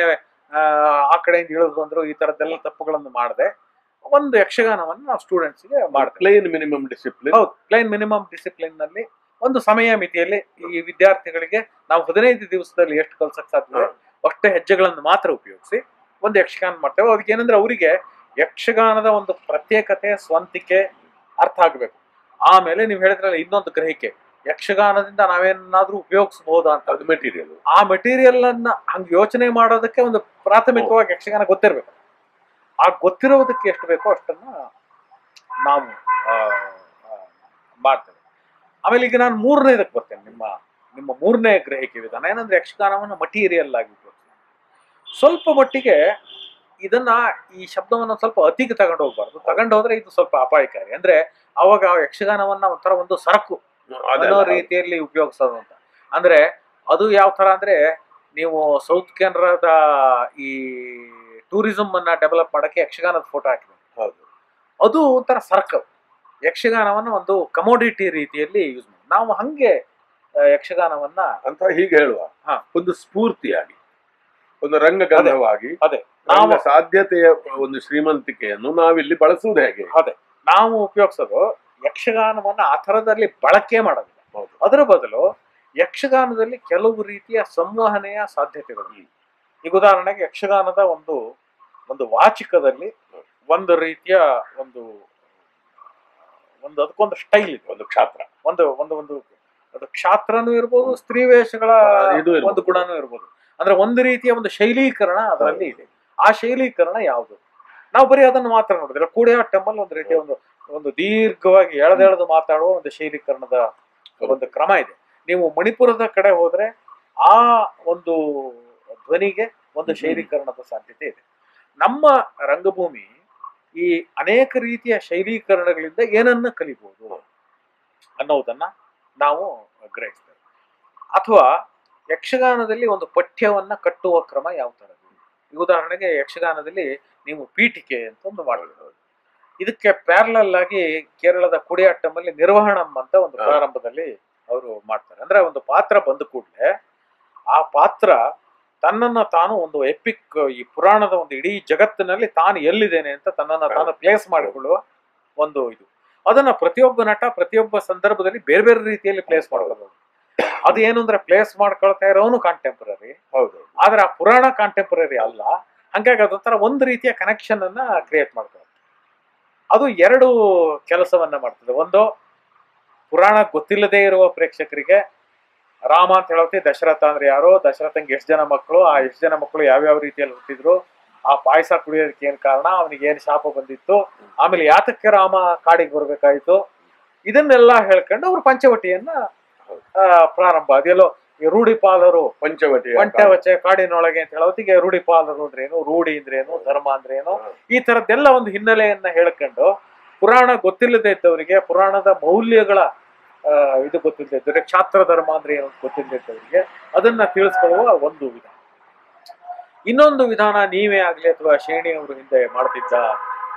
ಆ ಕಡೆಯಿಂದ ಇಳಿದು ಬಂದ್ರು ಈ ತರದ್ದೆಲ್ಲ ತಪ್ಪುಗಳನ್ನು ಮಾಡದೆ ಒಂದು ಯಕ್ಷಗಾನವನ್ನು ನಾವು ಸ್ಟೂಡೆಂಟ್ಸ್ಗೆ ಮಾಡ್ತೇವೆ ಪ್ಲೇನ್ ಮಿನಿಮಮ್ ಡಿಸಿಪ್ಲಿನ್ ಹೌದು ಪ್ಲೈನ್ ಮಿನಿಮಮ್ ಡಿಸಿಪ್ಲಿನ್ ನಲ್ಲಿ ಒಂದು ಸಮಯ ಮಿತಿಯಲ್ಲಿ ಈ ವಿದ್ಯಾರ್ಥಿಗಳಿಗೆ ನಾವು ಹದಿನೈದು ದಿವಸದಲ್ಲಿ ಎಷ್ಟು ಕಲ್ಸಕ್ ಸಾಧ್ಯ ಅಷ್ಟೇ ಹೆಜ್ಜೆಗಳನ್ನು ಮಾತ್ರ ಉಪಯೋಗಿಸಿ ಒಂದು ಯಕ್ಷಗಾನ ಮಾಡ್ತೇವೆ ಅದಕ್ಕೆ ಏನಂದ್ರೆ ಅವರಿಗೆ ಯಕ್ಷಗಾನದ ಒಂದು ಪ್ರತ್ಯೇಕತೆ ಸ್ವಂತಿಕೆ ಅರ್ಥ ಆಗಬೇಕು ಆಮೇಲೆ ನೀವು ಹೇಳಿದ್ರಲ್ಲ ಇನ್ನೊಂದು ಗ್ರಹಿಕೆ ಯಕ್ಷಗಾನದಿಂದ ನಾವೇನಾದ್ರೂ ಉಪಯೋಗಿಸಬಹುದಾ ಅಂತ ಅದು ಮೆಟೀರಿಯಲ್ ಆ ಮೆಟೀರಿಯಲ್ ಅನ್ನ ಹಂಗ್ ಯೋಚನೆ ಮಾಡೋದಕ್ಕೆ ಒಂದು ಪ್ರಾಥಮಿಕವಾಗಿ ಯಕ್ಷಗಾನ ಗೊತ್ತಿರ್ಬೇಕು ಆ ಗೊತ್ತಿರೋದಕ್ಕೆ ಎಷ್ಟು ಬೇಕೋ ಅಷ್ಟನ್ನ ನಾವು ಆ, ಆ, ಮಾಡ್ತೇವೆ ಆಮೇಲೆ ಈಗ ನಾನು ಮೂರನೇದಕ್ಕೆ ಬರ್ತೇನೆ ನಿಮ್ಮ ನಿಮ್ಮ ಮೂರನೇ ಗ್ರಹಿಕೆ ವಿಧಾನ ಏನಂದ್ರೆ ಯಕ್ಷಗಾನವನ್ನು ಮಟೀರಿಯಲ್ ಆಗಿ ಉಪಯೋಗಿಸ್ತಾರೆ ಸ್ವಲ್ಪ ಮಟ್ಟಿಗೆ ಇದನ್ನ ಈ ಶಬ್ದವನ್ನ ಸ್ವಲ್ಪ ಅತಿಗೆ ತಗೊಂಡು ಹೋಗ್ಬಾರ್ದು ತಗೊಂಡು ಹೋದ್ರೆ ಇದು ಸ್ವಲ್ಪ ಅಪಾಯಕಾರಿ ಅಂದ್ರೆ ಅವಾಗ ಆ ಯಕ್ಷಗಾನವನ್ನ ಒಂಥರ ಒಂದು ಸರಕು ಅನ್ನೋ ರೀತಿಯಲ್ಲಿ ಉಪಯೋಗಿಸೋದು ಅಂತ ಅಂದ್ರೆ ಅದು ಯಾವ ತರ ಅಂದ್ರೆ ನೀವು ಸೌತ್ ಕೆನರಾದ ಈ ಟೂರಿಸಂ ಅನ್ನ ಡೆವಲಪ್ ಮಾಡಕ್ಕೆ ಯಕ್ಷಗಾನದ ಫೋಟೋ ಹಾಕಿದೆ ಹೌದು ಅದು ಒಂಥರ ಸರ್ಕಲ್ ಯಕ್ಷಗಾನವನ್ನ ಒಂದು ಕಮೋಡಿಟಿ ರೀತಿಯಲ್ಲಿ ಯೂಸ್ ಮಾಡಿ ನಾವು ಹಂಗೆ ಆ, ಯಕ್ಷಗಾನವನ್ನ ಅಂತ ಹೀಗೆ ಹೇಳುವ ಹಾ. ಒಂದು ಸ್ಫೂರ್ತಿಯಾಗಿ ಒಂದು ರಂಗಗಂಧವಾಗಿ ಅದೇ ರಂಗ ನಾವು ಸಾಧ್ಯತೆಯ ಒಂದು ಶ್ರೀಮಂತಿಕೆಯನ್ನು ನಾವಿಲ್ಲಿ ಬಳಸುವುದು ಹೇಗೆ ಅದೇ ನಾವು ಉಪಯೋಗಿಸೋದು ಯಕ್ಷಗಾನವನ್ನ ಆ ಥರದಲ್ಲಿ ಬಳಕೆ ಮಾಡೋದಿಲ್ಲ ಹೌದು. ಅದರ ಬದಲು ಯಕ್ಷಗಾನದಲ್ಲಿ ಕೆಲವು ರೀತಿಯ ಸಂವಹನೆಯ ಸಾಧ್ಯತೆಗಳು ಈಗ ಉದಾಹರಣೆಗೆ ಯಕ್ಷಗಾನದ ಒಂದು ಒಂದು ವಾಚಿಕದಲ್ಲಿ ಒಂದು ರೀತಿಯ ಒಂದು ಒಂದು ಅದಕ್ಕೊಂದು ಸ್ಟೈಲ್ ಇದೆ ಒಂದು ಕ್ಷಾತ್ರ ಒಂದು ಒಂದು ಒಂದು ಅದು ಕ್ಷಾತ್ರನೂ ಇರ್ಬೋದು ಸ್ತ್ರೀ ವೇಷಗಳ ಇದು ಇರ್ಬೋದು. ಒಂದು ಗುಣನೂ ಇರ್ಬೋದು ಅಂದ್ರೆ ಒಂದು ರೀತಿಯ ಒಂದು ಶೈಲೀಕರಣ ಅದರಲ್ಲಿ ಇದೆ ಆ ಶೈಲೀಕರಣ ಯಾವುದು ನಾವು ಬರೀ ಅದನ್ನು ಮಾತ್ರ ನೋಡಿದ್ರೆ ಕೂಡಿಯಾಟ್ಟಮ್ಮಲ್ಲಿ ಒಂದು ರೀತಿಯ ಒಂದು ಒಂದು ದೀರ್ಘವಾಗಿ ಎಳೆದೆಳೆದು ಮಾತಾಡುವ ಒಂದು ಶೈಲೀಕರಣದ ಒಂದು ಕ್ರಮ ಇದೆ ನೀವು ಮಣಿಪುರದ ಕಡೆ ಹೋದ್ರೆ ಆ ಒಂದು ಧ್ವನಿಗೆ ಒಂದು ಹ್ಮ್. ಶೈಲೀಕರಣದ ಸಾಧ್ಯತೆ ಇದೆ ನಮ್ಮ ರಂಗಭೂಮಿ ಈ ಅನೇಕ ರೀತಿಯ ಶೈಲೀಕರಣಗಳಿಂದ ಏನನ್ನ ಕಲಿಬಹುದು ಅನ್ನೋದನ್ನ ನಾವು ಗ್ರಹಿಸ್ತೇವೆ ಅಥವಾ ಯಕ್ಷಗಾನದಲ್ಲಿ ಒಂದು ಪಠ್ಯವನ್ನ ಕಟ್ಟುವ ಕ್ರಮ ಯಾವ ಥರದ್ದು ಈ ಉದಾಹರಣೆಗೆ ಯಕ್ಷಗಾನದಲ್ಲಿ ನೀವು ಪೀಠಿಕೆ ಅಂತ ಒಂದು ಮಾಡಬಹುದು ಇದಕ್ಕೆ ಪ್ಯಾರಲಲ್ ಆಗಿ ಕೇರಳದ ಕುಡಿಯಾಟ್ಟಮಲ್ಲಿ ನಿರ್ವಹಣಂ ಅಂತ ಒಂದು ಹಾ. ಪ್ರಾರಂಭದಲ್ಲಿ ಅವರು ಮಾಡ್ತಾರೆ ಅಂದ್ರೆ ಒಂದು ಪಾತ್ರ ಬಂದ ಕೂಡಲೇ ಆ ಪಾತ್ರ ತನ್ನನ್ನ ತಾನು ಒಂದು ಎಪಿಕ್ ಈ ಪುರಾಣದ ಒಂದು ಇಡೀ ಜಗತ್ತಿನಲ್ಲಿ ತಾನು ಎಲ್ಲಿದ್ದೇನೆ ಅಂತ ತನ್ನನ್ನ ತಾನು ಪ್ಲೇಸ್ ಮಾಡಿಕೊಳ್ಳುವ ಒಂದು ಇದು ಅದನ್ನ ಪ್ರತಿಯೊಬ್ಬ ನಟ ಪ್ರತಿಯೊಬ್ಬ ಸಂದರ್ಭದಲ್ಲಿ ಬೇರೆ ಬೇರೆ ರೀತಿಯಲ್ಲಿ ಪ್ಲೇಸ್ ಮಾಡ್ಕೋಬಹುದು ಅದು ಏನು ಅಂದ್ರೆ ಪ್ಲೇಸ್ ಮಾಡ್ಕೊಳ್ತಾ ಇರೋನು ಕಾಂಟೆಂಪರರಿ ಹೌದು ಆದ್ರೆ ಆ ಪುರಾಣ ಕಾಂಟೆಂಪರರಿ ಅಲ್ಲ ಹಂಗಾಗಿ ಅದೊಂಥರ ಒಂದು ರೀತಿಯ ಕನೆಕ್ಷನ್ ಅನ್ನ ಕ್ರಿಯೇಟ್ ಮಾಡ್ತಾರೆ ಅದು ಎರಡು ಕೆಲಸವನ್ನ ಮಾಡ್ತದೆ ಒಂದು ಪುರಾಣ ಗೊತ್ತಿಲ್ಲದೆ ಇರುವ ಪ್ರೇಕ್ಷಕರಿಗೆ ರಾಮ ಅಂತ ಹೇಳೋತಿ ದಶರಥ ಅಂದ್ರೆ ಯಾರೋ ದಶರಥಂಗೆ ಎಷ್ಟು ಜನ ಮಕ್ಕಳು ಆ ಎಷ್ಟು ಜನ ಮಕ್ಕಳು ಯಾವ್ಯಾವ ರೀತಿಯಲ್ಲಿ ಹುಟ್ಟಿದ್ರು ಆ ಪಾಯಸ ಕುಡಿಯೋದಕ್ಕೆ ಏನ್ ಕಾರಣ ಅವನಿಗೆ ಏನ್ ಶಾಪ ಬಂದಿತ್ತು ಆಮೇಲೆ ಯಾತಕ್ಕೆ ರಾಮ ಕಾಡಿಗೆ ಬರ್ಬೇಕಾಯ್ತು ಇದನ್ನೆಲ್ಲ ಹೇಳ್ಕೊಂಡು ಅವ್ರು ಪಂಚವಟಿಯನ್ನ ಆ, ಪ್ರಾರಂಭ ಅದೆಲ್ಲೋ ಈ ರೂಢಿಪಾಲರು ಪಂಚವಟಿ ಪಂಚವಚೆ ಕಾಡಿನೊಳಗೆ ಅಂತ ಹೇಳೋತ್ತಿಗೆ ರೂಢಿಪಾಲರು ಅಂದ್ರೇನು ರೂಢಿ ಅಂದ್ರೇನು ಧರ್ಮ ಅಂದ್ರೇನು ಈ ತರದ್ದೆಲ್ಲ ಒಂದು ಹಿನ್ನೆಲೆಯನ್ನ ಹೇಳ್ಕೊಂಡು ಪುರಾಣ ಗೊತ್ತಿಲ್ಲದೆ ಇದ್ದವರಿಗೆ ಪುರಾಣದ ಮೌಲ್ಯಗಳ ಆ, ಇದು ಗೊತ್ತಿಲ್ಲದೆ ಇದ್ದವರಿಗೆ ಕ್ಷಾತ್ರ ಧರ್ಮ ಅಂದ್ರೆ ಏನು ಅಂತ ಗೊತ್ತಿಲ್ಲದೆ ಇದ್ದವರಿಗೆ ಅದನ್ನ ತಿಳಿಸ್ಕೊಳ್ಳುವ ಒಂದು ವಿಧಾನ ಇನ್ನೊಂದು ವಿಧಾನ ನೀವೇ ಆಗ್ಲಿ ಅಥವಾ ಶೇಣಿ ಅವರು ಹಿಂದೆ ಮಾಡ್ತಿದ್ದ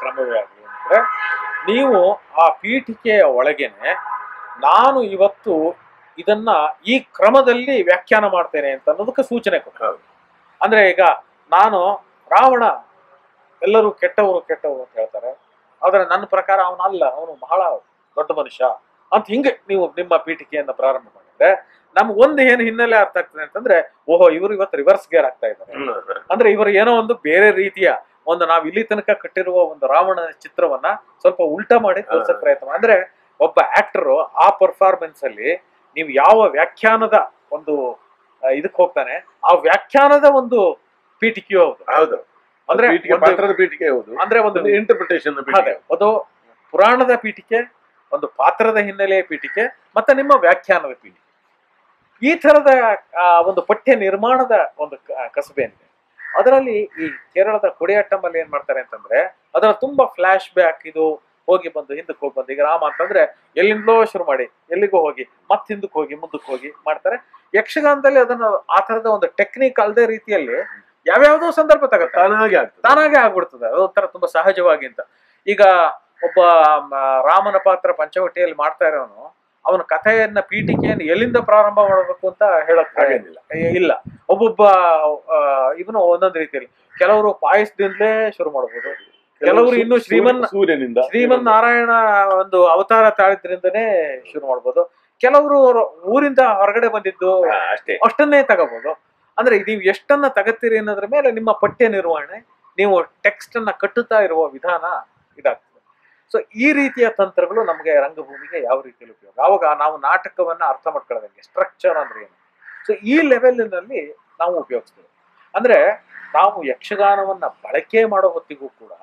ಕ್ರಮವೇ ಆಗಲಿ ಅಂದ್ರೆ ನೀವು ಆ ಪೀಠಿಕೆಯ ಒಳಗೇನೆ ನಾನು ಇವತ್ತು ಇದನ್ನ ಈ ಕ್ರಮದಲ್ಲಿ ವ್ಯಾಖ್ಯಾನ ಮಾಡ್ತೇನೆ ಅಂತ ಅನ್ನೋದಕ್ಕೆ ಸೂಚನೆ ಕೊಡ ಹೌದು. ಅಂದ್ರೆ ಈಗ ನಾನು ರಾವಣ ಎಲ್ಲರೂ ಕೆಟ್ಟವರು ಕೆಟ್ಟವರು ಅಂತ ಹೇಳ್ತಾರೆ ಆದ್ರೆ ನನ್ನ ಪ್ರಕಾರ ಅವನಲ್ಲ ಅವನು ಬಹಳ ದೊಡ್ಡ ಮನುಷ್ಯ ಅಂತ ಹಿಂಗೆ ನೀವು ನಿಮ್ಮ ಪೀಠಿಕೆಯನ್ನ ಪ್ರಾರಂಭ ಮಾಡಿದ್ರೆ ನಮ್ಗೆ ಒಂದು ಏನು ಹಿನ್ನೆಲೆ ಅರ್ಥ ಆಗ್ತದೆ ಅಂತಂದ್ರೆ ಓಹೋ ಇವರು ಇವತ್ತು ರಿವರ್ಸ್ ಗೇರ್ ಆಗ್ತಾ ಇದ್ದಾರೆ ಅಂದ್ರೆ ಇವರು ಏನೋ ಒಂದು ಬೇರೆ ರೀತಿಯ ಒಂದು ನಾವು ಇಲ್ಲಿ ತನಕ ಕಟ್ಟಿರುವ ಒಂದು ರಾವಣನ ಚಿತ್ರವನ್ನ ಸ್ವಲ್ಪ ಉಲ್ಟಾ ಮಾಡಿ ತೋರ್ಸಕ್ ಹಾ. ಪ್ರಯತ್ನ ಅಂದ್ರೆ ಒಬ್ಬ ಆಕ್ಟರ್ ಆ ಪರ್ಫಾರ್ಮೆನ್ಸ್ ಅಲ್ಲಿ ನೀವು ಯಾವ ವ್ಯಾಖ್ಯಾನದ ಒಂದು ಇದಕ್ಕೆ ಹೋಗ್ತಾನೆ ಆ ವ್ಯಾಖ್ಯಾನದ ಒಂದು ಪೀಠಿಕೆಯು ಹೌದು ಹೌದು ಅಂದ್ರೆ ಪೀಠಿಕೆ ಒಂದು- ಪಾತ್ರದ ಪೀಠಿಕೆ ಹೌದು ಅಂದ್ರೆ ಒಂದು ಒಂದು ಇಂಟರ್ಪ್ರಿಟೇಷನ್ ಅದೇ ಒಂದು ಪುರಾಣದ ಪೀಠಿಕೆ ಒಂದು ಪಾತ್ರದ ಹಿನ್ನೆಲೆಯ ಪೀಠಿಕೆ ಮತ್ತೆ ನಿಮ್ಮ ವ್ಯಾಖ್ಯಾನದ ಪೀಠಿಕೆ ಈ ತರದ ಆ, ಒಂದು ಪಠ್ಯ ನಿರ್ಮಾಣದ ಒಂದು ಕ- ಕಸಬೆ ಏನಿದೆ ಅದರಲ್ಲಿ ಈ ಕೇರಳದ ಕೊಡಿಯಾಟ್ಟಮಲ್ಲಿ ಏನ್ ಮಾಡ್ತಾರೆ ಅಂತಂದ್ರೆ ಅದರ ತುಂಬಾ ಫ್ಲಾಶ್ ಬ್ಯಾಕ್ ಇದು ಹೋಗಿ ಬಂದು ಹಿಂದಕ್ಕೆ ಹೋಗಿ ಬಂದು ಈಗ ರಾಮ ಅಂತಂದ್ರೆ ಎಲ್ಲಿಂದಲೋ ಶುರು ಮಾಡಿ ಎಲ್ಲಿಗೋ ಹೋಗಿ ಮತ್ತೆ ಹಿಂದಕ್ಕೆ ಹೋಗಿ ಮುಂದಕ್ಕೆ ಹೋಗಿ ಮಾಡ್ತಾರೆ ಯಕ್ಷಗಾನದಲ್ಲಿ ಅದನ್ನ ಆ ತರದ ಒಂದು ಟೆಕ್ನಿಕ್ ಅಲ್ಲದೆ ರೀತಿಯಲ್ಲಿ ಯಾವ್ಯಾವುದೋ ಸಂದರ್ಭ ತಗತ್ತೆ ತಾನಾಗೆ ಆಗ್ತದೆ ತಾನಾಗೆ ಆಗ್ಬಿಡ್ತದೆ ಅದು ಒಂಥರ ತುಂಬಾ ಸಹಜವಾಗಿ ಅಂತ ಈಗ ಒಬ್ಬ ಮ, ರಾಮನ ಪಾತ್ರ ಪಂಚವಟಿಯಲ್ಲಿ ಮಾಡ್ತಾ ಇರೋನು ಅವನ ಕಥೆಯನ್ನ ಪೀಠಿಕೆಯನ್ನು ಎಲ್ಲಿಂದ ಪ್ರಾರಂಭ ಮಾಡಬೇಕು ಅಂತ ಹೇಳಕ್ ಹಾಗೇನಿಲ್ಲ. ಇಲ್ಲ ಒಬ್ಬೊಬ್ಬ ಆ, ಇವನು ಒಂದೊಂದು ರೀತಿಯಲ್ಲಿ ಕೆಲವರು ಪಾಯಸದಿಂದಲೇ ಶುರು ಮಾಡಬಹುದು ಕೆಲವರು ಇನ್ನು ಶ್ರೀಮನ್- ಸೂರ್ಯನಿಂದ ಶ್ರೀಮನ್ ನಾರಾಯಣ ಒಂದು ಅವತಾರ ತಾಳಿದ್ರಿಂದನೇ ಶುರು ಮಾಡ್ಬೋದು ಕೆಲವರು ಊರಿಂದ ಹೊರಗಡೆ ಬಂದಿದ್ದು ಹಾ, ಅಷ್ಟೇ ಅಷ್ಟನ್ನೇ ತಗೋಬಹುದು ಅಂದ್ರೆ ನೀವು ಎಷ್ಟನ್ನ ತಗತ್ತೀರಿ ಅನ್ನೋದ್ರ ಮೇಲೆ ನಿಮ್ಮ ಪಠ್ಯ ನಿರ್ವಹಣೆ ನೀವು ಟೆಕ್ಸ್ಟ್ ಅನ್ನ ಕಟ್ಟುತ್ತಾ ಇರುವ ವಿಧಾನ ಇದಾಗ್ತದೆ ಸೊ ಈ ರೀತಿಯ ತಂತ್ರಗಳು ನಮಗೆ ರಂಗಭೂಮಿಗೆ ಯಾವ ರೀತಿಯಲ್ಲಿ ಉಪಯೋಗ ಆವಾಗ ನಾವು ನಾಟಕವನ್ನ ಅರ್ಥ ಮಾಡ್ಕೊಳ್ಳೋದಂಗೆ ಸ್ಟ್ರಕ್ಚರ್ ಅಂದ್ರೆ ಏನು ಸೊ ಈ ಲೆವೆಲ್ನಲ್ಲಿ ನಾವು ಉಪಯೋಗಿಸ್ತೇವೆ ಅಂದ್ರೆ ನಾವು ಯಕ್ಷಗಾನವನ್ನ ಬಳಕೆ ಮಾಡೋ ಹೊತ್ತಿಗೂ ಕೂಡ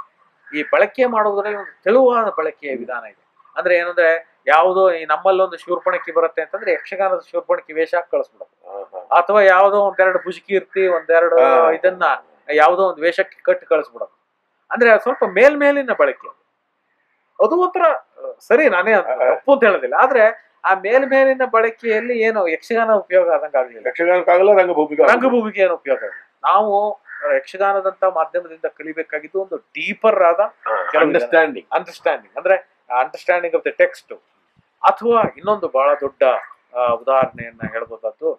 ಈ ಬಳಕೆ ಮಾಡೋದ್ರಲ್ಲಿ ಒಂದು ತೆಳುವಾದ ಬಳಕೆಯ ವಿಧಾನ ಇದೆ ಅಂದ್ರೆ ಏನಂದ್ರೆ ಯಾವುದೋ ಈ ನಮ್ಮಲ್ಲೊಂದು ಶೂರ್ಪಣಕಿ ಬರುತ್ತೆ ಅಂತಂದ್ರೆ ಯಕ್ಷಗಾನದ ಶೂರ್ಪಣಕಿ ವೇಷ ಹಾಕಿ ಕಳಿಸ್ಬಿಡೋದು ಹಾ, ಹಾ. ಅಥವಾ ಯಾವುದೋ ಒಂದೆರಡು ಬುಜುಕಿ ಇರ್ತಿ ಒಂದೆರಡು ಹಾ. ಇದನ್ನ ಯಾವುದೋ ಒಂದು ವೇಷಕ್ಕೆ ಕಟ್ಟಿ ಕಳಿಸ್ಬಿಡೋದು ಅಂದ್ರೆ ಅದು ಸ್ವಲ್ಪ ಮೇಲ್ಮೇಲಿನ ಬಳಕೆ ಅದು. ಅದು ಒಂಥರ ಅಹ್, ಸರಿ ನಾನೇ ಅದ್ ತಪ್ಪು ಅಂತ ಹೇಳೋದಿಲ್ಲ ಆದ್ರೆ ಆ ಮೇಲ್ಮೇಲಿನ ಬಳಕೆಯಲ್ಲಿ ಏನು ಯಕ್ಷಗಾನ ಉಪಯೋಗ ಆದಂಗ ಆಗಲಿಲ್ಲ ಯಕ್ಷಗಾನಕ್ಕಾಗಲ್ಲ ರಂಗಭೂಮಿಗೆ ಆಗಲ್ಲ. ರಂಗಭೂಮಿಗೆ ಏನು ಉಪಯೋಗ ಇಲ್ಲ ನಾವು ಅಹ್, ಯಕ್ಷಗಾನದಂತ ಮಾಧ್ಯಮದಿಂದ ಕಲಿಬೇಕಾಗಿದ್ದು ಒಂದು ಡೀಪರ್ ಆದ ಹಾ, ಕೆಲವು ಅಂಡರ್ಸ್ಟ್ಯಾಂಡಿಂಗ್ ಅಂಡರ್ಸ್ಟ್ಯಾಂಡಿಂಗ್ ಅಂದ್ರೆ ಅಂಡರ್ಸ್ಟ್ಯಾಂಡಿಂಗ್ ಆಫ್ ದ ಟೆಕ್ಸ್ಟ್ ಅಥವಾ ಇನ್ನೊಂದು ಬಹಳ ದೊಡ್ಡ ಆ, ಉದಾಹರಣೆಯನ್ನ ಹೇಳ್ಬೋದಾದ್ದು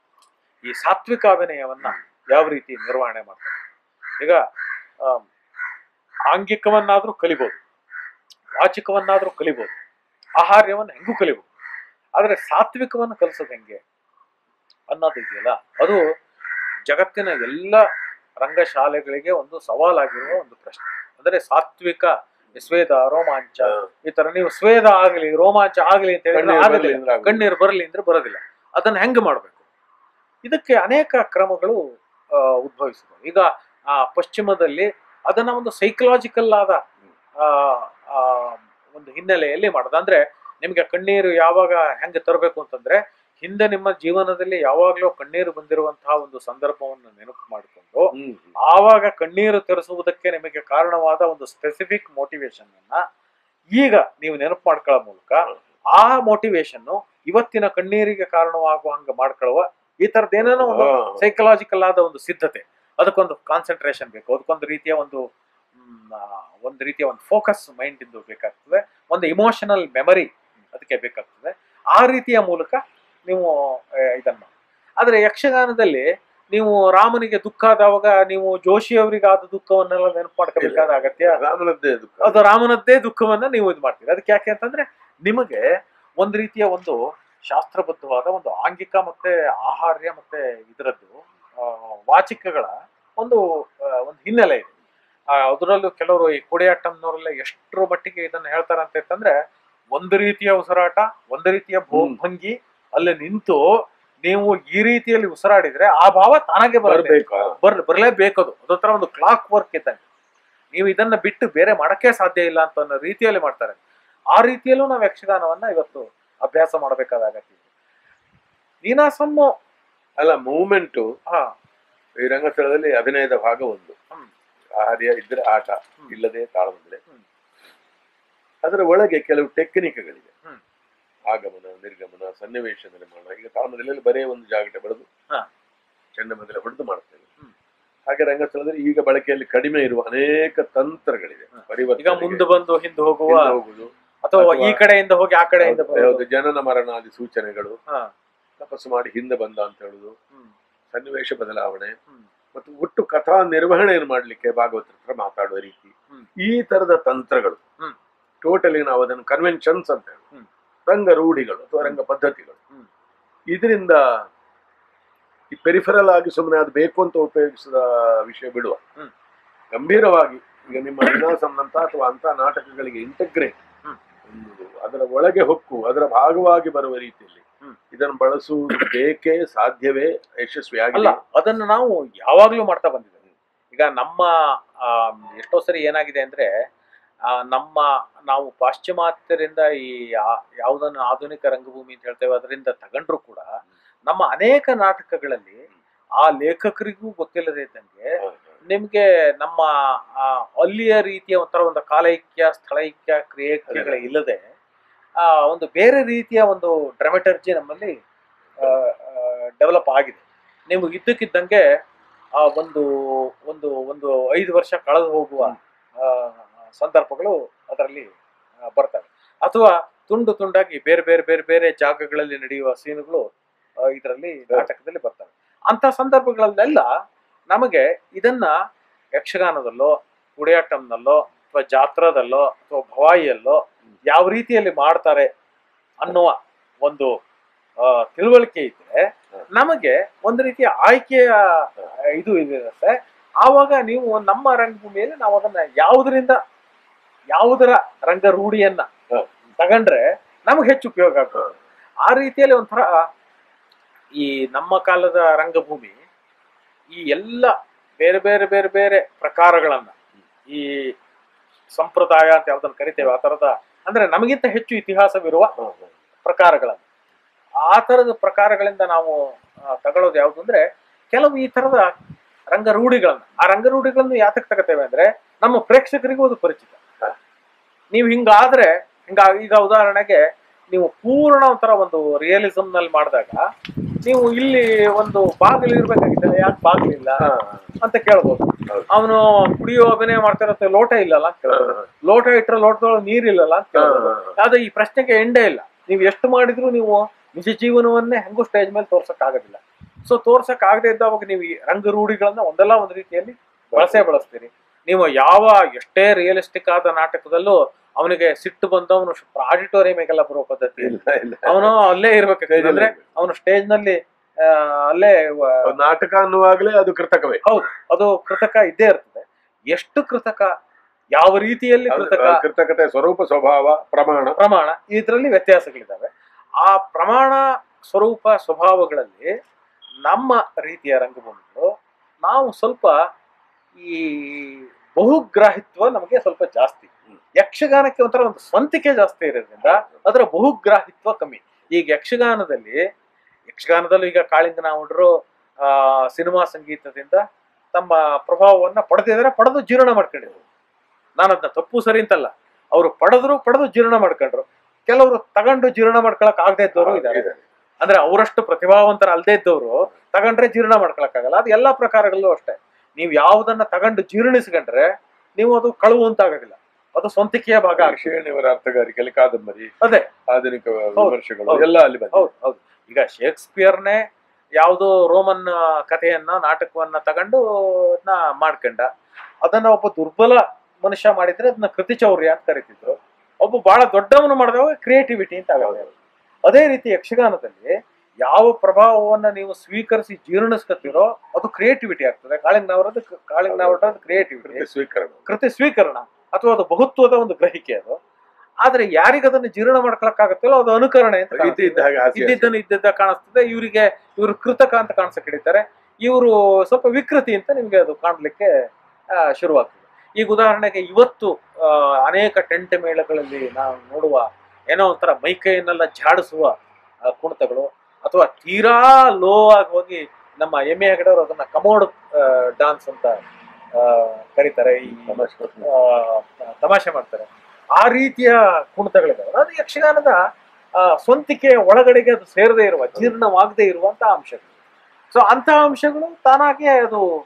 ಈ ಸಾತ್ವಿಕ ಅಭಿನಯವನ್ನ ಯಾವ ರೀತಿ ನಿರ್ವಹಣೆ ಮಾಡ್ತಾರೆ ಈಗ ಆಮ್, ಆಂಗಿಕವನ್ನಾದ್ರೂ ಕಲಿಬಹುದು ವಾಚಿಕವನ್ನಾದ್ರೂ ಕಲಿಬಹುದು ಆಹಾರ್ಯವನ್ನ ಹೆಂಗೂ ಕಲಿಬಹುದು ಆದ್ರೆ ಸಾತ್ವಿಕವನ್ನು ಕಲಿಸೋದು ಹೆಂಗೆ ಅನ್ನೋದು ಇದೆಯಲ್ಲ ಅದು ಜಗತ್ತಿನ ಎಲ್ಲ ರಂಗಶಾಲೆಗಳಿಗೆ ಒಂದು ಸವಾಲಾಗಿರುವ ಒಂದು ಪ್ರಶ್ನೆ ಅಂದ್ರೆ ಸಾತ್ವಿಕ ಸ್ವೇದ ರೋಮಾಂಚ ಈ ತರ ನೀವು ಸ್ವೇದ ಆಗಲಿ ರೋಮಾಂಚ ಆಗಲಿ ಅಂತ ಹೇಳಿದ್ರೆ ಆಗೋದಿಲ್ಲ ಕಣ್ಣೀರು ಬರಲಿ ಅಂದ್ರೆ ಬರೋದಿಲ್ಲ ಅದನ್ನ ಹೆಂಗ್ ಮಾಡಬೇಕು ಇದಕ್ಕೆ ಅನೇಕ ಕ್ರಮಗಳು ಆ, ಉದ್ಭವಿಸಿದವು ಈಗ ಆ, ಪಶ್ಚಿಮದಲ್ಲಿ ಅದನ್ನ ಒಂದು ಸೈಕಲಾಜಿಕಲ್ ಆದ ಆ, ಆ, ಒಂದು ಹಿನ್ನೆಲೆಯಲ್ಲಿ ಮಾಡೋದು ಅಂದ್ರೆ ನಿಮ್ಗೆ ಕಣ್ಣೀರು ಯಾವಾಗ ಹೆಂಗೆ ತರಬೇಕು ಅಂತಂದ್ರೆ ಹಿಂದೆ ನಿಮ್ಮ ಜೀವನದಲ್ಲಿ ಯಾವಾಗ್ಲೂ ಕಣ್ಣೀರು ಬಂದಿರುವಂತಹ ಒಂದು ಸಂದರ್ಭವನ್ನು ನೆನಪು ಮಾಡಿಕೊಂಡು ಆವಾಗ ಕಣ್ಣೀರು ತರಿಸುವುದಕ್ಕೆ ನಿಮಗೆ ಕಾರಣವಾದ ಒಂದು ಸ್ಪೆಸಿಫಿಕ್ ಮೋಟಿವೇಶನ್ ಅನ್ನ ಈಗ ನೀವು ನೆನಪು ಮಾಡ್ಕೊಳ್ಳೋ ಮೂಲಕ ಆ ಮೋಟಿವೇಶನ್ ಇವತ್ತಿನ ಕಣ್ಣೀರಿಗೆ ಕಾರಣವಾಗುವ ಹಂಗ ಮಾಡ್ಕೊಳ್ಳುವ ಈ ತರದ್ ಏನೇನೋ ಒಂದು ಸೈಕಲಾಜಿಕಲ್ ಆದ ಒಂದು ಸಿದ್ಧತೆ ಅದಕ್ಕೊಂದು ಕಾನ್ಸಂಟ್ರೇಷನ್ ಬೇಕು ಅದಕ್ಕೊಂದು ರೀತಿಯ ಒಂದು ಮ್, ಆ, ಒಂದು ರೀತಿಯ ಒಂದು ಫೋಕಸ್ ಮೈಂಡ್ ಇಂದು ಬೇಕಾಗ್ತದೆ ಒಂದು ಇಮೋಷನಲ್ ಮೆಮರಿ ಅದಕ್ಕೆ ಬೇಕಾಗ್ತದೆ ಆ ರೀತಿಯ ಮೂಲಕ ನೀವು ಆ, ಇದನ್ನ ಮಾಡಿ. ಆದ್ರೆ ಯಕ್ಷಗಾನದಲ್ಲಿ ನೀವು ರಾಮನಿಗೆ ದುಃಖ ಆದವಾಗ ನೀವು ಜೋಶಿ ಅವರಿಗೆ ಆದ ದುಃಖವನ್ನೆಲ್ಲ ನೆನಪು ಮಾಡ್ಕೋಬೇಕಾದ ಅಗತ್ಯ ರಾಮನದ್ದೇ ದುಃಖ ಅದು ರಾಮನದ್ದೇ ದುಃಖವನ್ನ ನೀವು ಇದು ಮಾಡ್ತೀರಿ ಅದಕ್ಕೆ ಯಾಕೆ ಅಂತಂದ್ರೆ ನಿಮಗೆ ಒಂದು ರೀತಿಯ ಒಂದು ಶಾಸ್ತ್ರಬದ್ಧವಾದ ಒಂದು ಆಂಗಿಕ ಮತ್ತೆ ಆಹಾರ್ಯ ಮತ್ತೆ ಇದರದ್ದು ಆ, ವಾಚಿಕಗಳ ಒಂದು ಆ, ಒಂದು ಹಿನ್ನೆಲೆ ಇದೆ ಆ, ಅದರಲ್ಲೂ ಕೆಲವರು ಈ ಕುಡಿಯಾಟಂನವರೆಲ್ಲ ಎಷ್ಟರ ಮಟ್ಟಿಗೆ ಇದನ್ನ ಹೇಳ್ತಾರೆ ಅಂತ ಅಂತಂದ್ರೆ ಒಂದು ರೀತಿಯ ಉಸಿರಾಟ ಒಂದು ರೀತಿಯ ಭೋ- ಹ್ಮ್. ಭಂಗಿ ಅಲ್ಲಿ ನಿಂತು ನೀವು ಈ ರೀತಿಯಲ್ಲಿ ಉಸಿರಾಡಿದ್ರೆ ಆ ಭಾವ ತಾನಾಗೆ ಬರುತ್ತೆ ಬರ್ಬೇಕು ಹಾ. ಬರ್ ಬರಲೇಬೇಕದು ಅದೊಂಥರ ಒಂದು ಕ್ಲಾಕ್ ವರ್ಕ್ ಇದ್ದಂಗೆ ನೀವು ಇದನ್ನ ಬಿಟ್ಟು ಬೇರೆ ಮಾಡಕ್ಕೆ ಸಾಧ್ಯ ಇಲ್ಲ ಅಂತ ಅನ್ನೋ ರೀತಿಯಲ್ಲಿ ಮಾಡ್ತಾರೆ ಆ ರೀತಿಯಲ್ಲೂ ನಾವು ಯಕ್ಷಗಾನವನ್ನ ಇವತ್ತು ಅಭ್ಯಾಸ ಮಾಡಬೇಕಾದ ಅಗತ್ಯ ಇದೆ ನೀನಾಸಮ್ಮ ಅಲ್ಲ ಮೂವ್ಮೆಂಟ್ ಹಾ ಈ ರಂಗಸ್ಥಳದಲ್ಲಿ ಅಭಿನಯದ ಭಾಗ ಒಂದು ಹ್ಮ್. ಆರ್ಯ ಇದ್ರೆ ಆಟ ಹ್ಮ್. ಇಲ್ಲದೆ ತಾಳಮಂದ್ರೆ ಹ್ಮ್. ಅದರ ಒಳಗೆ ಕೆಲವು ಟೆಕ್ನಿಕ್ಗಳಿವೆ ಹ್ಮ್. ಆಗಮನ ನಿರ್ಗಮನ ಸನ್ನಿವೇಶ ನಿರ್ಮಾಣ ಈಗ ತಾಳಮದಲ್ಲಿ ಬರೇ ಒಂದು ಜಾಗಟ ಬೆಳೆದು ಹಾ. ಚೆಂಡ ಮೊದಲ ಹೊಡೆದು ಮಾಡ್ತೇವೆ ಹ್ಮ್. ಹಾಗೆ ರಂಗಸ್ಥಳದಲ್ಲಿ ಈಗ ಬಳಕೆಯಲ್ಲಿ ಕಡಿಮೆ ಇರುವ ಅನೇಕ ತಂತ್ರಗಳಿದೆ ಹ. ಈಗ ಪರಿವರ್ತನೆ ಮುಂದೆ ಬಂದು ಹಿಂದೆ ಹೋಗುವ ಹೋಗುದು ಅಥವಾ ಈ ಅಥವಾ- ಕಡೆಯಿಂದ ಹೋಗಿ ಆ ಕಡೆಯಿಂದ ಹೌದು, ಬರೋದು ಹೌದು, ಜನನ ಮರಣಾದಿ ಸೂಚನೆಗಳು ಹಾ. ತಪಸ್ಸು ಮಾಡಿ ಹಿಂದೆ ಬಂದ ಅಂತ ಹೇಳುದು ಹ್ಮ್. ಸನ್ನಿವೇಶ ಬದಲಾವಣೆ ಹ್ಮ್. ಮತ್ತು ಒಟ್ಟು ಕಥಾ ನಿರ್ವಹಣೆಯನ್ನು ಮಾಡ್ಲಿಕ್ಕೆ ಭಾಗವತರ ಹತ್ರ ಮಾತಾಡುವ ರೀತಿ ಹ್ಮ್. ಈ ತರದ ತಂತ್ರಗಳು ಹ್ಮ್. ಟೋಟಲಿ ನಾವು ಅದನ್ನು ಕನ್ವೆನ್ಷನ್ಸ್ ಅಂತ ಹೇಳಿ ಹ್ಮ್. ರಂಗ ರೂಢಿಗಳು ಅಥವಾ ರಂಗ ಪದ್ಧತಿಗಳು ಹ್ಮ್. ಇದರಿಂದ ಈ ಪೆರಿಫರಲ್ ಆಗಿ ಸುಮ್ಮನೆ ಅದು ಬೇಕು ಅಂತ ಉಪಯೋಗಿಸಿದ ವಿಷಯ ಬಿಡುವ ಹ್ಮ್. ಗಂಭೀರವಾಗಿ ಈಗ ನಿಮ್ಮ ವಿನಾಸಂನಂತ ಅಥವಾ ಅಂತ ನಾಟಕಗಳಿಗೆ ಇಂಟಗ್ರೇಟ್ ಹ್ಮ್. ಒಂದು ಅದರ ಒಳಗೆ ಹೊಕ್ಕು ಅದರ ಭಾಗವಾಗಿ ಬರುವ ರೀತಿಯಲ್ಲಿ ಹ್ಮ್. ಇದನ್ನು ಬಳಸುವುದು ಬೇಕೇ ಸಾಧ್ಯವೇ ಅಲ್ಲ ಯಶಸ್ವಿಯಾಗಿಲ್ಲ ಅದನ್ನು ನಾವು ಯಾವಾಗ್ಲೂ ಮಾಡ್ತಾ ಬಂದಿದ್ದೇವೆ ಈಗ ನಮ್ಮ ಆ, ಎಷ್ಟೋ ಸರಿ ಏನಾಗಿದೆ ಅಂದ್ರೆ ಆ, ನಮ್ಮ ನಾವು ಪಾಶ್ಚಿಮಾತ್ಯರಿಂದ ಈ ಆ- ಯಾವುದನ್ನು ಆಧುನಿಕ ರಂಗಭೂಮಿ ಅಂತ ಹೇಳ್ತೇವೆ ಅದರಿಂದ ತಗೊಂಡ್ರು ಕೂಡ ನಮ್ಮ ಅನೇಕ ನಾಟಕಗಳಲ್ಲಿ ಆ ಲೇಖಕರಿಗೂ ಗೊತ್ತಿಲ್ಲದೆ ಇದ್ದಂಗೆ ನಿಮ್ಗೆ ನಮ್ಮ ಆ, ಅಲ್ಲಿಯ ರೀತಿಯ ಒಂಥರ ಒಂದು ಕಾಲೈಕ್ಯ ಸ್ಥಳೈಕ್ಯ ಕ್ರಿಯೆಗಳ ಇಲ್ಲದೆ ಆ, ಒಂದು ಬೇರೆ ರೀತಿಯ ಒಂದು ಡ್ರಮೆಟರ್ಜಿ ನಮ್ಮಲ್ಲಿ ಡೆವಲಪ್ ಆಗಿದೆ ನೀವು ಇದ್ದಕ್ಕಿದ್ದಂಗೆ ಆ ಒಂದು ಒಂದು ಒಂದು ಐದು ವರ್ಷ ಕಳೆದು ಹೋಗುವ ಆ, ಸಂದರ್ಭಗಳು ಅದರಲ್ಲಿ ಆ, ಬರ್ತವೆ ಅಥವಾ ತುಂಡು ತುಂಡಾಗಿ ಬೇರೆ ಬೇರೆ ಬೇರೆ ಬೇರೆ ಜಾಗಗಳಲ್ಲಿ ನಡೆಯುವ ಸೀನುಗಳು ಇದರಲ್ಲಿ ನಾಟಕದಲ್ಲಿ ಬರ್ತವೆ ಅಂತ ಸಂದರ್ಭಗಳಲ್ಲೆಲ್ಲ ನಮಗೆ ಇದನ್ನ ಯಕ್ಷಗಾನದಲ್ಲೋ ಕುಡಿಯಾಟಂನಲ್ಲೋ ಅಥವಾ ಜಾತ್ರಾದಲ್ಲೋ ಅಥವಾ ಭವಾಯಿಯಲ್ಲೋ ಯಾವ ರೀತಿಯಲ್ಲಿ ಮಾಡ್ತಾರೆ ಅನ್ನುವ ಒಂದು ಆ, ತಿಳುವಳಿಕೆ ಇದ್ರೆ ನಮಗೆ ಒಂದು ರೀತಿಯ ಆಯ್ಕೆಯ ಆ, ಇದು ಇರುತ್ತೆ ಆವಾಗ ನೀವು ನಮ್ಮ ರಂಗಭೂಮಿಯಲ್ಲಿ ನಾವು ಅದನ್ನ ಯಾವುದರಿಂದ ಯಾವುದರ ರಂಗ ರೂಢಿಯನ್ನ ಹ. ತಗೊಂಡ್ರೆ ನಮಗೆ ಹೆಚ್ಚು ಉಪಯೋಗ ಆಗ್ತದೆ ಆ ರೀತಿಯಲ್ಲಿ ಒಂಥರ ಈ ನಮ್ಮ ಕಾಲದ ರಂಗಭೂಮಿ ಈ ಎಲ್ಲ ಬೇರೆ ಬೇರೆ ಬೇರೆ ಬೇರೆ ಪ್ರಕಾರಗಳನ್ನ ಈ ಸಂಪ್ರದಾಯ ಅಂತ ಯಾವ್ದನ್ನ ಕರಿತೇವೆ ಆ ತರದ ಅಂದ್ರೆ ನಮಗಿಂತ ಹೆಚ್ಚು ಇತಿಹಾಸವಿರುವ ಪ್ರಕಾರಗಳನ್ನು ಆ ತರದ ಪ್ರಕಾರಗಳಿಂದ ನಾವು ಆ, ತಗೊಳ್ಳೋದು ಯಾವುದು ಅಂದ್ರೆ ಕೆಲವು ಈ ತರದ ರಂಗರೂಢಿಗಳನ್ನ ಆ ರಂಗರೂಢಿಗಳನ್ನು ಯಾತಕ್ಕೆ ತಗೋತೇವೆ ಅಂದ್ರೆ ನಮ್ಮ ಪ್ರೇಕ್ಷಕರಿಗೂ ಅದು ಪರಿಚಿತ ಹ. ನೀವು ಹಿಂಗಾದ್ರೆ ಹಿಂಗ ಈಗ ಉದಾಹರಣೆಗೆ ನೀವು ಪೂರ್ಣ ಒಂಥರ ಒಂದು ರಿಯಲಿಸಮ್ ನಲ್ಲಿ ಮಾಡಿದಾಗ ನೀವು ಇಲ್ಲಿ ಒಂದು ಬಾಗಿಲು ಇರ್ಬೇಕಾಗಿತ್ತಲ್ಲ ಯಾಕೆ ಬಾಗಿಲಿಲ್ಲ ಅಂತ ಕೇಳ್ಬೋದು ಹೌದು. ಅವನು ಕುಡಿಯೋ ಅಭಿನಯ ಮಾಡ್ತಿರತ್ತೆ ಲೋಟ ಇಲ್ಲಲ್ಲ ಅಂತ ಕೇಳ್ಬೋದು ಲೋಟ ಇಟ್ಟರೆ ಲೋಟದೊಳಗೆ ನೀರಿಲ್ಲಲ್ಲ ಅಂತ ಕೇಳ್ಬೋದು ಆದ್ರೆ ಈ ಪ್ರಶ್ನೆಗೆ ಎಂಡೇ ಇಲ್ಲ ನೀವು ಎಷ್ಟು ಮಾಡಿದ್ರು ನೀವು ನಿಜ ಜೀವನವನ್ನೇ ಹೆಂಗೂ ಸ್ಟೇಜ್ ಮೇಲೆ ತೋರ್ಸಕ್ ಆಗೋದಿಲ್ಲ ಸೊ ತೋರ್ಸಕ್ ಆಗದೆ ಇದ್ದವಾಗ ನೀವು ಈ ರಂಗರೂಢಿಗಳನ್ನ ಒಂದಲ್ಲ ಒಂದು ರೀತಿಯಲ್ಲಿ ಬಳಸೇ ಬಳಸ್ತೀರಿ ನೀವು ಯಾವ ಎಷ್ಟೇ ರಿಯಲಿಸ್ಟಿಕ್ ಆದ ನಾಟಕದಲ್ಲೂ ಅವನಿಗೆ ಸಿಟ್ಟು ಬಂದವನು ಆಡಿಟೋರಿಯಮಿಗೆಲ್ಲ ಬರೋ ಪದ್ಧತಿ ಇಲ್ಲ ಇಲ್ಲ ಅವನು ಅಲ್ಲೇ ಇರ್ಬೇಕು ಅಂದ್ರೆ ಅವನು ಸ್ಟೇಜ್ ನಲ್ಲಿ ಆ, ಅಲ್ಲೇ ವ- ಒಂದು ನಾಟಕ ಅನ್ನುವಾಗಲೇ ಅದು ಕೃತಕವೇ ಹೌದು ಅದು ಕೃತಕ ಇದ್ದೇ ಇರ್ತದೆ ಎಷ್ಟು ಕೃತಕ ಯಾವ ರೀತಿಯಲ್ಲಿ ಅದು ಕೃತಕ ಕೃತಕತೆ ಸ್ವರೂಪ ಸ್ವಭಾವ ಪ್ರಮಾಣ ಪ್ರಮಾಣ ಇದರಲ್ಲಿ ವ್ಯತ್ಯಾಸಗಳಿದ್ದಾವೆ ಆ ಪ್ರಮಾಣ ಸ್ವರೂಪ ಸ್ವಭಾವಗಳಲ್ಲಿ ನಮ್ಮ ರೀತಿಯ ರಂಗಭೂಮಿಗಳು ನಾವು ಸ್ವಲ್ಪ ಈ ಬಹುಗ್ರಾಹಿತ್ವ ನಮಗೆ ಸ್ವಲ್ಪ ಜಾಸ್ತಿ ಯಕ್ಷಗಾನಕ್ಕೆ ಒಂಥರ ಒಂದು ಸ್ವಂತಿಕೆ ಜಾಸ್ತಿ ಇರೋದ್ರಿಂದ ಅದರ ಬಹುಗ್ರಾಹಿತ್ವ ಕಮ್ಮಿ ಈಗ ಯಕ್ಷಗಾನದಲ್ಲಿ ಯಕ್ಷಗಾನದಲ್ಲೂ ಈಗ ಕಾಳಿಂಗನಾವುಡ್ರು ಆ ಸಿನಿಮಾ ಸಂಗೀತದಿಂದ ತಮ್ಮ ಪ್ರಭಾವವನ್ನ ಪಡೆದಿದ್ದಾರೆ ಪಡೆದು ಜೀರ್ಣ ಮಾಡ್ಕೊಂಡಿದ್ರು ನಾನು ಅದನ್ನ ತಪ್ಪು ಸರಿ ಅಂತಲ್ಲ ಅವರು ಪಡೆದ್ರು ಪಡೆದು ಜೀರ್ಣ ಮಾಡ್ಕೊಂಡ್ರು ಕೆಲವರು ತಗೊಂಡು ಜೀರ್ಣ ಮಾಡ್ಕೊಳಕ್ ಆಗದೆ ಇದ್ದವರು ಇದ್ದಾರೆ ಇದೆ. ಅಂದ್ರೆ ಅವರಷ್ಟು ಪ್ರತಿಭಾವಂತರ ಅಲ್ಲದೆ ಇದ್ದವರು ತಗೊಂಡ್ರೆ ಜೀರ್ಣ ಮಾಡ್ಕೊಳಕ್ಕಾಗಲ್ಲ ಅದು ಎಲ್ಲಾ ಪ್ರಕಾರಗಳಲ್ಲೂ ಅಷ್ಟೇ ನೀವು ಯಾವುದನ್ನ ತಗೊಂಡು ಜೀರ್ಣಿಸ್ಕೊಂಡ್ರೆ ನೀವು ಅದು ಕಳುವು ಅಂತ ಆಗೋದಿಲ್ಲ ಅದು ಸ್ವಂತಿಕೆಯ ಭಾಗ ಆಗ್ತದೆ ಶ್ರೇಣಿಯವರ ಅರ್ಥಗಾರಿಕೆಯಲ್ಲಿ ಕಾದಂಬರಿ ಅದೇ ಆಧುನಿಕ ವಿಮರ್ಶೆಗಳು ಹೌದು. ಎಲ್ಲ ಅಲ್ಲಿ ಬಂದಿದೆ ಹೌದು ಹೌದು ಈಗ ಶೇಕ್ಸ್ಪಿಯರ್ನೇ ಯಾವುದೋ ರೋಮನ್ ಕಥೆಯನ್ನ ನಾಟಕವನ್ನ ತಗೊಂಡು ಅದನ್ನ ಮಾಡ್ಕೊಂಡ ಅದನ್ನ ಒಬ್ಬ ದುರ್ಬಲ ಮನುಷ್ಯ ಮಾಡಿದ್ರೆ ಅದನ್ನ ಕೃತಿಚೌರ್ಯ ಅಂತ ಕರಿತಿದ್ರು ಒಬ್ಬ ಬಹಳ ದೊಡ್ಡವನು ಮಾಡಿದಾಗ ಕ್ರಿಯೇಟಿವಿಟಿ ಅಂತ ಆಗುತ್ತೆ ಅದೇ ರೀತಿ ಯಕ್ಷಗಾನದಲ್ಲಿ ಯಾವ ಪ್ರಭಾವವನ್ನ ನೀವು ಸ್ವೀಕರಿಸಿ ಜೀರ್ಣಿಸ್ಕೊತೀರೋ ಅದು ಕ್ರಿಯೇಟಿವಿಟಿ ಆಗ್ತದೆ ಕಾಳಿಂಗನವರದ್ದು ಕಾಳಿಂಗನವರದ್ದು ಕ್ರಿಯೇಟಿವಿಟಿ ಕೃತಿ ಸ್ವೀಕರಣ ಕೃತಿ ಸ್ವೀಕರಣ ಅಥವಾ ಅದು ಬಹುತ್ವದ ಒಂದು ಗ್ರಹಿಕೆ ಅದು ಆದ್ರೆ ಯಾರಿಗ ಅದನ್ನು ಜೀರ್ಣ ಮಾಡ್ಕೊಳಕ್ಕಾಗತ್ತಲ್ಲೋ ಅದು ಅನುಕರಣೆ ಅಂತ ಇದ್ದ ಕಾಣಿಸ್ತದೆ. ಇದ್ದ ಹಾಗೆ ಹಾಸ್ಯ ಇದ್ದಿದ್ದನ್ನು ಇದ್ದಿದ್ದ ಕಾಣಿಸ್ತದೆ ಇವರಿಗೆ ಇವರು ಕೃತಕ ಅಂತ ಕಾಣಿಸಕ್ ಹಿಡಿತಾರೆ ಇವರು ಸ್ವಲ್ಪ ವಿಕೃತಿ ಅಂತ ನಿಮ್ಗೆ ಅದು ಕಾಣ್ಲಿಕ್ಕೆ ಆ, ಶುರುವಾಗ್ತದೆ ಈಗ ಉದಾಹರಣೆಗೆ ಇವತ್ತು ಆ, ಅನೇಕ ಟೆಂಟ್ ಮೇಳಗಳಲ್ಲಿ ನಾವು ನೋಡುವ ಏನೋ ಒಂಥರ ಮೈಕೈಯನ್ನೆಲ್ಲ ಝಾಡಿಸುವ ಆ, ಕುಣಿತಗಳು ಅಥವಾ ತೀರಾ ಲೋ ಆಗಿ ಹೋಗಿ ನಮ್ಮ ಎಮ್ಮೆ ಹೆಗಡವರು ಅದನ್ನ ಕಮೋಡ್ ಡಾನ್ಸ್ ಅಂತ ಆ, ಕರೀತಾರೆ ಈ ತಮಾಷೆ. ಆ, ತಮಾಷೆ ಮಾಡ್ತಾರೆ ಆ ರೀತಿಯ ಕುಣಿತಗಳಿದಾವೆ ಅದು ಯಕ್ಷಗಾನದ ಆ, ಸ್ವಂತಿಕೆಯ ಒಳಗಡೆಗೆ ಅದು ಸೇರದೇ ಇರುವ ಜೀರ್ಣವಾಗದೇ ಇರುವಂತಹ ಅಂಶಗಳು ಸೊ ಅಂತಹ ಅಂಶಗಳು ತಾನಾಗೆ ಅದು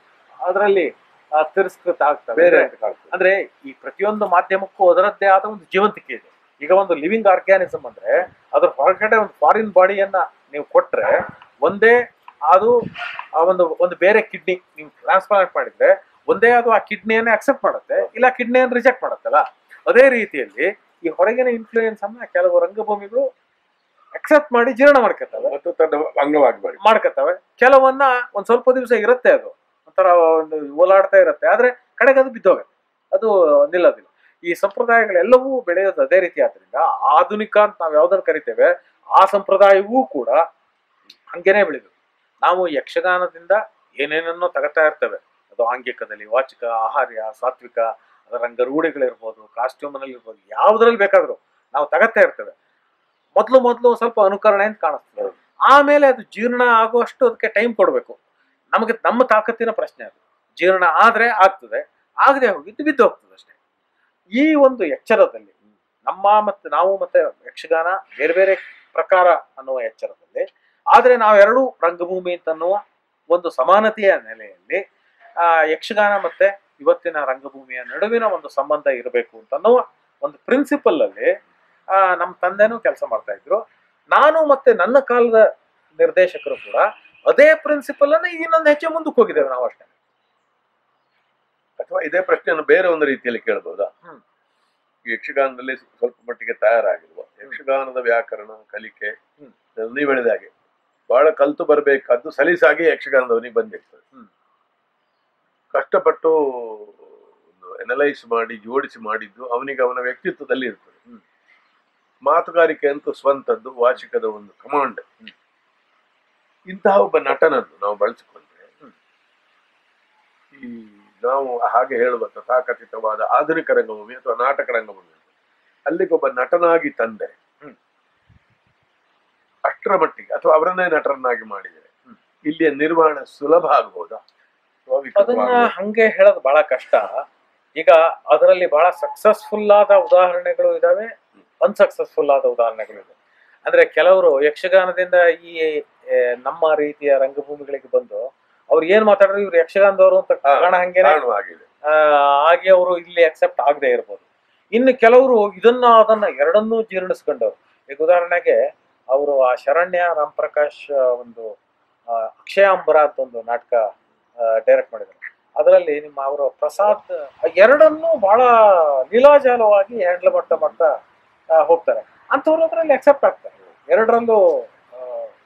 ಅದರಲ್ಲಿ ತಿರಸ್ಕೃತ ಆಗ್ತವೆ ಬೇರೆ ಅಂತ ಕಾಣ್ತದೆ ಅಂದ್ರೆ ಈ ಪ್ರತಿಯೊಂದು ಮಾಧ್ಯಮಕ್ಕೂ ಅದರದ್ದೇ ಆದ ಒಂದು ಜೀವಂತಿಕೆ ಇದೆ ಈಗ ಒಂದು ಲಿವಿಂಗ್ ಆರ್ಗ್ಯಾನಿಸಮ್ ಅಂದ್ರೆ ಅದ್ರ ಹೊರಗಡೆ ಒಂದು ಫಾರಿನ್ ಬಾಡಿಯನ್ನ ನೀವು ಕೊಟ್ರೆ ಒಂದೇ ಅದು ಆ ಒಂದು ಒಂದು ಬೇರೆ ಕಿಡ್ನಿ ನೀವು ಟ್ರಾನ್ಸ್ಪ್ಲಾಂಟ್ ಮಾಡಿದ್ರೆ ಒಂದೇ ಅದು ಆ ಕಿಡ್ನಿಯನ್ನೇ ಅಕ್ಸೆಪ್ಟ್ ಮಾಡುತ್ತೆ ಇಲ್ಲ ಕಿಡ್ನಿಯನ್ನು ರಿಜೆಕ್ಟ್ ಮಾಡುತ್ತಲ್ಲ ಅದೇ ರೀತಿಯಲ್ಲಿ ಈ ಹೊರಗಿನ ಇನ್ಫ್ಲೂಯೆನ್ಸ್ ಅನ್ನ ಕೆಲವು ರಂಗಭೂಮಿಗಳು ಅಕ್ಸೆಪ್ಟ್ ಮಾಡಿ ಜೀರ್ಣ ಮಾಡ್ಕೊತವೆ ಮತ್ತು ತನ್ನ ಅಂಗವಾಗಿ ಮಾಡಿ ಮಾಡ್ಕೊತವೆ ಕೆಲವನ್ನ ಒಂದ್ ಸ್ವಲ್ಪ ದಿವಸ ಇರುತ್ತೆ ಅದು ಒಂಥರ ಒಂದು ಓಲಾಡ್ತಾ ಇರುತ್ತೆ ಆದ್ರೆ ಕಡೆಗೆ ಅದು ಬಿದ್ದೋಗುತ್ತೆ ಅದು ನಿಲ್ಲೋದಿಲ್ಲ ಈ ಸಂಪ್ರದಾಯಗಳೆಲ್ಲವೂ ಬೆಳೆಯೋದು ಅದೇ ರೀತಿ ಆದ್ರಿಂದ ಆಧುನಿಕ ಅಂತ ನಾವು ಯಾವ್ದನ್ನ ಕರಿತೇವೆ ಆ ಸಂಪ್ರದಾಯವೂ ಕೂಡ ಹಂಗೇನೆ ಬೆಳೆದು ನಾವು ಯಕ್ಷಗಾನದಿಂದ ಏನೇನನ್ನೋ ತಗೋತಾ ಇರ್ತೇವೆ ಅದು ಆಂಗಿಕದಲ್ಲಿ ವಾಚಿಕ ಆಹಾರ್ಯ ಸಾತ್ವಿಕ ಅದರ ರಂಗರೂಢಿಗಳಿರ್ಬೋದು ಕಾಸ್ಟ್ಯೂಮ್ನಲ್ಲಿ ಇರ್ಬೋದು ಯಾವ್ದ್ರಲ್ಲಿ ಬೇಕಾದ್ರೂ ನಾವು ತಗೋತಾ ಇರ್ತೇವೆ ಮೊದಲು ಮೊದಲು ಸ್ವಲ್ಪ ಅನುಕರಣೆ ಅಂತ ಕಾಣಿಸ್ತದೆ ಹೌದು. ಆಮೇಲೆ ಅದು ಜೀರ್ಣ ಆಗುವಷ್ಟು ಅದಕ್ಕೆ ಟೈಮ್ ಕೊಡಬೇಕು ನಮಗೆ ನಮ್ಮ ತಾಕತ್ತಿನ ಪ್ರಶ್ನೆ ಅದು ಜೀರ್ಣ ಆದ್ರೆ ಆಗ್ತದೆ ಆಗದೆ ಹೋಗಿದ್ದು ಬಿದ್ದು ಹೋಗ್ತದೆ ಅಷ್ಟೇ ಈ ಒಂದು ಎಚ್ಚರದಲ್ಲಿ ನಮ್ಮ ಮತ್ತೆ ನಾವು ಮತ್ತೆ ಯಕ್ಷಗಾನ ಬೇರೆ ಬೇರೆ ಪ್ರಕಾರ ಅನ್ನುವ ಎಚ್ಚರದಲ್ಲಿ ಆದ್ರೆ ನಾವೆರಡೂ ರಂಗಭೂಮಿ ಅಂತ ಅನ್ನುವ ಒಂದು ಸಮಾನತೆಯ ನೆಲೆಯಲ್ಲಿ ಆ ಯಕ್ಷಗಾನ ಮತ್ತೆ ಇವತ್ತಿನ ರಂಗಭೂಮಿಯ ನಡುವಿನ ಒಂದು ಸಂಬಂಧ ಇರಬೇಕು ಅಂತ ಅನ್ನುವ ಒಂದು ಪ್ರಿನ್ಸಿಪಲ್ ಅಲ್ಲಿ ಆ, ನಮ್ಮ ತಂದೆನೂ ಕೆಲಸ ಮಾಡ್ತಾ ಇದ್ರು ನಾನು ಮತ್ತೆ ನನ್ನ ಕಾಲದ ನಿರ್ದೇಶಕರು ಕೂಡ ಅದೇ ಪ್ರಿನ್ಸಿಪಲ್ ಅನ್ನ ಇನ್ನೊಂದು ಹೆಚ್ಚು ಮುಂದಕ್ಕೆ ಹೋಗಿದ್ದೇವೆ ನಾವು ಅಷ್ಟೇ ಅಥವಾ ಇದೇ ಪ್ರಶ್ನೆಯನ್ನು ಬೇರೆ ಒಂದು ರೀತಿಯಲ್ಲಿ ಕೇಳಬಹುದಾ ಹ್ಮ್. ಈ ಯಕ್ಷಗಾನದಲ್ಲಿ ಸ್ವಲ್ಪ ಮಟ್ಟಿಗೆ ತಯಾರಾಗಿರುವ ಯಕ್ಷಗಾನದ ವ್ಯಾಕರಣ ಕಲಿಕೆ ಹ್ಮ್. ನೀವು ಹೇಳಿದ ಹಾಗೆ ಬಹಳ ಕಲ್ತು ಬರಬೇಕಾದ್ದು ಸಲೀಸಾಗಿ ಯಕ್ಷಗಾನದವನಿಗೆ ಬಂದಿರ್ತದೆ ಹ್ಮ್. ಕಷ್ಟಪಟ್ಟು ಎನಲೈಸ್ ಮಾಡಿ ಜೋಡಿಸಿ ಮಾಡಿದ್ದು ಅವನಿಗೆ ಅವನ ವ್ಯಕ್ತಿತ್ವದಲ್ಲಿ ಇರ್ತದೆ ಹ್ಮ್. ಮಾತುಗಾರಿಕೆ ಅಂತೂ ಸ್ವಂತದ್ದು ವಾಚಿಕದ ಒಂದು ಕಮಾಂಡ್ ಇಂತಹ ಒಬ್ಬ ನಟನನ್ನು ನಾವು ಬಳಸಿಕೊಂಡ್ರೆ ಈ ನಾವು ಹಾಗೆ ಹೇಳುವ ತಥಾಕಥಿತವಾದ ಆಧುನಿಕ ರಂಗಭೂಮಿ ಅಥವಾ ನಾಟಕ ರಂಗಭೂಮಿ ಅಂತ. ಅಲ್ಲಿಗೊಬ್ಬ ನಟನಾಗಿ ತಂದೆ ಹ್ಮ್. ಅಷ್ಟರ ಮಟ್ಟಿಗೆ ಅಥವಾ ಅವರನ್ನೇ ನಟರನ್ನಾಗಿ ಮಾಡಿದರೆ ಹ್ಮ್. ಇಲ್ಲಿಯ ನಿರ್ವಹಣೆ ಸುಲಭ ಆಗ್ಬೋದಾ ಅಥವಾ ಅದನ್ನ ವಿಕೃತವಾಗ್ಬೋದಾ? ಹಂಗೆ ಹೇಳೋದು ಬಹಳ ಕಷ್ಟ ಈಗ ಅದರಲ್ಲಿ ಬಹಳ ಸಕ್ಸಸ್ಫುಲ್ ಆದ ಉದಾಹರಣೆಗಳು ಇದಾವೆ ಅನ್ಸಕ್ಸಸ್ಫುಲ್ ಆದ ಉದಾಹರಣೆಗಳು ಇದಾವೆ ಅಂದ್ರೆ ಕೆಲವರು ಯಕ್ಷಗಾನದಿಂದ ಈ ಏ, ನಮ್ಮ ರೀತಿಯ ರಂಗಭೂಮಿಗಳಿಗೆ ಬಂದು ಅವ್ರು ಏನ್ ಮಾತಾಡಿದ್ರು ಇವ್ರು ಯಕ್ಷಗಾನದವರು ಅಂತ ಹಾ, ಕಾರಣ ಹಂಗೇನೆ ಕಾರಣವಾಗಿದೆ ಆ, ಹಾಗೆ ಅವರು ಇಲ್ಲಿ ಅಕ್ಸೆಪ್ಟ್ ಆಗದೆ ಇರ್ಬೋದು ಇನ್ನು ಕೆಲವರು ಇದನ್ನ ಅದನ್ನ ಎರಡನ್ನೂ ಜೀರ್ಣಿಸ್ಕೊಂಡವ್ರು ಈಗ ಉದಾಹರಣೆಗೆ ಅವರು ಆ ಶರಣ್ಯ ರಾಮಪ್ರಕಾಶ್ ಆ, ಒಂದು ಆ, ಅಕ್ಷಯಾಂಬರ ಅಂತ ಒಂದು ನಾಟಕ ಡೈರೆಕ್ಟ್ ಮಾಡಿದ್ರು ಅದರಲ್ಲಿ ನಿಮ್ಮ ಅವರ ಪ್ರಸಾದ್ ಆ ಎರಡನ್ನೂ ಬಹಳ ಲೀಲಾಜಾಲವಾಗಿ ಹ್ಯಾಂಡಲ್ ಮಾಡ್ತಾ ಮಾಡ್ತಾ ಆ, ಹೋಗ್ತಾರೆ ಅಂಥವ್ರು ಅದರಲ್ಲಿ ಅಕ್ಸೆಪ್ಟ್ ಆಗ್ತಾರೆ ಎರಡರಲ್ಲೂ ಆ,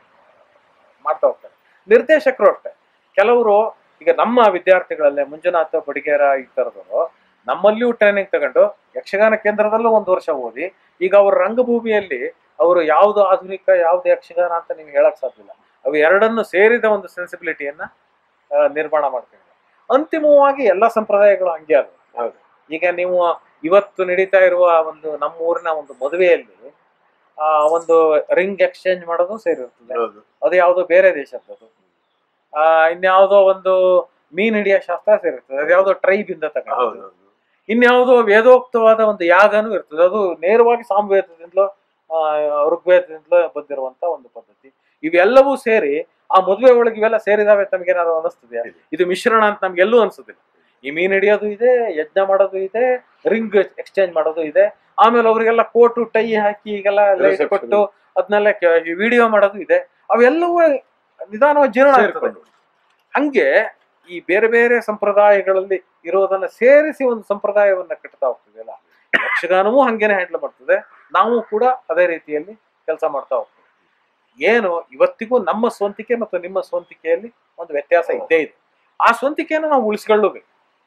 ಮಾಡ್ತಾ ಹೋಗ್ತಾರೆ ನಿರ್ದೇಶಕರು ಅಷ್ಟೇ ಕೆಲವರು ಈಗ ನಮ್ಮ ವಿದ್ಯಾರ್ಥಿಗಳಲ್ಲೇ ಮಂಜುನಾಥ ಬಡಿಗೇರ ಈ ಥರದವರು ನಮ್ಮಲ್ಲಿಯೂ ಟ್ರೈನಿಂಗ್ ತಗೊಂಡು ಯಕ್ಷಗಾನ ಕೇಂದ್ರದಲ್ಲೂ ಒಂದು ವರ್ಷ ಓದಿ ಈಗ ಅವ್ರ ರಂಗಭೂಮಿಯಲ್ಲಿ ಅವರು ಯಾವುದು ಆಧುನಿಕ ಯಾವ್ದು ಯಕ್ಷಗಾನ ಅಂತ ನೀವು ಹೇಳಕ್ ಸಾಧ್ಯ ಇಲ್ಲ ಅವು ಎರಡನ್ನು ಸೇರಿದ ಒಂದು ಸೆನ್ಸಿಬಿಲಿಟಿಯನ್ನ ಆ, ನಿರ್ಮಾಣ ಮಾಡ್ತಿದ್ದಾರೆ ಅಂತಿಮವಾಗಿ ಎಲ್ಲ ಸಂಪ್ರದಾಯಗಳು ಹಂಗೆ ಅಲ್ಲ ಹೌದು. ಈಗ ನೀವು ಇವತ್ತು ನಡೀತಾ ಇರುವ ಒಂದು ನಮ್ಮ ಊರಿನ ಒಂದು ಮದುವೆಯಲ್ಲಿ ಆ ಒಂದು ರಿಂಗ್ ಎಕ್ಸ್ಚೇಂಜ್ ಮಾಡೋದು ಸೇರಿರ್ತದೆ ಹೌದು ಅದು ಯಾವುದೋ ಬೇರೆ ದೇಶದ್ದು ಆ ಇನ್ಯಾವುದೋ ಒಂದು ಮೀನ್ ಹಿಡಿಯೋ ಶಾಸ್ತ್ರ ಸೇರಿರ್ತದೆ ಅದು ಯಾವುದೋ ಟ್ರೈಬ್ ಇಂದ ಹೌದು ತಗೊಂಡು ಹೌದು. ಇನ್ಯಾವುದೋ ವೇದೋಕ್ತವಾದ ಒಂದು ಯಾಗನೂ ಇರ್ತದೆ ಅದು ನೇರವಾಗಿ ಸಾಮವೇದದಿಂದಲೋ ಆ, ಋಗ್ವೇದದಿಂದಲೋ ಬಂದಿರುವಂತ ಒಂದು ಪದ್ಧತಿ ಇವೆಲ್ಲವೂ ಸೇರಿ ಆ ಮದುವೆ ಒಳಗೆ ಇವೆಲ್ಲ ಸೇರಿದಾವೆ ತಮಗೇನಾದ್ರು ಅನಿಸ್ತದೆಯಾ ಇದೆ. ಇದು ಮಿಶ್ರಣ ಅಂತ ನಮ್ಗೆ ಎಲ್ಲೂ ಅನ್ಸುದಿಲ್ಲ ಈ ಮೀನ್ ಹಿಡಿಯೋದು ಇದೆ ಯಜ್ಞ ಮಾಡೋದು ಇದೆ ರಿಂಗ್ ಎಕ್ಸ್ಚೇಂಜ್ ಮಾಡೋದು ಇದೆ ಆಮೇಲೆ ಅವರಿಗೆಲ್ಲ ಕೋಟು ಟೈ ಹಾಕಿ ಈಗೆಲ್ಲ ಲೈಟ್ Reception. ಕೊಟ್ಟು ಅದನ್ನೆಲ್ಲ ವಿಡಿಯೋ ಮಾಡೋದು ಇದೆ ಅವೆಲ್ಲವೂ ನಿಧಾನವಾಗಿ ಜೀರ್ಣ ಆಗ್ತದೆ ಸೇರ್ಕೊಂಡು. ಹಂಗೆ ಈ ಬೇರೆ ಬೇರೆ ಸಂಪ್ರದಾಯಗಳಲ್ಲಿ ಇರೋದನ್ನ ಸೇರಿಸಿ ಒಂದು ಸಂಪ್ರದಾಯವನ್ನ ಕಟ್ತಾ ಹೋಗ್ತದೆಯಲ್ಲ ಯಕ್ಷಗಾನವೂ ಹಂಗೇನೆ ಹ್ಯಾಂಡಲ್ ಮಾಡ್ತದೆ ನಾವು ಕೂಡ ಅದೇ ರೀತಿಯಲ್ಲಿ ಕೆಲಸ ಮಾಡ್ತಾ ಹೋಗ್ತೇವೆ ಏನು ಇವತ್ತಿಗೂ ನಮ್ಮ ಸ್ವಂತಿಕೆ ಮತ್ತು ನಿಮ್ಮ ಸ್ವಂತಿಕೆಯಲ್ಲಿ ಒಂದು ವ್ಯತ್ಯಾಸ ಇದ್ದೇ ಇದೆ ಆ ಸ್ವಂತಿಕೆಯನ್ನು ನಾವು ಉಳಿಸ್ಕೊಳ್ಳಬೇಕು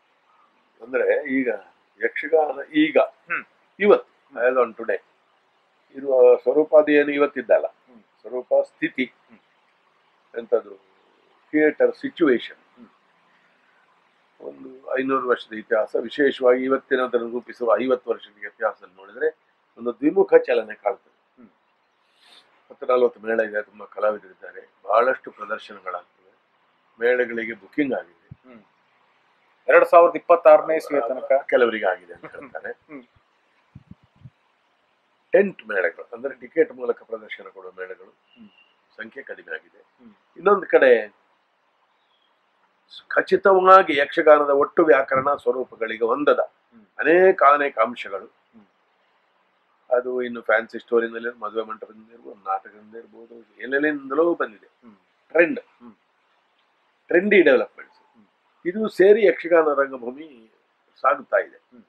ಅಂದ್ರೆ ಈಗ ಯಕ್ಷಗಾನ ಈಗ ಹ್ಮ್. ಇವತ್ತು ಆಸ್ ಆನ್ ಟುಡೇ ಇರುವ ಸ್ವರೂಪಾದಿ ಏನು ಇವತ್ತಿದ್ದಲ್ಲ ಹ್ಮ್. ಸ್ವರೂಪ ಸ್ಥಿತಿ ಎಂಥದ್ದು ಥಿಯೇಟರ್ ಸಿಚುವೇಶನ್ ಒಂದು ಐನೂರು ವರ್ಷದ ಇತಿಹಾಸ ವಿಶೇಷವಾಗಿ ಇವತ್ತಿನದನ್ನು ರೂಪಿಸುವ ಐವತ್ತು ವರ್ಷದ ಇತಿಹಾಸ ನೋಡಿದ್ರೆ ಒಂದು ದ್ವಿಮುಖ ಚಲನೆ ಕಾಣ್ತದೆ ಹ್ಮ್. ಹತ್ತು ನಲವತ್ತು ಮೇಳ ಇದೆ ತುಂಬಾ ಕಲಾವಿದರಿದ್ದಾರೆ ಬಹಳಷ್ಟು ಪ್ರದರ್ಶನಗಳಾಗ್ತವೆ ಮೇಳಗಳಿಗೆ ಬುಕಿಂಗ್ ಆಗಿದೆ ಎರಡ್ ಸಾವಿರದ ಇಪ್ಪತ್ತಾರನೇ ಇಸ್ವಿಯ ತನಕ ಕೆಲವರಿಗೆ ಆಗಿದೆ ಅಂತ ಹೇಳ್ತಾರೆ ಹ್ಮ್. ಟೆಂಟ್ ಮೇಳಗಳು ಅಂದ್ರೆ ಟಿಕೆಟ್ ಮೂಲಕ ಪ್ರದರ್ಶನ ಕೊಡುವ ಮೇಳಗಳು ಹ್ಮ್. ಸಂಖ್ಯೆ ಕಡಿಮೆ ಆಗಿದೆ ಹ್ಮ್. ಇನ್ನೊಂದು ಕಡೆ ಖಚಿತವಾಗಿ ಯಕ್ಷಗಾನದ ಒಟ್ಟು ವ್ಯಾಕರಣ ಸ್ವರೂಪಗಳಿಗೆ ಹೊಂದದ ಹ್ಮ್. ಅನೇಕ ಅನೇಕ ಅಂಶಗಳು ಹ್ಮ್. ಅದು ಇನ್ನು ಫ್ಯಾನ್ಸಿ ಸ್ಟೋರಿನಲ್ಲಿ ಮದುವೆ ಮಂಟಪದಿಂದ ಇರ್ಬೋದು ನಾಟಕದಿಂದ ಇರ್ಬೋದು ಎಲ್ಲೆಲ್ಲಿಂದಲೂ ಬಂದಿದೆ hmm. Trend hmm. Trendy developments hmm. ಇದು ಸೇರಿ ಯಕ್ಷಗಾನ ರಂಗಭೂಮಿ ಸಾಗುತ್ತಾ ಇದೆ ಹ್ಮ್.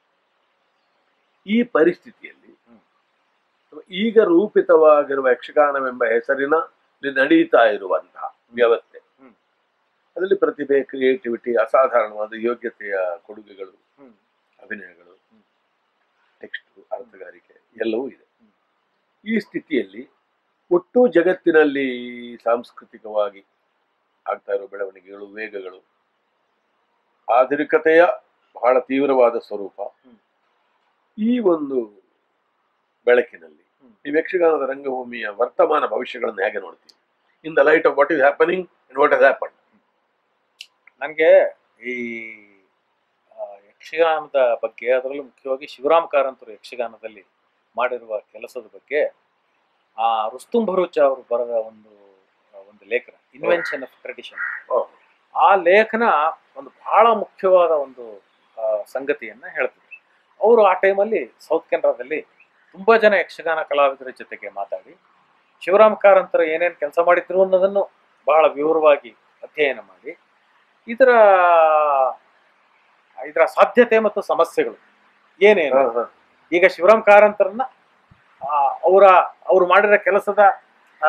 ಈ ಪರಿಸ್ಥಿತಿಯಲ್ಲಿ ಹ್ಮ್. ಈಗ ರೂಪಿತವಾಗಿರುವ ಯಕ್ಷಗಾನವೆಂಬ ಹೆಸರಿನ ನಡೀತಾ ಇರುವಂತಹ ವ್ಯವಸ್ಥೆ ಹ್ಮ್. ಅದರಲ್ಲಿ ಪ್ರತಿಭೆ ಕ್ರಿಯೇಟಿವಿಟಿ ಅಸಾಧಾರಣವಾದ ಯೋಗ್ಯತೆಯ ಕೊಡುಗೆಗಳು ಹ್ಮ್. ಅಭಿನಯಗಳು ಹ್ಮ್. ಟೆಕ್ಸ್ಟ್ ಅರ್ಥಗಾರಿಕೆ ಎಲ್ಲವೂ ಇದೆ ಹ್ಮ್. ಈ ಸ್ಥಿತಿಯಲ್ಲಿ ಒಟ್ಟು ಜಗತ್ತಿನಲ್ಲಿ ಸಾಂಸ್ಕೃತಿಕವಾಗಿ ಆಗ್ತಾ ಇರೋ ಬೆಳವಣಿಗೆಗಳು ವೇಗಗಳು ಆಧುನಿಕತೆಯ ಬಹಳ ತೀವ್ರವಾದ ಸ್ವರೂಪ ಹ್ಮ್. ಈ ಒಂದು ಬೆಳಕಿನಲ್ಲಿ ಹ್ಮ್. ನೀವು ಯಕ್ಷಗಾನದ ರಂಗಭೂಮಿಯ ವರ್ತಮಾನ ಭವಿಷ್ಯಗಳನ್ನು ಹೇಗೆ ನೋಡ್ತೀವಿ in the light of what is happening and what has happen ನನಗೆ ಈ ಆ, ಯಕ್ಷಗಾನದ ಬಗ್ಗೆ ಅದರಲ್ಲೂ ಮುಖ್ಯವಾಗಿ ಶಿವರಾಮ್ ಕಾರಂತರು ಯಕ್ಷಗಾನದಲ್ಲಿ ಮಾಡಿರುವ ಕೆಲಸದ ಬಗ್ಗೆ ಆ ರುಸ್ತುಂ ಭರೂಚ ಅವರು ಬರೆದ ಒಂದು ಒಂದು ಲೇಖನ ಇನ್ವೆನ್ಷನ್ ಆಫ್ ಟ್ರೆಡಿಷನ್ ಆ ಲೇಖನ ಒಂದು ಬಹಳ ಮುಖ್ಯವಾದ ಒಂದು ಆ, ಸಂಗತಿಯನ್ನ ಹೇಳ್ತದೆ ಅವರು ಆ ಟೈಮಲ್ಲಿ ಸೌತ್ ಕೆನರಾದಲ್ಲಿ ತುಂಬಾ ಜನ ಯಕ್ಷಗಾನ ಕಲಾವಿದರ ಜೊತೆಗೆ ಮಾತಾಡಿ ಶಿವರಾಮ್ ಕಾರಂತರು ಏನೇನು ಕೆಲಸ ಮಾಡಿದ್ರು ಅನ್ನೋದನ್ನು ಬಹಳ ವಿವರವಾಗಿ ಅಧ್ಯಯನ ಮಾಡಿ ಇದರ ಇದರ ಸಾಧ್ಯತೆ ಮತ್ತು ಸಮಸ್ಯೆಗಳು ಏನೇನು ಈಗ ಶಿವರಾಮ್ ಕಾರಂತರನ್ನ ಆ, ಅವರ ಅವ್ರು ಮಾಡಿರೋ ಕೆಲಸದ ಆ,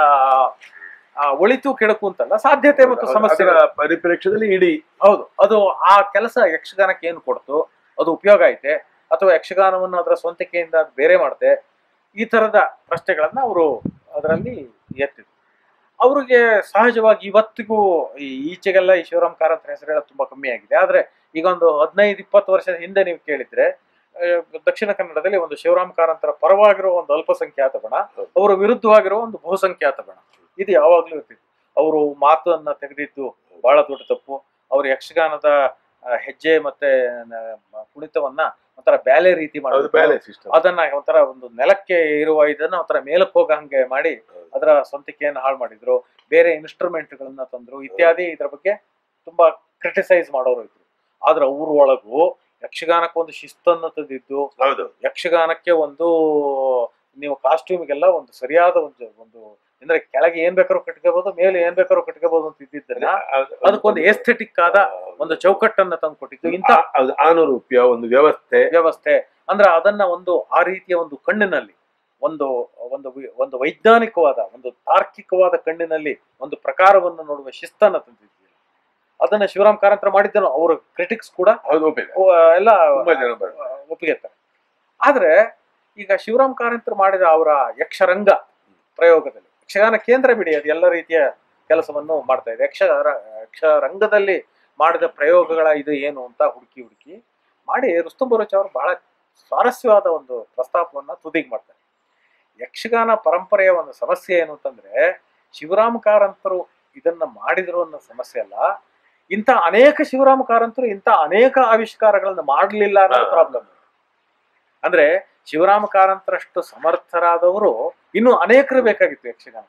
ಆ, ಒಳಿತು ಕೆಡಕು ಅಂತಲ್ಲ ಸಾಧ್ಯತೆ ಮತ್ತು ಸಮಸ್ಯೆ ಅದರ ಪರಿಪ್ರೇಕ್ಷ್ಯದಲ್ಲಿ ಇಡೀ ಹೌದು ಅದು ಆ ಕೆಲಸ ಯಕ್ಷಗಾನಕ್ಕೆ ಏನು ಕೊಡ್ತು ಅದು ಉಪಯೋಗ ಐತೆ ಅಥವಾ ಯಕ್ಷಗಾನವನ್ನು ಅದರ ಸ್ವಂತಿಕೆಯಿಂದ ಅದು ಬೇರೆ ಮಾಡುತ್ತೆ ಈ ತರದ ಪ್ರಶ್ನೆಗಳನ್ನ ಅವರು ಅದರಲ್ಲಿ ಎತ್ತಿದ್ರು ಅವ್ರಿಗೆ ಸಹಜವಾಗಿ ಇವತ್ತಿಗೂ ಈ ಈಚೆಗೆಲ್ಲ ಈ ಶಿವರಾಮ್ ಕಾರಂತರ ಹೆಸರು ಹೇಳೋದು ತುಂಬಾ ಕಮ್ಮಿ ಆಗಿದೆ ಆದ್ರೆ ಈಗ ಒಂದು ಹದಿನೈದು ಇಪ್ಪತ್ತು ವರ್ಷದ ಹಿಂದೆ ನೀವು ಕೇಳಿದ್ರೆ ಆ, ದಕ್ಷಿಣ ಕನ್ನಡದಲ್ಲಿ ಒಂದು ಶಿವರಾಮ್ ಕಾರಂತರ ಪರವಾಗಿರುವ ಒಂದು ಅಲ್ಪಸಂಖ್ಯಾತ ಬಣ ಅವರ ವಿರುದ್ಧವಾಗಿರುವ ಒಂದು ಬಹುಸಂಖ್ಯಾತ ಬಣ ಇದು ಯಾವಾಗ್ಲೂ ಇರ್ತಿತ್ತು ಅವರು ಮಾತನ್ನ ತೆಗೆದಿದ್ದು ಬಹಳ ದೊಡ್ಡ ತಪ್ಪು ಅವರು ಯಕ್ಷಗಾನದ ಆ, ಹೆಜ್ಜೆ ಮತ್ತೆ ನ- ಕುಣಿತವನ್ನ ಒಂಥರ ಬ್ಯಾಲೆ ರೀತಿ ಅದು ಮಾಡೋದು ಬ್ಯಾಲೆ ಸಿಸ್ಟಮ್ ಅದನ್ನ ಒಂಥರ ಒಂದು ನೆಲಕ್ಕೆ ಇರುವ ಇದನ್ನ ಒಂಥರ ಮೇಲಕ್ಕೆ ಹೋಗಂಗೆ ಮಾಡಿ ಅದರ ಸ್ವಂತಿಕೆಯನ್ನು ಹಾಳು ಮಾಡಿದ್ರು ಬೇರೆ ಇನ್ಸ್ಟ್ರೂಮೆಂಟ್ಗಳನ್ನ ತಂದ್ರು ಇತ್ಯಾದಿ ಇದ್ರ ಬಗ್ಗೆ ತುಂಬಾ ಕ್ರಿಟಿಸೈಸ್ ಮಾಡೋರು ಇದ್ರು ಆದ್ರೆ ಅವ್ರ ಒಳಗೂ ಯಕ್ಷಗಾನಕ್ಕೆ ಒಂದು ಶಿಸ್ತನ್ನು ತಂದಿದ್ದು ಹೌದು ಯಕ್ಷಗಾನಕ್ಕೆ ಒಂದು ನೀವು ಕಾಸ್ಟ್ಯೂಮ್ಗೆಲ್ಲ ಒಂದು ಸರಿಯಾದ ಒಂದು ಒಂದು ಅಂದ್ರೆ ಕೆಳಗೆ ಏನ್ ಬೇಕಾದ್ರೂ ಕಟ್ಕೋಬಹುದು ಮೇಲೆ ಏನ್ ಬೇಕಾದ್ರೂ ಕಟ್ಕೋಬಹುದು ಅಂತ ಇದ್ದಿದ್ದನ್ನ ಅದಕ್ಕೊಂದು ಎಸ್ಥೆಟಿಕ್ ಆದ ಒಂದು ಚೌಕಟ್ಟನ್ನ ತಂದು ಕೊಟ್ಟಿದ್ದು ಇಂಥ ಆ- ಅದು ಆನುರೂಪ್ಯ ಒಂದು ವ್ಯವಸ್ಥೆ ವ್ಯವಸ್ಥೆ ಅಂದ್ರೆ ಅದನ್ನ ಒಂದು ಆ ರೀತಿಯ ಒಂದು ಕಣ್ಣಿನಲ್ಲಿ ಒಂದು ಒಂದು ವಿ- ಒಂದು ವೈಜ್ಞಾನಿಕವಾದ ಒಂದು ತಾರ್ಕಿಕವಾದ ಕಣ್ಣಿನಲ್ಲಿ ಒಂದು ಪ್ರಕಾರವನ್ನು ನೋಡುವ ಶಿಸ್ತನ್ನ ತಂದಿದ್ದೀವಿ ಅದನ್ನ ಶಿವರಾಮ್ ಕಾರಂತರ ಮಾಡಿದ್ದನು ಅವರ ಕ್ರಿಟಿಕ್ಸ್ ಕೂಡ ಹೌದು ಒಪ್ಪಿದೆ ಅಹ್, ಎಲ್ಲ ತುಂಬಾ ಜನ ಬರ್ತಾರೆ. ಒಪ್ಪಿಗೆತ್ತಾರೆ ಆದ್ರೆ ಈಗ ಶಿವರಾಮ್ ಕಾರಂತರು ಮಾಡಿದ ಅವರ ಯಕ್ಷರಂಗ ಪ್ರಯೋಗದಲ್ಲಿ ಯಕ್ಷಗಾನ ಕೇಂದ್ರ ಬಿಡಿ ಅದು ಎಲ್ಲ ರೀತಿಯ ಕೆಲಸವನ್ನು ಮಾಡ್ತಾ ಇದೆ ಯಕ್ಷ ಯಕ್ಷರಂಗದಲ್ಲಿ ಮಾಡಿದ ಪ್ರಯೋಗಗಳ ಇದು ಏನು ಅಂತ ಹುಡುಕಿ ಹುಡುಕಿ ಮಾಡಿ ರುಸ್ತುಂ ಬರೋಚ್ ಅವರು ಬಹಳ ಸ್ವಾರಸ್ಯವಾದ ಒಂದು ಪ್ರಸ್ತಾಪವನ್ನ ತುದಿಗೆ ಮಾಡ್ತಾರೆ ಯಕ್ಷಗಾನ ಪರಂಪರೆಯ ಒಂದು ಸಮಸ್ಯೆ ಏನು ಅಂತಂದ್ರೆ ಶಿವರಾಮ ಕಾರಂತರು ಇದನ್ನ ಮಾಡಿದ್ರು ಅನ್ನೋ ಸಮಸ್ಯೆ ಅಲ್ಲ ಇಂಥ ಅನೇಕ ಶಿವರಾಮ ಕಾರಂತರು ಇಂಥ ಅನೇಕ ಆವಿಷ್ಕಾರಗಳನ್ನ ಮಾಡಲಿಲ್ಲ ಅನ್ನೋ ಪ್ರಾಬ್ಲಮ್ ಅಂದ್ರೆ ಶಿವರಾಮ ಕಾರಂತರಷ್ಟು ಸಮರ್ಥರಾದವರು ಇನ್ನು ಅನೇಕರು ಬೇಕಾಗಿತ್ತು ಯಕ್ಷಗಾನ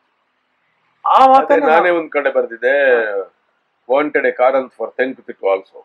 ಆ ಅದೇ ಮಾತನ್ನ ನಾನೇ ಒಂದ್ ಕಡೆ ಬರ್ದಿದ್ದೆ ವಾಂಟೆಡ್ ಎ ಕಾರಂತ್ ಫಾರ್ ತೆಂಕ್ ಆಲ್ಸೋ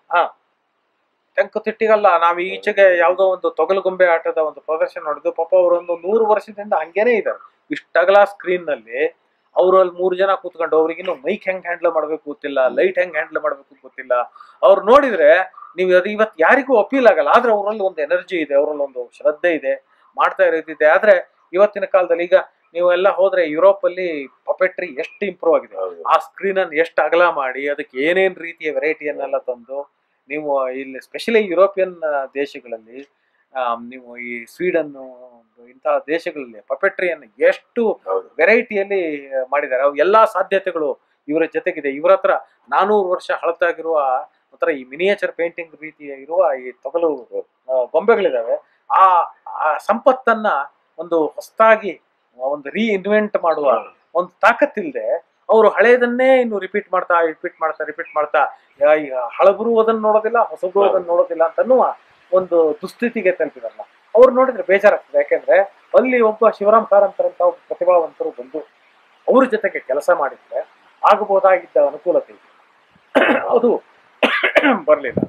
ತೆಂಕು ತಿಟ್ಟಿಗಲ್ಲ ನಾವ್ ಈಚೆಗೆ ಯಾವ್ದೋ ಒಂದು ತೊಗಲುಗೊಂಬೆ ಆಟದ ಒಂದು ಪ್ರದರ್ಶನ ನೋಡಿದ್ದು ಪಾಪ ಅವರೊಂದು ನೂರು ವರ್ಷದಿಂದ ಹಂಗೇನೆ ಇದ್ದಾರೆ ಇಷ್ಟಗಲ ಸ್ಕ್ರೀನ್ ನಲ್ಲಿ ಅವ್ರಲ್ಲಿ ಮೂರು ಜನ ಕೂತ್ಕೊಂಡು ಅವ್ರಿಗಿನ್ನು ಮೈಕ್ ಹೆಂಗ್ ಹ್ಯಾಂಡಲ್ ಮಾಡ್ಬೇಕು ಗೊತ್ತಿಲ್ಲ ಲೈಟ್ ಹೆಂಗ್ ಹ್ಯಾಂಡಲ್ ಮಾಡ್ಬೇಕು ಗೊತ್ತಿಲ್ಲ ಅವ್ರು ನೋಡಿದ್ರೆ ನೀವು ಅದು ಇವತ್ತು ಯಾರಿಗೂ ಅಪೀಲ್ ಆಗಲ್ಲ ಆದ್ರೆ ಅವರಲ್ಲಿ ಒಂದು ಎನರ್ಜಿ ಇದೆ ಅವರಲ್ಲಿ ಒಂದು ಶ್ರದ್ಧೆ ಇದೆ ಮಾಡ್ತಾ ಇರೋದಿದೆ ಆದ್ರೆ ಇವತ್ತಿನ ಕಾಲದಲ್ಲಿ ಈಗ ನೀವೆಲ್ಲ ಹೋದ್ರೆ ಯುರೋಪ್ ಅಲ್ಲಿ ಪಪೆಟ್ರಿ ಎಷ್ಟು ಇಂಪ್ರೂವ್ ಆಗಿದೆ ಆ ಸ್ಕ್ರೀನ್ ಅನ್ನು ಎಷ್ಟು ಅಗಲ ಮಾಡಿ ಅದಕ್ಕೆ ಏನೇನ್ ರೀತಿಯ ವೆರೈಟಿಯನ್ನೆಲ್ಲ ತಂದು ನೀವು ಇಲ್ಲಿ ಸ್ಪೆಷಲಿ ಯುರೋಪಿಯನ್ ದೇಶಗಳಲ್ಲಿ ಆಮ್, ನೀವು ಈ ಸ್ವೀಡನ್ ಇಂತಹ ದೇಶಗಳಲ್ಲಿ ಪಪೆಟ್ರಿಯನ್ನು ಎಷ್ಟು ಹೌದು ವೆರೈಟಿಯಲ್ಲಿ ಮಾಡಿದ್ದಾರೆ ಅವು ಎಲ್ಲಾ ಸಾಧ್ಯತೆಗಳು ಇವರ ಜೊತೆಗಿದೆ ಇವರ ಹತ್ರ ನಾನೂರು ವರ್ಷ ಹಳತಾಗಿರುವ ಒಂಥರ ಈ ಮಿನಿಯೇಚರ್ ಪೇಂಟಿಂಗ್ ರೀತಿಯ ಇರುವ ಈ ತೊಗಲು ಆ, ಗೊಂಬೆಗಳಿದಾವೆ ಆ ಆ ಸಂಪತ್ತನ್ನ ಒಂದು ಹೊಸದಾಗಿ ಒಂದು ರೀ ಇನ್ವೆಂಟ್ ಮಾಡುವ ಒಂದು ತಾಕತ್ತಿಲ್ಲದೆ ಅವರು ಹಳೆಯದನ್ನೇ ಇನ್ನು ರಿಪೀಟ್ ಮಾಡ್ತಾ ರಿಪೀಟ್ ಮಾಡ್ತಾ ರಿಪೀಟ್ ಮಾಡ್ತಾ ಯಾ- ಈ ಹಳಬರು ಅದನ್ನ ನೋಡೋದಿಲ್ಲ ಹೊಸಬರು ಅದನ್ನ ನೋಡೋದಿಲ್ಲ ಅಂತ ಅನ್ನುವ ಒಂದು ದುಸ್ಥಿತಿಗೆ ತಲುಪಿದಾರಲ್ಲ ಅವ್ರು ನೋಡಿದ್ರೆ ಬೇಜಾರಾಗ್ತದೆ ಯಾಕೆಂದ್ರೆ ಅಲ್ಲಿ ಒಬ್ಬ ಶಿವರಾಮ್ ಕಾರಂತರಂತ ಒಬ್ಬ ಪ್ರತಿಭಾವಂತರು ಬಂದು ಅವ್ರ ಜೊತೆಗೆ ಕೆಲಸ ಮಾಡಿದ್ರೆ ಆಗಬಹುದಾಗಿದ್ದ ಅನುಕೂಲತೆ ಇದೆ ಅದು ಬರಲಿಲ್ಲ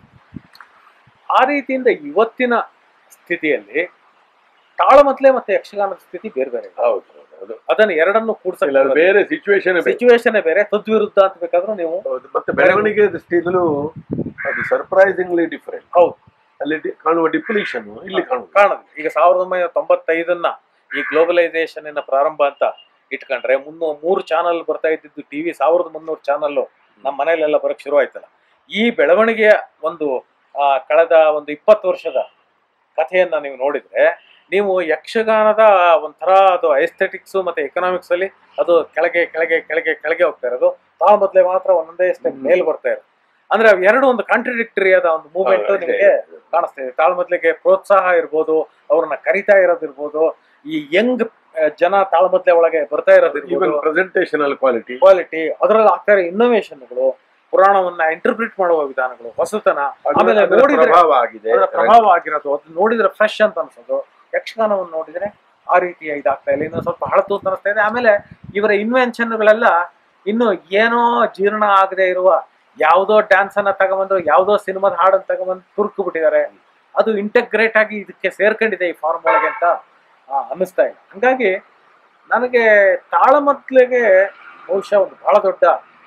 ಆ ರೀತಿಯಿಂದ ಇವತ್ತಿನ ಸ್ಥಿತಿಯಲ್ಲಿ ತಾಳಮತ್ಲೆ ಮತ್ತೆ ಯಕ್ಷಗಾನದ ಸ್ಥಿತಿ ಬೇರೆ ಬೇರೆ ಇದೆ. ಹೌದು ಹೌದು, ಅದು ಅದನ್ನ ಎರಡನ್ನು ಇಲ್ಲ, ಅದು ಕೂಡ್ಸಕ್ ಬೇರೆ ಸಿಚುವೇಶನ್ ಸಿಚುವೇಶನ್ ಬೇರೆ ತದ್ವಿರುದ್ಧ ಅಂತ ಬೇಕಾದ್ರೂ ನೀವು ಮತ್ತೆ ಬೆಳವಣಿಗೆ ದೃಷ್ಟಿಯಿಂದಲೂ ಅದು ಸರ್ಪ್ರೈಸಿಂಗ್ಲಿ ಡಿಫರೆಂಟ್ ಹೌದು ಅಲ್ಲಿ ಡಿ- ಕಾಣುವ ಡಿಪ್ಲಿಷನ್ ಇಲ್ಲಿ ಕಾಣುವುದು ಕಾಣುದು ಈಗ ಸಾವಿರದ ಒಂಬೈನೂರ ತೊಂಬತ್ತೈದನ್ನ ಈ ಗ್ಲೋಬಲೈಸೇಷನ್ ಪ್ರಾರಂಭ ಅಂತ ಇಟ್ಕೊಂಡ್ರೆ ಮುನ್ನೂ ಮೂರು ಚಾನಲ್ ಬರ್ತಾ ಇದ್ದಿದ್ದು ಟಿವಿ ಸಾವಿರದ ಮುನ್ನೂರು ಚಾನಲ್ ನಮ್ಮ ಮನೆಯಲ್ಲೆಲ್ಲ ಬರಕ್ ಶುರು ಆಯ್ತಲ್ಲ ಈ ಬೆಳವಣಿಗೆಯ ಒಂದು ಆ, ಕಳೆದ ಒಂದು ಇಪ್ಪತ್ತು ವರ್ಷದ ಕಥೆಯನ್ನ ನೀವು ನೋಡಿದ್ರೆ ನೀವು ಯಕ್ಷಗಾನದ ಒಂಥರ ಅದು ಐಸ್ಥೆಟಿಕ್ಸ್ ಮತ್ತೆ ಎಕನಾಮಿಕ್ಸ್ ಅಲ್ಲಿ ಅದು ಕೆಳಗೆ ಕೆಳಗೆ ಕೆಳಗೆ ಕೆಳಗೆ ಹೋಗ್ತಾ ಇರೋದು ತಾಳ ಮೊದಲೇ ಮಾತ್ರ ಒಂದೊಂದೇ ಸ್ಟೆಪ್ ಹ್ಮ್. ಮೇಲ್ ಬರ್ತಾ ಇರೋದು ಅಂದ್ರೆ ಅವು ಎರಡು ಒಂದು ಕಾಂಟ್ರಡಿಕ್ಟರಿ ಆದ ಒಂದು ಮೂವ್ಮೆಂಟ್ ಹೌದು, ಇದೆ, ನಿಮಗೆ ಇದೆ. ಕಾಣಿಸ್ತಾ ಇದೆ ತಾಳ್ಮದ್ಲೆಗೆ ಪ್ರೋತ್ಸಾಹ ಇರ್ಬೋದು ಅವ್ರನ್ನ ಕರಿತಾ ಇರೋದಿರ್ಬೋದು ಈ ಯಂಗ್ ಜನ ತಾಳ್ಮದ್ಲೆ ಒಳಗೆ ಬರ್ತಾ ಈವನ್ ಇರೋದಿರ್ಬೋದು ಪ್ರೆಸೆಂಟೇಷನಲ್ ಕ್ವಾಲಿಟಿ ಕ್ವಾಲಿಟಿ ಅದರಲ್ಲಿ ಆಗ್ತಾ ಇರೋ ಇನ್ನೋವೇಷನ್ಗಳು ಪುರಾಣವನ್ನ ಇಂಟರ್ಪ್ರಿಟ್ ಮಾಡುವ ವಿಧಾನಗಳು ಹೊಸತನ ಆಮೇಲೆ ನೋಡಿದ್ರೆ ಪ್ರಭಾವ ಆಗಿದೆ ಅದರ ಪ್ರಭಾವ ಆಗಿರೋದು ಅದು ನೋಡಿದ್ರೆ ಫ್ರೆಶ್ ಅಂತ ಅನ್ಸೋದು ಯಕ್ಷಗಾನವನ್ನು ನೋಡಿದ್ರೆ ಆ ರೀತಿಯ ಇದಾಗ್ತಾ ಇಲ್ಲ ಇನ್ನು ಸ್ವಲ್ಪ ಹಳತು ಅಂತ ಅನಿಸ್ತಾ ಇದೆ ಆಮೇಲೆ ಇವರ ಇನ್ವೆನ್ಷನ್ಗಳೆಲ್ಲ ಇನ್ನು ಏನೋ ಜೀರ್ಣ ಆಗದೆ ಇರುವ ಯಾವುದೋ ಡ್ಯಾನ್ಸ್ ಅನ್ನ ತಗೊಂಬಂದು ಯಾವುದೋ ಸಿನಿಮಾದ ಹಾಡನ್ನ ತಗೊಂಬಂದು ತುರ್ಕು ಬಿಟ್ಟಿದ್ದಾರೆ ಅದು ಇಂಟಗ್ರೇಟ್ ಆಗಿ ಇದಕ್ಕೆ ಸೇರ್ಕೊಂಡಿದೆ ಈ ಫಾರ್ಮ್ ಒಳಗೆ ಅಂತ ಆ, ಅನ್ನಿಸ್ತಾ ಇಲ್ಲ ಹಂಗಾಗಿ ನನಗೆ ತಾಳಮತ್ಲೆಗೆ ಬಹುಶಃ ಒಂದು ಬಹಳ ದೊಡ್ಡ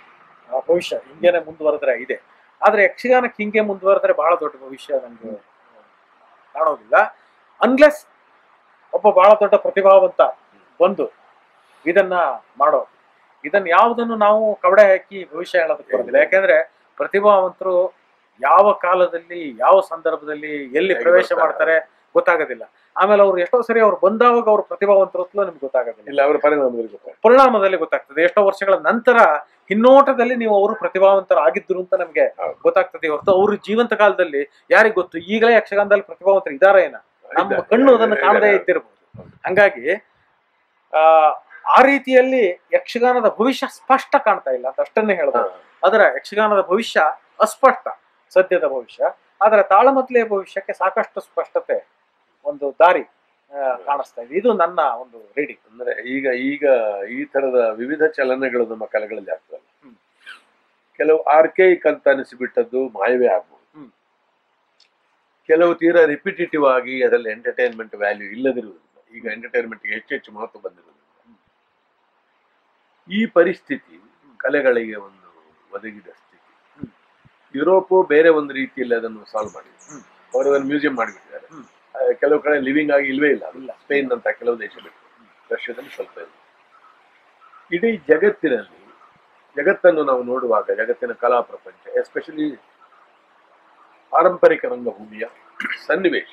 ಆ, ಭವಿಷ್ಯ ಹಿಂಗೇನೆ ಮುಂದುವರೆದ್ರೆ ಇದೆ ಆದ್ರೆ ಯಕ್ಷಗಾನಕ್ಕೆ ಹಿಂಗೆ ಮುಂದುವರೆದ್ರೆ ಬಹಳ ದೊಡ್ಡ ಭವಿಷ್ಯ ನನಗೆ ಕಾಣೋದಿಲ್ಲ ಅನ್ಲೆಸ್ ಒಬ್ಬ ಬಹಳ ದೊಡ್ಡ ಪ್ರತಿಭಾವಂತ ಬಂದು ಇದನ್ನ ಮಾಡೋ ಇದನ್ನ ಯಾವುದನ್ನು ನಾವು ಕವಡೆ ಹಾಕಿ ಭವಿಷ್ಯ ಹೇಳೋದಕ್ಕೆ ಬರೋದಿಲ್ಲ ಯಾಕೆಂದ್ರೆ ಪ್ರತಿಭಾವಂತರು ಯಾವ ಕಾಲದಲ್ಲಿ ಯಾವ ಸಂದರ್ಭದಲ್ಲಿ ಎಲ್ಲಿ ಹೇಗೆ ಪ್ರವೇಶ ಬರ್ತಾರೆ? ಮಾಡ್ತಾರೆ ಗೊತ್ತಾಗೋದಿಲ್ಲ ಆಮೇಲೆ ಅವ್ರು ಎಷ್ಟೋ ಸರಿ ಅವ್ರು ಬಂದಾವಾಗ ಅವ್ರು ಪ್ರತಿಭಾವಂತರು ನಿಮ್ಗೆ ಗೊತ್ತಾಗೋದಿಲ್ಲ ಇಲ್ಲ ಅವರ ಪರಿಣಾಮದಲ್ಲಿ ಗೊತ್ತಾಗ್ತದೆ ಪರಿಣಾಮದಲ್ಲಿ ಗೊತ್ತಾಗ್ತದೆ ಎಷ್ಟೋ ವರ್ಷಗಳ ನಂತರ ಹಿನ್ನೋಟದಲ್ಲಿ ನೀವು ಅವರು ಪ್ರತಿಭಾವಂತರ ಆಗಿದ್ರು ಅಂತ ನಮ್ಗೆ ಹೌದು. ಗೊತ್ತಾಗ್ತದೆ ಹೊರತು ಅವರು ಜೀವಂತ ಕಾಲದಲ್ಲಿ ಯಾರಿಗ್ ಗೊತ್ತು ಈಗಲೇ ಯಕ್ಷಗಾನದಲ್ಲಿ ಪ್ರತಿಭಾವಂತರು ಇದಾರ ಏನ ನಮ್ಮ ಇದ್ದಾರೆ. ಕಣ್ಣು ಅದನ್ನು ಕಾಣದೇ ಇದ್ದಾರೆ. ಇದ್ದಿರಬಹುದು ಹೌದು. ಹಂಗಾಗಿ ಆ ಆ ರೀತಿಯಲ್ಲಿ ಯಕ್ಷಗಾನದ ಭವಿಷ್ಯ ಸ್ಪಷ್ಟ ಕಾಣ್ತಾ ಇಲ್ಲ ಅಂತ ಅಷ್ಟನ್ನೇ ಹೇಳ್ಬೋದು ಹಾ. ಅದರ ಯಕ್ಷಗಾನದ ಭವಿಷ್ಯ ಅಸ್ಪಷ್ಟ ಸದ್ಯದ ಭವಿಷ್ಯ ಆದರೆ ತಾಳಮತ್ಲೆಯ ಭವಿಷ್ಯಕ್ಕೆ ಸಾಕಷ್ಟು ಸ್ಪಷ್ಟತೆ ಒಂದು ದಾರಿ ಆ, ಕಾಣಿಸ್ತಾ ಇದೆ ಇದು ನನ್ನ ಒಂದು ರೀಡಿಂಗ್ ಅಂದ್ರೆ ಈಗ ಈಗ ಈ ತರದ ವಿವಿಧ ಚಲನೆಗಳು ನಮ್ಮ ಕಲೆಗಳಲ್ಲಿ ಆಗ್ತವೆ ಹ್ಮ್. ಕೆಲವು ಆರ್ಕೈಕ್ ಅಂತ ಅನಿಸಿಬಿಟ್ಟದ್ದು ಮಾಯವೇ ಆಗ್ಬೋದು ಹ್ಮ್. ಕೆಲವು ತೀರಾ ರಿಪಿಟೇಟಿವ್ ಆಗಿ ಅದರಲ್ಲಿ ಎಂಟರ್ಟೈನ್ಮೆಂಟ್ ವ್ಯಾಲ್ಯೂ ಇಲ್ಲದಿರುವುದಿಲ್ಲ ಈಗ ಎಂಟರ್ಟೈನ್ಮೆಂಟ್ಗೆ ಹೆಚ್ಚು ಹೆಚ್ಚು ಮಹತ್ವ ಬಂದಿರುವುದಿಲ್ಲ ಈ ಪರಿಸ್ಥಿತಿ ಕಲೆಗಳಿಗೆ ಒಂದು ಒದಗಿದ ಸ್ಥಿತಿ ಹ್ಮ್. ಯುರೋಪು ಬೇರೆ ಒಂದು ರೀತಿಯಲ್ಲಿ ಅದನ್ನು ಸಾಲ್ವ್ ಮಾಡಿದೆ ಹ್ಮ್. ಅವರು ಅದನ್ನು ಮ್ಯೂಸಿಯಂ ಮಾಡಿಬಿಟ್ಟಿದ್ದಾರೆ ಹ್ಮ್. ಆ, ಕೆಲವು ಕಡೆ ಲಿವಿಂಗ್ ಆಗಿ ಇಲ್ವೇ ಇಲ್ಲ ಇಲ್ಲ. ಸ್ಪೇನ್ ಅಂತ ಕೆಲವು ದೇಶ ಬಿಟ್ಟು ರಷ್ಯಾದಲ್ಲಿ ಸ್ವಲ್ಪ ಇದೆ ಇಡೀ ಜಗತ್ತಿನಲ್ಲಿ ಜಗತ್ತನ್ನು ನಾವು ನೋಡುವಾಗ ಜಗತ್ತಿನ ಕಲಾ ಪ್ರಪಂಚ ಎಸ್ಪೆಷಲಿ ಪಾರಂಪರಿಕ ರಂಗಭೂಮಿಯ ಸನ್ನಿವೇಶ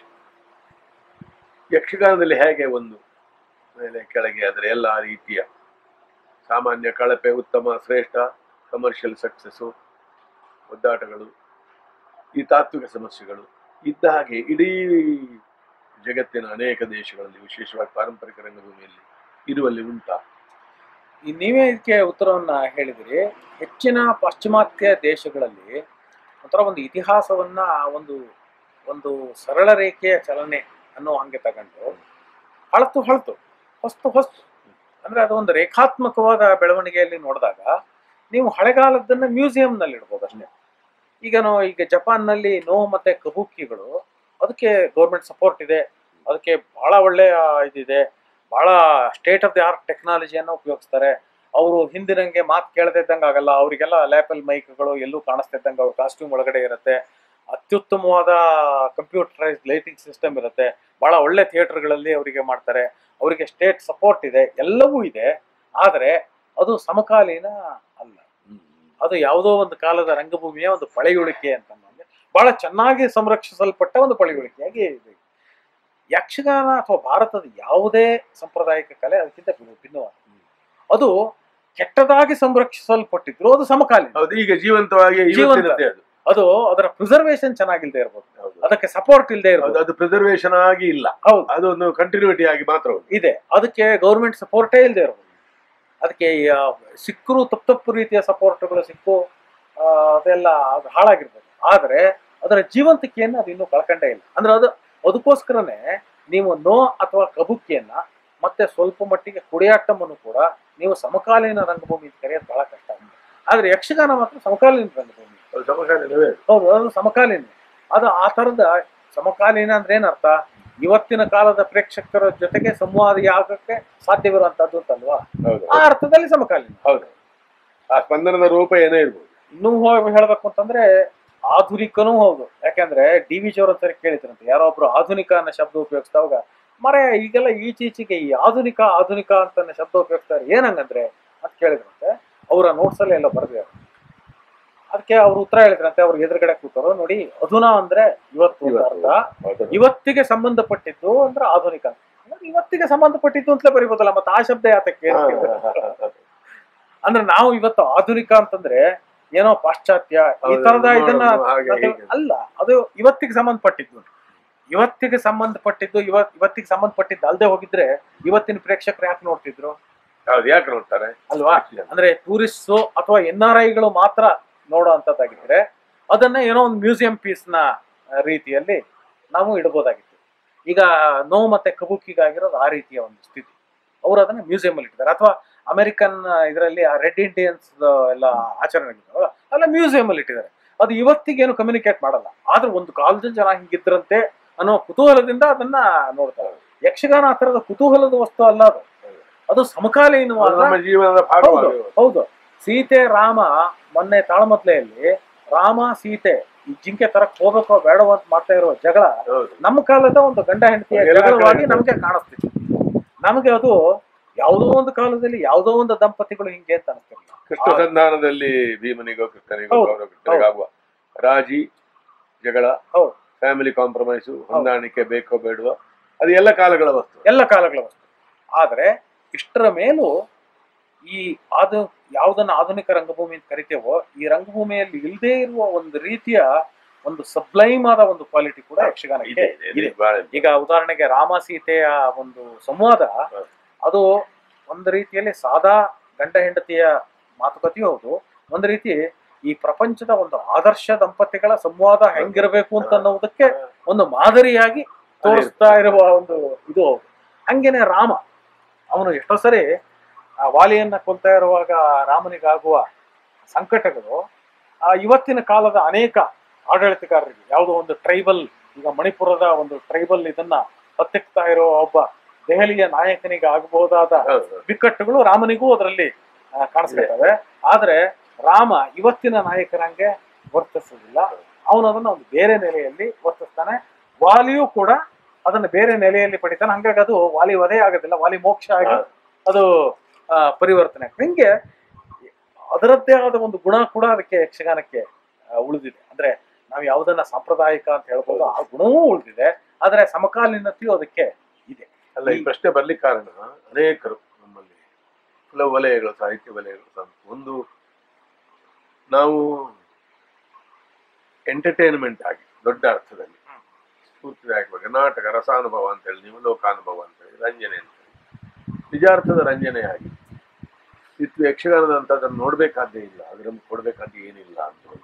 ಯಕ್ಷಗಾನದಲ್ಲಿ ಹೇಗೆ ಒಂದು ಮೇಲೆ ಕೆಳಗೆ ಅದರ ಎಲ್ಲ ರೀತಿಯ ಸಾಮಾನ್ಯ ಕಳಪೆ ಉತ್ತಮ ಶ್ರೇಷ್ಠ ಕಮರ್ಷಿಯಲ್ ಸಕ್ಸಸ್ಸು ಒದ್ದಾಟಗಳು ಈ ತಾತ್ವಿಕ ಸಮಸ್ಯೆಗಳು ಇದ್ದ ಹಾಗೆ ಇಡೀ ಜಗತ್ತಿನ ಅನೇಕ ದೇಶಗಳಲ್ಲಿ ವಿಶೇಷವಾಗಿ ಪಾರಂಪರಿಕ ರಂಗಭೂಮಿಯಲ್ಲಿ ಇರುವಲ್ಲಿ ಉಂಟಾ ಈ ನೀವೇ ಇದಕ್ಕೆ ಉತ್ತರವನ್ನ ಹೇಳಿದಿರಿ ಹೆಚ್ಚಿನ ಪಾಶ್ಚಿಮಾತ್ಯ ದೇಶಗಳಲ್ಲಿ ಒಂಥರ ಒಂದು ಇತಿಹಾಸವನ್ನ ಒಂದು ಒಂದು ಸರಳ ರೇಖೆಯ ಚಲನೆ ಅನ್ನೋ ಹಂಗೆ ತಗೊಂಡು ಹಳತು ಹಳತು ಹೊಸ್ತು ಹೊಸ್ತು ಅಂದ್ರೆ ಅದು ಒಂದು ರೇಖಾತ್ಮಕವಾದ ಬೆಳವಣಿಗೆಯಲ್ಲಿ ನೋಡಿದಾಗ ನೀವು ಹಳೆಗಾಲದನ್ನ ಮ್ಯೂಸಿಯಂನಲ್ಲಿ ಇಡ್ಬೋದು ಅಷ್ಟೇ ಈಗ ನಾವು ಈಗ ಜಪಾನ್ನಲ್ಲಿ ನೋ ಮತ್ತೆ ಕಬೂಕಿಗಳು ಅದಕ್ಕೆ ಗೌರ್ಮೆಂಟ್ ಸಪೋರ್ಟ್ ಇದೆ ಅದಕ್ಕೆ ಬಹಳ ಒಳ್ಳೆಯ ಇದಿದೆ ಬಹಳ ಸ್ಟೇಟ್ ಆಫ್ ದಿ ಆರ್ಟ್ ಟೆಕ್ನಾಲಜಿಯನ್ನು ಉಪಯೋಗಿಸ್ತಾರೆ ಅವರು ಹಿಂದಿನಂಗೆ ಮಾತು ಕೇಳದೇ ಇದ್ದಂಗೆ ಆಗಲ್ಲ ಅವರಿಗೆಲ್ಲ ಲ್ಯಾಪಲ್ ಮೈಕ್ಗಳು ಎಲ್ಲೂ ಕಾಣಿಸ್ತಾ ಇದ್ದಂಗೆ ಅವ್ರ ಕಾಸ್ಟ್ಯೂಮ್ ಒಳಗಡೆ ಇರುತ್ತೆ ಅತ್ಯುತ್ತಮವಾದ ಕಂಪ್ಯೂಟರೈಸ್ಡ್ ಲೈಟಿಂಗ್ ಸಿಸ್ಟಮ್ ಇರುತ್ತೆ ಬಹಳ ಒಳ್ಳೆ ಥಿಯೇಟರ್ಗಳಲ್ಲಿ ಅವರಿಗೆ ಮಾಡ್ತಾರೆ ಅವರಿಗೆ ಸ್ಟೇಟ್ ಸಪೋರ್ಟ್ ಇದೆ ಎಲ್ಲವೂ ಇದೆ ಆದರೆ ಅದು ಸಮಕಾಲೀನ ಅಲ್ಲ ಅದು ಯಾವುದೋ ಒಂದು ಕಾಲದ ರಂಗಭೂಮಿಯ ಒಂದು ಪಳೆಯುಳಿಕೆ ಅಂತ ಬಹಳ ಚೆನ್ನಾಗಿ ಸಂರಕ್ಷಿಸಲ್ಪಟ್ಟ ಒಂದು ಪಳೆಯುಳಿಕೆಯಾಗಿ ಇದೆ ಯಕ್ಷಗಾನ ಅಥವಾ ಭಾರತದ ಯಾವುದೇ ಸಾಂಪ್ರದಾಯಿಕ ಕಲೆ ಅದಕ್ಕಿಂತ ಭಿನ್ನ- ಭಿನ್ನವಾದ ಅದು ಕೆಟ್ಟದಾಗಿ ಸಂರಕ್ಷಿಸಲ್ಪಟ್ಟಿದ್ರು ಅದು ಸಮಕಾಲೀನ ಹೌದು ಈಗ ಜೀವಂತವಾಗಿ ಜೀವಂತ. ಇವತ್ತಿನದ್ದೇ ಅದು ಅದು ಅದರ ಪ್ರಿಸರ್ವೇಶನ್ ಚೆನ್ನಾಗಿಲ್ದೇ ಇರ್ಬೋದು ಹೌದು. ಅದಕ್ಕೆ ಸಪೋರ್ಟ್ ಇಲ್ಲದೆ ಹೌದು, ಇರ್ಬೋದು ಅದು ಪ್ರಿಸರ್ವೇಶನ್ ಆಗಿ ಇಲ್ಲ ಹೌದು ಅದು ಒಂದು ಕಂಟಿನ್ಯೂಟಿ ಆಗಿ ಮಾತ್ರ ಉಂಟು ಇದೆ ಅದಕ್ಕೆ ಗೌರ್ಮೆಂಟ್ ಸಪೋರ್ಟೇ ಇಲ್ಲದೆ ಇರ್ಬೋದು ಅದಕ್ಕೆ ಈ, ಆ, ಸಿಕ್ಕರು ತಪ್ಪು ತಪ್ಪು ರೀತಿಯ ಸಪೋರ್ಟ್ಗಳು ಸಿಕ್ಕು ಆ, ಅದೆಲ್ಲ ಅದು ಹಾಳಾಗಿರ್ಬೋದು ಆದರೆ ಅದರ ಜೀವಂತಿಕೆಯನ್ನು ಅದು ಇನ್ನೂ ಕಳ್ಕೊಂಡೇ ಇಲ್ಲ ಅಂದ್ರೆ ಅದು ಅದಕ್ಕೋಸ್ಕರನೇ ನೀವು ನೋ ಅಥವಾ ಕಬುಕಿಯನ್ನ ಮತ್ತೆ ಸ್ವಲ್ಪ ಮಟ್ಟಿಗೆ ಕುಡಿಯಾಟ್ಟಮನ್ನು ಕೂಡ ನೀವು ಸಮಕಾಲೀನ ರಂಗಭೂಮಿ ಅಂತ ಕರೆಯೋದು ಬಹಳ ಕಷ್ಟ ಆದ್ರೆ ಯಕ್ಷಗಾನ ಮಾತ್ರ ಸಮಕಾಲೀನ ರಂಗಭೂಮಿ ಅದು ಸಮಕಾಲೀನವೇ ಹೌದು ಅದು ಸಮಕಾಲೀನ ಅದು ಆ ತರದ ಸಮಕಾಲೀನ ಅಂದ್ರೆ ಏನರ್ಥ ಇವತ್ತಿನ ಕಾಲದ ಪ್ರೇಕ್ಷಕರ ಜೊತೆಗೆ ಸಂವಾದ ಆಗಕ್ಕೆ ಸಾಧ್ಯವಿರುವಂತದ್ದು ಅಂತಲ್ವಾ ಹೌದು ಆ ಅರ್ಥದಲ್ಲಿ ಸಮಕಾಲೀನ ಹೌದು ಆ ಸ್ಪಂದನದ ರೂಪ ಏನೇ ಇರ್ಬೋದು ಇನ್ನೂ ಹೋಗಿ ಹೇಳ್ಬೇಕು ಅಂತಂದ್ರೆ ಆಧುನಿಕನೂ ಹೌದು ಯಾಕಂದ್ರೆ ಡಿ ವಿ ಜಿ ಅವ್ರ ಹತ್ರ ಕೇಳಿದ್ರಂತೆ ಯಾರೋ ಒಬ್ರು ಆಧುನಿಕ ಅನ್ನೋ ಶಬ್ದ ಉಪಯೋಗಿಸಿದವಾಗ ಮರೆ ಈಗೆಲ್ಲ ಈಚೀಚೆಗೆ ಈ ಆಧುನಿಕ ಆಧುನಿಕ ಅಂತ ಅನ್ನೋ ಶಬ್ದ ಉಪಯೋಗಿಸ್ತಾರೆ ಏನಂಗಂದ್ರೆ ಅಂತ ಕೇಳಿದ್ರಂತೆ ಅವರ ನೋಟ್ಸ್ ಅಲ್ಲಿ ಎಲ್ಲ ಬರೆದಿದ್ದಾರೆ ಅದಕ್ಕೆ ಅವ್ರು ಉತ್ತರ ಹೇಳಿದ್ರಂತೆ ಅವ್ರಿಗೆ ಎದುರುಗಡೆ ಕೂತರು ನೋಡಿ ಅಧುನಾ ಅಂದ್ರೆ ಇವತ್ತು ಅಂತ ಇವತ್ತು. ಅರ್ಥ ಹೌದು. ಇವತ್ತಿಗೆ ಸಂಬಂಧಪಟ್ಟಿದ್ದು ಅಂದ್ರೆ ಆಧುನಿಕ ಅಂದ್ರೆ ಇವತ್ತಿಗೆ ಸಂಬಂಧಪಟ್ಟಿದ್ದು ಅಂತಲೇ ಬರಿಬೋದಲ್ಲ ಮತ್ತೆ ಆ ಶಬ್ದ ಯಾತಕ್ಕೆ ಹಾ, ಅಂತ ಕೇಳಿದ್ರು. ಹಾ, ಹಾ, ಹಾ. ಅಂದ್ರೆ ನಾವು ಇವತ್ತು ಆಧುನಿಕ ಅಂತಂದ್ರೆ ಏನೋ ಪಾಶ್ಚಾತ್ಯ ಈ ಹೌದು, ತರದ ನೋಡು, ಇದನ್ನ ಹಾಗೆ ನಾವು- ಹೀಗೆ. ಅಲ್ಲ ಅದು ಇವತ್ತಿಗೆ ಸಂಬಂಧಪಟ್ಟಿದ್ದು ಇವತ್ತಿಗೆ ಸಂಬಂಧಪಟ್ಟಿದ್ದು ಇವತ್ ಇವತ್ತಿಗೆ ಸಂಬಂಧಪಟ್ಟಿದ್ದು ಅಲ್ಲದೆ ಹೋಗಿದ್ರೆ ಇವತ್ತಿನ ಪ್ರೇಕ್ಷಕರು ಯಾಕೆ ನೋಡ್ತಿದ್ರು ಹೌದು ಯಾಕೆ ನೋಡ್ತಾರೆ ಅಲ್ವಾ ಅಂದ್ರೆ ಟೂರಿಸ್ಟ್ ಅಥವಾ ಎನ್ ಆರ್ ಐಗಳು ಮಾತ್ರ ನೋಡೋ ಅಂತದ್ದಾಗಿದ್ರೆ ಅದನ್ನ ಏನೋ ಒಂದು ಮ್ಯೂಸಿಯಂ ಪೀಸ್ ನ ಆ, ರೀತಿಯಲ್ಲಿ ನಾವು ಇಡಬಹುದಾಗಿತ್ತು ಈಗ ನೋವು ಮತ್ತೆ ಕಬುಕಿಗಾಗಿರೋದು ಆ ರೀತಿಯ ಒಂದು ಸ್ಥಿತಿ ಅವರು ಅದನ್ನ ಮ್ಯೂಸಿಯಂ ಅಲ್ಲಿ ಇಟ್ಟಿದ್ದಾರೆ ಅಥವಾ ಅಮೆರಿಕನ್ ಇದರಲ್ಲಿ ಆ ರೆಡ್ ಇಂಡಿಯನ್ಸ್ ಎಲ್ಲ ಆಚರಣೆಗಳಿದ್ದಾವಲ್ಲ ಅಲ್ಲ ಮ್ಯೂಸಿಯಂ ಅಲ್ಲಿ ಇಟ್ಟಿದ್ದಾರೆ ಅದು ಇವತ್ತಿಗೇನು ಕಮ್ಯುನಿಕೇಟ್ ಮಾಡಲ್ಲ ಆದ್ರೆ ಒಂದು ಕಾಲದಲ್ಲಿ ಜನ ಹಿಂಗಿದ್ರಂತೆ ಅನ್ನೋ ಕುತೂಹಲದಿಂದ ಅದನ್ನ ನೋಡ್ತಾರೆ ಯಕ್ಷಗಾನ ಆ ತರದ ಕುತೂಹಲದ ವಸ್ತು ಅಲ್ಲ ಅದು ಅದು ಅದು ಸಮಕಾಲೀನವಾದ ನಮ್ಮ ಜೀವನದ ಹೌದು ಭಾಗವಾಗಿ ಹೌದು ಸೀತೆ ರಾಮ ಮೊನ್ನೆ ತಾಳಮತ್ಲೆಯಲ್ಲಿ ರಾಮ ಸೀತೆ ಈ ಜಿಂಕೆ ತರಕ್ ಹೋಗಬೇಕೋ ಬೇಡವೋ ಅಂತ ಮಾಡ್ತಾ ಇರೋ ಜಗಳ ಹೌದು ನಮ್ಮ ಕಾಲದ ಒಂದು ಗಂಡ ಹೆಂಡತಿಯ ಎಲ್ಲ ಕಡೆ ಜಗಳವಾಗಿ ಇದೆ. ನಮಗೆ ಕಾಣಿಸ್ತಿತ್ತು ನಮಗೆ ಅದು ಯಾವುದೋ ಒಂದು ಕಾಲದಲ್ಲಿ ಯಾವುದೋ ಒಂದು ದಂಪತಿಗಳು ಹಿಂಗೆ ಅಂತ ಅನಿಸ್ತಿರ್ಲಿಲ್ಲ ಕೃಷ್ಣ ಸಂಧಾನದಲ್ಲಿ ಭೀಮನಿಗೋ ಕೃಷ್ಣನಿಗೋ ಹೌದು, ಕೌರವ ಕೃಷ್ಣನಿಗೋ ಆಗುವ ರಾಜಿ ಜಗಳ ಹೌದು ಫ್ಯಾಮಿಲಿ ಕಾಂಪ್ರಮೈಸು ಹೊಂದಾಣಿಕೆ ಬೇಕೋ ಬೇಡವೋ ಅದು ಎಲ್ಲ ಕಾಲಗಳ ವಸ್ತು ಎಲ್ಲ ಕಾಲಗಳ ವಸ್ತು ಆದ್ರೆ ಇಷ್ಟರ ಮೇಲೂ ಈ ಆಧು ಯಾವುದನ್ನ ಆಧುನಿಕ ರಂಗಭೂಮಿ ಅಂತ ಕರಿತೇವೋ ಈ ರಂಗಭೂಮಿಯಲ್ಲಿ ಇಲ್ಲದೆ ಇರುವ ಒಂದು ರೀತಿಯ ಒಂದು ಸಬ್ಲೈಮ್ ಆದ ಒಂದು ಕ್ವಾಲಿಟಿ ಕೂಡ ಯಕ್ಷಗಾನಕ್ಕೆ ಇದೆ ಇದೆ, ಇದೆ ಇದೆ ಬಹಳ ಇದೆ. ಈಗ ಉದಾಹರಣೆಗೆ ರಾಮ ಸೀತೆಯ ಒಂದು ಸಂವಾದ ಅದು ಒಂದು ರೀತಿಯಲ್ಲಿ ಸಾದಾ ಗಂಡ ಹೆಂಡತಿಯ ಮಾತುಕತೆಯೂ ಹೌದು ಒಂದು ರೀತಿ ಈ ಪ್ರಪಂಚದ ಒಂದು ಆದರ್ಶ ದಂಪತಿಗಳ ಸಂವಾದ ಹೆಂಗಿರಬೇಕು ಅಂತ ಅನ್ನೋದಕ್ಕೆ ಒಂದು ಮಾದರಿಯಾಗಿ ತೋರಿಸ್ತಾ ಇರುವ ಒಂದು ಇದು ಹೌದು ಹಂಗೇನೆ ರಾಮ ಅವನು ಎಷ್ಟೋ ಸರಿ ಆ ವಾಲಿಯನ್ನ ಕೊಲ್ತಾ ಇರುವಾಗ ರಾಮನಿಗಾಗುವ ಸಂಕಟಗಳು ಆ ಇವತ್ತಿನ ಕಾಲದ ಅನೇಕ ಆಡಳಿತಗಾರರಿಗೆ ಯಾವುದೋ ಒಂದು ಟ್ರೈಬಲ್ ಈಗ ಮಣಿಪುರದ ಒಂದು ಟ್ರೈಬಲ್ ಇದನ್ನ ಹತ್ತಿಕ್ತಾ ಇರೋ ಒಬ್ಬ ದೆಹಲಿಯ ನಾಯಕನಿಗೆ ಆಗಬಹುದಾದ ಹೌದು. ಬಿಕ್ಕಟ್ಟುಗಳು ರಾಮನಿಗೂ ಅದರಲ್ಲಿ ಕಾಣಿಸ್ಕೊಳ್ತವೆ ಆದ್ರೆ ರಾಮ ಇವತ್ತಿನ ನಾಯಕರಂಗೆ ವರ್ತಿಸೋದಿಲ್ಲ ಅವನು ಅದನ್ನ ಒಂದು ಬೇರೆ ನೆಲೆಯಲ್ಲಿ ವರ್ತಿಸ್ತಾನೆ ವಾಲಿಯೂ ಕೂಡ ಅದನ್ನ ಬೇರೆ ನೆಲೆಯಲ್ಲಿ ಪಡಿತಾನೆ ಹಂಗಾಗಿ ಅದು ವಾಲಿ ವಧೆ ಆಗೋದಿಲ್ಲ ವಾಲಿ ಮೋಕ್ಷ ಆಗಿ ಅದು ಆ, ಪರಿವರ್ತನೆ ಆಗ್ತದೆ. ಹಿಂಗೆ ಅದರದ್ದೇ ಆದ ಒಂದು ಗುಣ ಕೂಡ ಅದಕ್ಕೆ ಯಕ್ಷಗಾನಕ್ಕೆ ಆ, ಉಳಿದಿದೆ ಅಂದ್ರೆ ನಾವು ಯಾವುದನ್ನ ಸಾಂಪ್ರದಾಯಿಕ ಅಂತ ಹೇಳ್ಬೋದು ಆ ಗುಣವೂ ಉಳಿದಿದೆ ಆದ್ರೆ ಸಮಕಾಲೀನತೆಯೂ ಅದಕ್ಕೆ ಇದೆ ಅಲ್ಲ ಈ ಪ್ರಶ್ನೆ ಬರ್ಲಿಕ್ಕೆ ಕಾರಣ ಅನೇಕರು ನಮ್ಮಲ್ಲಿ ಕೆಲವು ವಲಯಗಳು ಸಾಹಿತ್ಯ ವಲಯಗಳು ಸಹ ಉಂಟು. ಒಂದು ನಾವು ಎಂಟರ್ಟೈನ್ಮೆಂಟ್ ಆಗಿ ದೊಡ್ಡ ಅರ್ಥದಲ್ಲಿ ಸ್ಫೂರ್ತಿದಾಯಕವಾಗಿ ನಾಟಕ ರಸಾನುಭವ ಅಂತ ಹೇಳಿ ನೀವು ಲೋಕಾನುಭವ ಅಂತ ಹೇಳಿ ರಂಜನೆ ಅಂತ ಹೇಳಿ ನಿಜಾರ್ಥದ ರಂಜನೆಯಾಗಿ ಇತ್ತು ಯಕ್ಷಗಾನದ ಅಂತ ಅದನ್ನು ನೋಡ್ಬೇಕಾದ್ದೇ ಇಲ್ಲ ಅದರ ಕೊಡ್ಬೇಕಾದ್ದು ಏನಿಲ್ಲ ಅಂತ ಒಂದು.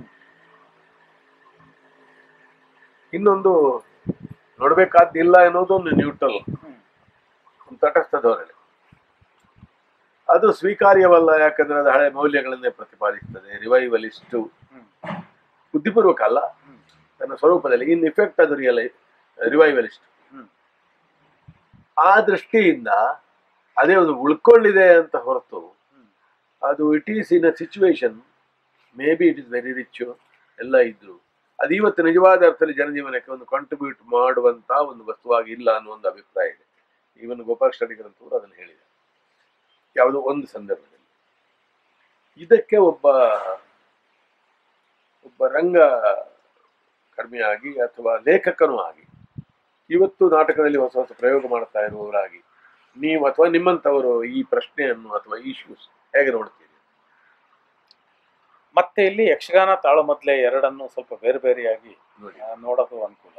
ಇನ್ನೊಂದು ನೋಡ್ಬೇಕಾದ್ದಿಲ್ಲ ಎನ್ನುವುದು ಒಂದು ನ್ಯೂಟ್ರಲ್ ಒಂದು ತಟಸ್ಥ ಧೋರಣೆ ಅದು ಸ್ವೀಕಾರ್ಯವಲ್ಲ ಯಾಕಂದ್ರೆ ಅದು ಹಳೆ ಮೌಲ್ಯಗಳನ್ನೇ ಪ್ರತಿಪಾದಿಸ್ತದೆ ರಿವೈವಲಿಸ್ಟು ಹ್ಮ್. ಬುದ್ಧಿಪೂರ್ವಕ ಅಲ್ಲ ಹ್ಮ್. ತನ್ನ ಸ್ವರೂಪದಲ್ಲಿ ಇನ್ ಇಫೆಕ್ಟ್ ಅದು ರಿಯಲೈ ರಿವೈವಲಿಸ್ಟ್ ಹ್ಮ್. ಆ ದೃಷ್ಟಿಯಿಂದ ಅದೇ ಒಂದು ಉಳ್ಕೊಳ್ಳಿದೆ ಅಂತ ಹೊರತು ಹ್ಮ್. ಅದು it is in a situation maybe it is very rich ಎಲ್ಲ ಇದ್ರು ಅದು ಇವತ್ತು ನಿಜವಾದ ಅರ್ಥದಲ್ಲಿ ಜನಜೀವನಕ್ಕೆ ಒಂದು ಕಾಂಟ್ರಿಬ್ಯೂಟ್ ಮಾಡುವಂತ ಒಂದು ವಸ್ತುವಾಗಿ ಇಲ್ಲ ಅನ್ನೋ ಒಂದು ಅಭಿಪ್ರಾಯ ಇದೆ ಈವನ್ ಗೋಪಾಲ್ ಸ್ಟಡಿಗರಂತೂ ಅದನ್ನು ಹೇಳಿದೆ ಯಾವುದೋ ಒಂದು ಸಂದರ್ಭದಲ್ಲಿ ಇದಕ್ಕೆ ಒಬ್ಬ ಒಬ್ಬ ರಂಗ ಕರ್ಮಿಯಾಗಿ ಅಥವಾ ಲೇಖಕನೂ ಆಗಿ ಇವತ್ತು ನಾಟಕದಲ್ಲಿ ಹೊಸ ಹೊಸ ಪ್ರಯೋಗ ಮಾಡ್ತಾ ಇರುವವರಾಗಿ ನೀವು ಅಥವಾ ನಿಮ್ಮಂಥವರು ಈ ಪ್ರಶ್ನೆಯನ್ನು ಅಥವಾ ಇಶ್ಯೂಸ್ ಹೇಗೆ ನೋಡ್ತೀರಿ ಮತ್ತೆ ಇಲ್ಲಿ ಯಕ್ಷಗಾನ ತಾಳಮದ್ಲೆ ಎರಡನ್ನು ಸ್ವಲ್ಪ ಬೇರೆ ಬೇರೆಯಾಗಿ ನೋಡಿ ಆ, ನೋಡೋದು ಅನುಕೂಲ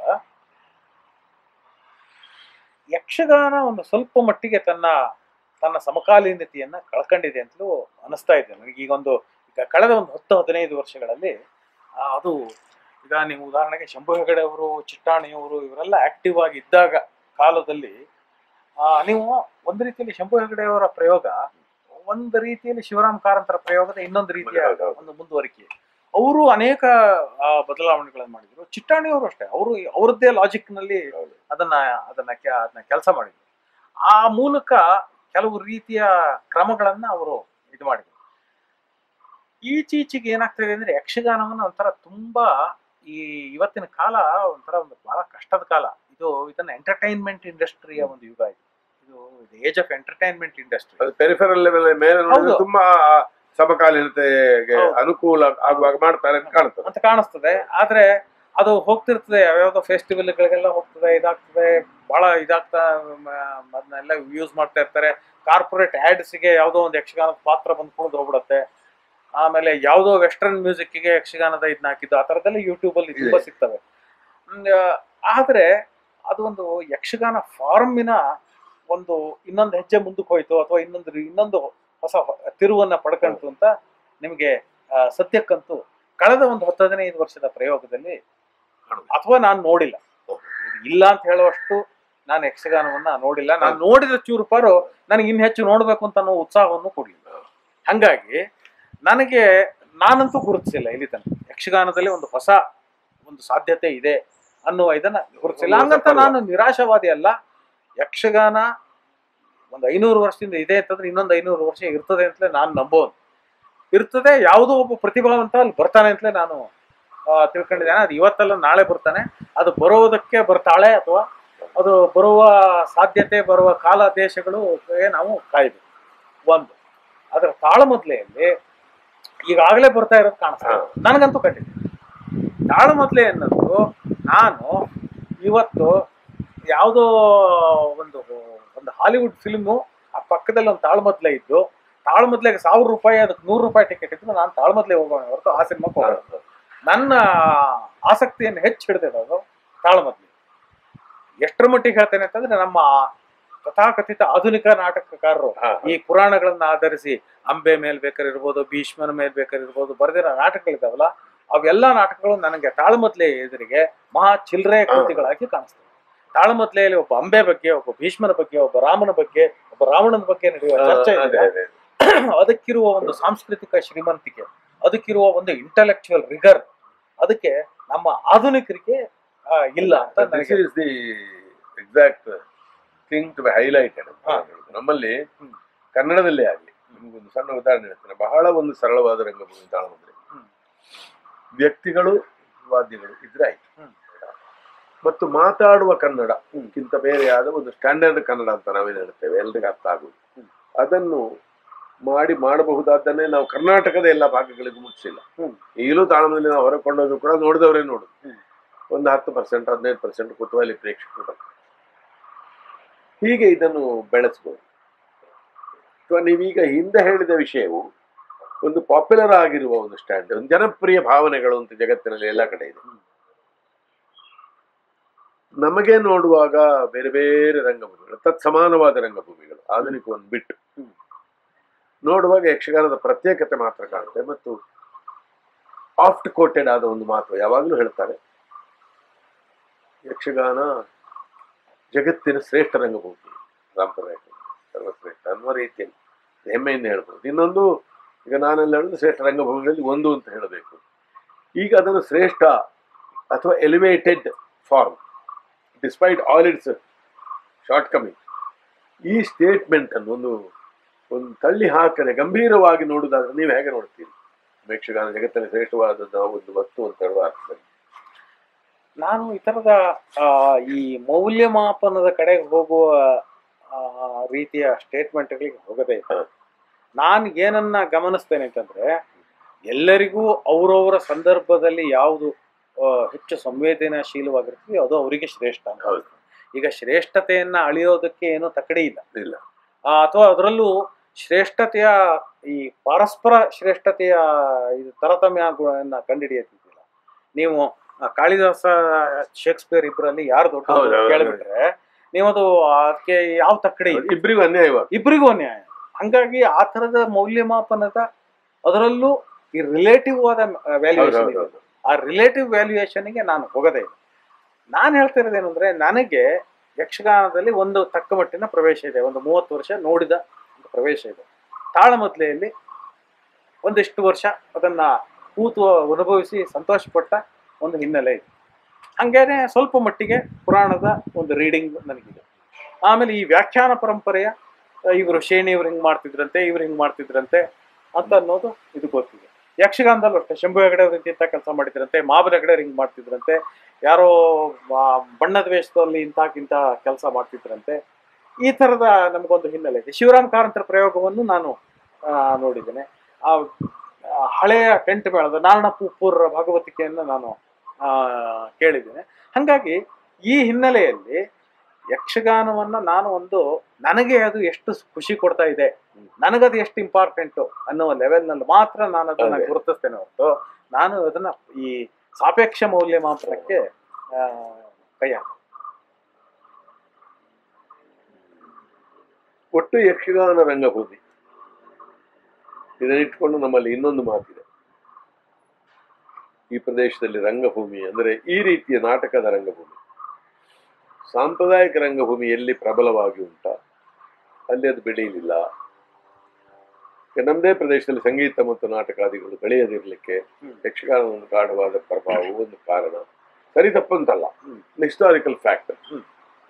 ಯಕ್ಷಗಾನ ಒಂದು ಸ್ವಲ್ಪ ಮಟ್ಟಿಗೆ ತನ್ನ ತನ್ನ ಸಮಕಾಲೀನತೆಯನ್ನ ಕಳ್ಕೊಂಡಿದೆ ಅಂತಲೂ ಅನಿಸ್ತಾ ಇದೆ ನನಗೆ ಈಗ ಒಂದು ಈಗ ಕಳೆದ ಒಂದು ಹತ್ತು ಹದಿನೈದು ವರ್ಷಗಳಲ್ಲಿ ಆ, ಅದು ಈಗ ನೀವು ಉದಾಹರಣೆಗೆ ಶಂಭು ಹೆಗಡೆ ಅವರು ಚಿಟ್ಟಾಣಿಯವರು ಇವರೆಲ್ಲ ಆಕ್ಟಿವ್ ಆಗಿ ಇದ್ದಾಗ ಕಾಲದಲ್ಲಿ ಆ, ನೀವು ಒಂದು ರೀತಿಯಲ್ಲಿ ಶಂಭು ಹೆಗಡೆ ಅವರ ಪ್ರಯೋಗ ಒಂದು ರೀತಿಯಲ್ಲಿ ಶಿವರಾಮ್ ಕಾರಂತರ ಪ್ರಯೋಗದ ಇನ್ನೊಂದು ರೀತಿಯ ಹೌದು, ಹೌದು. ಒಂದು ಮುಂದುವರಿಕೆ ಅವರು ಅನೇಕ ಆ, ಬದಲಾವಣೆಗಳನ್ನು ಮಾಡಿದ್ರು ಚಿಟ್ಟಾಣಿ ಅವರು ಅಷ್ಟೇ ಅವರು ಅವರದ್ದೇ ಲಾಜಿಕ್ ನಲ್ಲಿ ಹೌದು. ಅದನ್ನ ಅದನ್ನ ಕೆ- ಅದನ್ನ ಕೆಲಸ ಮಾಡಿದ್ರು ಆ ಮೂಲಕ ಕೆಲವು ರೀತಿಯ ಕ್ರಮಗಳನ್ನ ಅವರು ಇದು ಮಾಡಿದ್ರು ಈಚೀಚೆಗೆ ಏನಾಗ್ತಾ ಇದೆ ಅಂದ್ರೆ ಯಕ್ಷಗಾನವನ್ನ ಒಂಥರ ತುಂಬಾ ಈ ಇವತ್ತಿನ ಕಾಲ ಒಂಥರ ಒಂದು ಬಹಳ ಕಷ್ಟದ ಕಾಲ ಇದು ಇದನ್ನ ಎಂಟರ್ಟೈನ್ಮೆಂಟ್ ಇಂಡಸ್ಟ್ರಿಯ ಒಂದು ಯುಗ ಇದು ಇದು ಏಜ್ ಆಫ್ ಎಂಟರ್ಟೈನ್ಮೆಂಟ್ ಇಂಡಸ್ಟ್ರಿ ಅದು ಪೆರಿಫೆರಲ್ ಲೆವೆಲ್ ಮೇಲೆ ನೋಡಿದ್ರೆ ಹೌದು. ತುಂಬಾ ಸಮಕಾಲೀನತೆಗೆ ಹೌದು. ಅನುಕೂಲ ಆಗುವಾಗ ಮಾಡ್ತಾರೆ ಅಂತ ಕಾಣ್ತದೆ ಅಂತ ಕಾಣಿಸ್ತದೆ ಆದ್ರೆ ಅದು ಹೋಗ್ತಿರ್ತದೆ ಯಾವ್ಯಾವ್ದೋ ಫೆಸ್ಟಿವಲ್ಗಳಿಗೆಲ್ಲ ಹೋಗ್ತದೆ ಇದಾಗ್ತದೆ ಬಹಳ ಇದಾಗ್ತಾ ಮ, ಅದನ್ನೆಲ್ಲ ಯೂಸ್ ಮಾಡ್ತಾ ಇರ್ತಾರೆ ಕಾರ್ಪೊರೇಟ್ ಗೆ ಯಾವ್ದೋ ಒಂದು ಯಕ್ಷಗಾನದ ಪಾತ್ರ ಬಂದು ಕುಣಿದು ಹೋಗ್ಬಿಡತ್ತೆ ಆಮೇಲೆ ಯಾವ್ದೋ ವೆಸ್ಟರ್ನ್ ಮ್ಯೂಸಿಕ್ಗೆ ಯಕ್ಷಗಾನದ ಇದನ್ನ ಹಾಕಿದ್ದು ಆ ಥರದ್ದೆಲ್ಲ ಯೂಟ್ಯೂಬ್ ಅಲ್ಲಿ ತುಂಬಾ ಸಿಗ್ತವೆ ಹ್ಮ್, ಆ, ಆದ್ರೆ ಅದು ಒಂದು ಯಕ್ಷಗಾನ ಫಾರ್ಮಿನ ಒಂದು ಇನ್ನೊಂದು ಹೆಜ್ಜೆ ಮುಂದಕ್ಕೆ ಹೋಯ್ತು ಅಥವಾ ಇನ್ನೊಂದು ಇನ್ನೊಂದು ಹೊಸ ತಿರುವನ್ನ ಪಡ್ಕಂತು ಅಂತ ನಿಮಗೆ ಆ, ಸದ್ಯಕ್ಕಂತೂ ಕಳೆದ ಒಂದು ಹತ್ತು ಹದಿನೈದು ವರ್ಷದ ಪ್ರಯೋಗದಲ್ಲಿ ಕಾಣುತ್ತೆ. ಅಥವಾ ನಾನು ನೋಡಿಲ್ಲ ಇದು ಇಲ್ಲ ಅಂತ ಹೇಳುವಷ್ಟು ನಾನು ಯಕ್ಷಗಾನವನ್ನ ನೋಡಿಲ್ಲ ನಾನು ನೋಡಿದ ಚೂರುಪಾರು ನನಗೆ ಇನ್ನು ಹೆಚ್ಚು ನೋಡ್ಬೇಕು ಅಂತ ಅನ್ನೋ ಉತ್ಸಾಹವನ್ನು ಕೊಡ್ಲಿಲ್ಲ ಹಂಗಾಗಿ ನನಗೆ ನಾನಂತೂ ಗುರುತಿಸಿಲ್ಲ ಇಲ್ಲಿ ತನಕ ಯಕ್ಷಗಾನದಲ್ಲಿ ಒಂದು ಹೊಸ ಒಂದು ಸಾಧ್ಯತೆ ಇದೆ ಅನ್ನುವ ಇದನ್ನ ಗುರುತಿಸಿಲ್ಲ ಒಂದು ಹೊಸ ಹಂಗಂತ ಪರ್ವ. ನಾನು ನಿರಾಶವಾದಿ ಅಲ್ಲ ಯಕ್ಷಗಾನ ಒಂದು ಐನೂರು ವರ್ಷದಿಂದ ಇದೆ ಅಂತಂದ್ರೆ ಇನ್ನೊಂದು ಐನೂರು ವರ್ಷ ಇರ್ತದೆ ಅಂತಲೇ ನಾನು ನಂಬೋನು ಇರ್ತದೆ ಯಾವುದೋ ಒಬ್ಬ ಪ್ರತಿಭಾವಂತ ಅಲ್ಲಿ ಬರ್ತಾನೆ ಅಂತಲೇ ನಾನು ಆ, ತಿಳ್ಕೊಂಡಿದ್ದೇನೆ ಅದು ಇವತ್ತಲ್ಲ ನಾಳೆ ಬರ್ತಾನೆ ಅದು ಬರೋದಕ್ಕೆ ಬರ್ತಾಳೆ ಅಥವಾ ಅದು ಬರುವ ಸಾಧ್ಯತೆ ಬರುವ ಕಾಲ ದೇಶಗಳು ನಾವು ಕಾಯ್ಬೇಕು ಒಂದು ಅದರ ತಾಳಮದ್ಲೆಯಲ್ಲಿ ಈಗಾಗಲೇ ಬರ್ತಾ ಇರೋದು ಕಾಣಿಸ್ತದೆ ಹಾ. ನನಗಂತೂ ಕಂಡಿದೆ ತಾಳಮದ್ಲೆ ಅನ್ನೋದು ನಾನು ಇವತ್ತು ಯಾವುದೋ ಒಂದು ಒಂದು ಹಾಲಿವುಡ್ ಫಿಲ್ಮು ಆ ಪಕ್ಕದಲ್ಲಿ ಒಂದು ತಾಳ್ಮದ್ಲೆ ಇದ್ದು ತಾಳ್ಮದ್ಲೆಗೆ ಸಾವಿರ ರೂಪಾಯಿ ಅದಕ್ಕೆ ನೂರು ರೂಪಾಯಿ ಟಿಕೆಟ್ ಇದ್ದು ನಾನು ತಾಳ್ಮದ್ಲೆ ಹೋಗೋಣ ಹೊರತು ಆ ಸಿನಿಮಾಕ್ಕೆ ಹೋಗೋಣ ನನ್ನ ಆಸಕ್ತಿಯನ್ನು ಹೆಚ್ಚು ಹಿಡಿದಿರೋದು ತಾಳ್ಮದ್ಲೆ ಎಷ್ಟರ ಮಟ್ಟಿಗೆ ಹೇಳ್ತೇನೆ ಅಂತಂದ್ರೆ ನಮ್ಮ ತಥಾಕಥಿತ ಆಧುನಿಕ ನಾಟಕಕಾರರು ಹಾ, ಈ ಪುರಾಣಗಳನ್ನ ಆಧರಿಸಿ ಅಂಬೆ ಮೇಲ್ ಬೇಕಾರಿರ್ಬೋದು ಭೀಷ್ಮನ ಮೇಲ್ ಬೇಕಾರಿರ್ಬೋದು ಬರೆದಿರೋ ನಾಟಕಗಳಿದಾವಲ್ಲ ಅವೆಲ್ಲ ನಾಟಕಗಳು ನನಗೆ ತಾಳ್ಮದ್ಲೆ ಎದುರಿಗೆ ಮಹಾ ಚಿಲ್ಲರೆ ಕೃತಿಗಳಾಗಿ ಕಾಣಿಸ್ತವೆ ತಾಳ್ಮದ್ಲೆಯಲ್ಲಿ ಒಬ್ಬ ಅಂಬೆ ಬಗ್ಗೆ ಒಬ್ಬ ಭೀಷ್ಮನ ಬಗ್ಗೆ ಒಬ್ಬ ರಾಮನ ಬಗ್ಗೆ ಒಬ್ಬ ರಾವಣನ ಬಗ್ಗೆ ನಡೆಯುವ ಚರ್ಚೆ ಅದೇ, ಇದೆ ಅದೇ. ಅದಕ್ಕಿರುವ ಒಂದು ಸಾಂಸ್ಕೃತಿಕ ಶ್ರೀಮಂತಿಕೆ ಅದಕ್ಕಿರುವ ಒಂದು ಇಂಟೆಲೆಕ್ಚುಯಲ್ ರಿಗರ್ ಅದಕ್ಕೆ ನಮ್ಮ ಆಧುನಿಕರಿಗೆ ಆ, ಇಲ್ಲ ಅಂತ This ನನಗೆ is the exact thing to be highlighted ಅಂತ ಹಾ. ನಾನು ಹೇಳುದು. ನಮ್ಮಲ್ಲಿ ಹ್ಮ್. ಕನ್ನಡದಲ್ಲೇ ಆಗಲಿ ನಿಮಗೊಂದು ಸಣ್ಣ ಉದಾಹರಣೆ ಹೇಳ್ತೇನೆ ಬಹಳ ಒಂದು ಸರಳವಾದ ರಂಗಭೂಮಿ ತಾಳಮದ್ರೆ ಹ್ಮ್. ವ್ಯಕ್ತಿಗಳು ವಾದ್ಯಗಳು ಇದ್ರೆ ಆಯ್ತು ಹ್ಮ್. ಮತ್ತು ಮಾತಾಡುವ ಕನ್ನಡ ಗಿಂತ ಬೇರೆಯಾದ ಒಂದು ಸ್ಟ್ಯಾಂಡರ್ಡ್ ಕನ್ನಡ ಅಂತ ನಾವೇನು ಹೇಳ್ತೇವೆ ಎಲ್ರಿಗೂ ಅರ್ಥ ಆಗುದು ಹ್ಮ್. ಅದನ್ನು ಮಾಡಿ ಮಾಡಬಹುದಾದ್ದನ್ನೇ ನಾವು ಕರ್ನಾಟಕದ ಎಲ್ಲ ಭಾಗಗಳಿಗೂ ಮುಟ್ಟಿಸಿಲ್ಲ ಹ್ಮ್. ಈಗಲೂ ತಾಳಮದಲ್ಲಿ ನಾವು ಹೊರಕೊಂಡೋದು ಕೂಡ ನೋಡಿದವರೇ ನೋಡುದು ಹ್ಮ್. ಒಂದು ಹತ್ತು ಪರ್ಸೆಂಟ್ ಹದಿನೈದು ಪರ್ಸೆಂಟ್ ಕುತೂಹಲಿ ಪ್ರೇಕ್ಷಕರು ಬರ್ತಾರೆ. ಹೀಗೆ ಇದನ್ನು ಬೆಳೆಸ್ಬೋದು ಅಥವಾ ನೀವೀಗ ಹಿಂದೆ ಹೇಳಿದ ವಿಷಯವು ಒಂದು ಪಾಪ್ಯುಲರ್ ಆಗಿರುವ ಒಂದು ಸ್ಟ್ಯಾಂಡ್ ಒಂದು ಜನಪ್ರಿಯ ಭಾವನೆಗಳು ಅಂತ ಜಗತ್ತಿನಲ್ಲಿ ಎಲ್ಲ ಕಡೆ ಇದೆ ನಮಗೆ ನೋಡುವಾಗ ಬೇರೆ ಬೇರೆ ರಂಗಭೂಮಿಗಳು ತತ್ಸಮಾನವಾದ ರಂಗಭೂಮಿಗಳು ಆಧುನಿಕವನ್ನು ಬಿಟ್ಟು ಹ್ಮ್. ನೋಡುವಾಗ ಯಕ್ಷಗಾನದ ಪ್ರತ್ಯೇಕತೆ ಮಾತ್ರ ಕಾಣುತ್ತೆ ಮತ್ತು ಆಫ್ಟ್ ಕೋಟೆಡ್ ಆದ ಒಂದು ಮಾತು ಯಾವಾಗಲೂ ಹೇಳ್ತಾರೆ ಯಕ್ಷಗಾನ ಜಗತ್ತಿನ ಶ್ರೇಷ್ಠ ರಂಗಭೂಮಿ ಸಾಂಪ್ರದಾಯಿಕ ಸರ್ವಶ್ರೇಷ್ಠ ಅನ್ನುವ ರೀತಿಯಲ್ಲಿ ಹೆಮ್ಮೆಯಿಂದ ಹೇಳ್ಬೋದು ಇನ್ನೊಂದು ಈಗ ನಾನೆಲ್ಲ ಹೇಳೋದು ಶ್ರೇಷ್ಠ ರಂಗಭೂಮಿಗಳಲ್ಲಿ ಒಂದು ಅಂತ ಹೇಳಬೇಕು ಈಗ ಅದನ್ನು ಶ್ರೇಷ್ಠ ಅಥವಾ elevated form despite all its shortcoming ಈ ಸ್ಟೇಟ್ಮೆಂಟ್ ಅನ್ನು ಒಂದು ಒಂದು ತಳ್ಳಿ ಹಾಕದೆ ಗಂಭೀರವಾಗಿ ನೋಡುವುದಾದ್ರೆ ನೀವು ಹೇಗೆ ನೋಡ್ತೀರಿ ಯಕ್ಷಗಾನ ಜಗತ್ತಿನ ಶ್ರೇಷ್ಠವಾದದ್ದು ಒಂದು ವಸ್ತು ಅಂತ ಹೇಳುವ ಅರ್ಥದಲ್ಲಿ ನಾನು ಈ ತರದ ಆ, ಈ ಮೌಲ್ಯಮಾಪನದ ಕಡೆಗೆ ಹೋಗುವ ಆ, ರೀತಿಯ ಸ್ಟೇಟ್ಮೆಂಟ್ಗಳಿಗೆ ಹೋಗದೇ ಇಲ್ಲ ಹ. ನಾನು ಏನನ್ನ ಗಮನಿಸ್ತೇನೆ ಅಂತಂದ್ರೆ ಎಲ್ಲರಿಗೂ ಅವರವರ ಸಂದರ್ಭದಲ್ಲಿ ಯಾವುದು ಆ, ಹೆಚ್ಚು ಸಂವೇದನಾಶೀಲವಾಗಿರ್ತದೆ ಅದು ಅವರಿಗೆ ಶ್ರೇಷ್ಠ ಅಂತ ಹೌದು. ಈಗ ಶ್ರೇಷ್ಠತೆಯನ್ನ ಅಳಿಯೋದಕ್ಕೆ ಏನೋ ತಕಡಿ ಇಲ್ಲ ಇಲ್ಲ ಆ, ಅಥವಾ ಅದರಲ್ಲೂ ಶ್ರೇಷ್ಠತೆಯ ಈ ಪರಸ್ಪರ ಶ್ರೇಷ್ಠತೆಯ ಇದು ತಾರತಮ್ಯಗಳನ್ನ ಕಂಡುಹಿಡಿಯತ್ತಿಲ್ಲ ನೀವು ಆ, ಕಾಳಿದಾಸ ಶೇಕ್ಸ್ಪಿಯರ್ ಇಬ್ಬರಲ್ಲಿ ಯಾರು ದೊಡ್ಡ ಹೌದು, ಹೌದು. ಕೇಳ್ಬಿಟ್ರೆ ನೀವು ಅದು ಅದಕ್ಕೆ ಯಾವ ತಕ್ಕಡಿ ಇಲ್ಲ ಇಬ್ಬರಿಗೂ ಅನ್ಯಾಯವಾಗ ಇಬ್ಬರಿಗೂ ಅನ್ಯಾಯ ಹಂಗಾಗಿ ಆ ತರದ ಮೌಲ್ಯಮಾಪನದ ಅದರಲ್ಲೂ ಈ ರಿಲೇಟಿವ್ ಆದ ವ್ಯಾಲ್ಯೂಯೇಷನ್ ಇದೆ ಆ ರಿಲೇಟಿವ್ ವ್ಯಾಲ್ಯೂಯೇಷನ್ಗೆ ನಾನು ಹೋಗದೇ ಇಲ್ಲ ನಾನು ಹೇಳ್ತಾ ಇರೋದೇನೆಂದ್ರೆ ನನಗೆ ಯಕ್ಷಗಾನದಲ್ಲಿ ಒಂದು ತಕ್ಕ ಮಟ್ಟಿನ ಪ್ರವೇಶ ಇದೆ ಒಂದು ಮೂವತ್ತು ವರ್ಷ ನೋಡಿದ ಒಂದು ಪ್ರವೇಶ ಇದೆ ತಾಳಮದ್ಲೆಯಲ್ಲಿ ಒಂದಿಷ್ಟು ವರ್ಷ ಅದನ್ನ ಕೂತು ಅನುಭವಿಸಿ ಸಂತೋಷಪಟ್ಟ ಒಂದು ಹಿನ್ನೆಲೆ ಇದೆ ಹಂಗೇನೆ ಸ್ವಲ್ಪ ಮಟ್ಟಿಗೆ ಪುರಾಣದ ಒಂದು ರೀಡಿಂಗ್ ನನಗಿದೆ ಆಮೇಲೆ ಈ ವ್ಯಾಖ್ಯಾನ ಪರಂಪರೆಯ ಆ, ಇವರು ಶೇಣಿಯವ್ರು ಹಿಂಗೆ ಮಾಡ್ತಿದ್ರಂತೆ ಇವ್ರು ಹಿಂಗೆ ಮಾಡ್ತಿದ್ರಂತೆ ಅಂತ ಅನ್ನೋದು ಇದು ಗೊತ್ತಿದೆ ಯಕ್ಷಗಾನದಲ್ಲೂ ಅಷ್ಟೇ ಶಂಭು ಹೆಗಡೆ ಅವ್ರು ಇಂಥ ಕೆಲಸ ಮಾಡಿದ್ರಂತೆ ಮಾಬನ ಹೆಗಡೆ ಹಿಂಗೆ ಮಾಡ್ತಿದ್ರಂತೆ ಯಾರೋ ಆ, ಬಣ್ಣದ ವೇಷದಲ್ಲಿ ಇಂಥಕ್ಕಿಂತ ಕೆಲಸ ಮಾಡ್ತಿದ್ರಂತೆ ಈ ಥರದ ನಮಗೊಂದು ಹಿನ್ನೆಲೆ ಇದೆ ಶಿವರಾಮ್ ಕಾರಂತರ ಪ್ರಯೋಗವನ್ನು ನಾನು ಆ, ನೋಡಿದ್ದೇನೆ ಆ ಆ, ಹಳೆಯ ಟೆಂಟ್ ಮೇಳದ ನಾರಾಯಣ ಪೂಪೂರ್ ಭಾಗವತಿಕೆಯನ್ನು ನಾನು ಆ, ಕೇಳಿದ್ದೇನೆ ಹಾಗಾಗಿ ಈ ಹಿನ್ನೆಲೆಯಲ್ಲಿ ಯಕ್ಷಗಾನವನ್ನ ನಾನು ಒಂದು ನನಗೆ ಅದು ಎಷ್ಟು ಖುಷಿ ಕೊಡ್ತಾ ಇದೆ ನನಗದು ಎಷ್ಟು ಇಂಪಾರ್ಟೆಂಟು ಅನ್ನುವ ಲೆವೆಲ್ನಲ್ಲಿ ಮಾತ್ರ ನಾನು ಅದನ್ನ ಅದೇ. ಗುರುತಿಸ್ತೇನೆ ಹೊರತು ನಾನು ಅದನ್ನ ಈ ಸಾಪೇಕ್ಷ ಮೌಲ್ಯ ಮಾತ್ರಕ್ಕೆ ಆ, ಕೈ ಹಾಕ ಒಟ್ಟು ಯಕ್ಷಗಾನ ರಂಗಭೂಮಿ ಇದನ್ನಿಟ್ಕೊಂಡು ನಮ್ಮಲ್ಲಿ ಇನ್ನೊಂದು ಮಾತಿದೆ ಈ ಪ್ರದೇಶದಲ್ಲಿ ರಂಗಭೂಮಿ ಅಂದರೆ ಈ ರೀತಿಯ ನಾಟಕದ ರಂಗಭೂಮಿ ಸಾಂಪ್ರದಾಯಿಕ ರಂಗಭೂಮಿ ಎಲ್ಲಿ ಪ್ರಬಲವಾಗಿ ಉಂಟ ಅಲ್ಲಿ ಅದು ಬೆಳೆಯಲಿಲ್ಲ ಈಗ ನಮ್ಮದೇ ಪ್ರದೇಶದಲ್ಲಿ ಸಂಗೀತ ಮತ್ತು ನಾಟಕಾದಿಗಳು ಬೆಳೆಯದಿರಲಿಕ್ಕೆ ಹ್ಮ್. ಯಕ್ಷಗಾನ ಒಂದು ಗಾಢವಾದ ಪ್ರಭಾವವು ಒಂದು ಕಾರಣ ಸರಿ ತಪ್ಪಂತಲ್ಲ ಹ್ಮ್. ಹಿಸ್ಟಾರಿಕಲ್ ಫ್ಯಾಕ್ಟರ್ ಹ್ಮ್.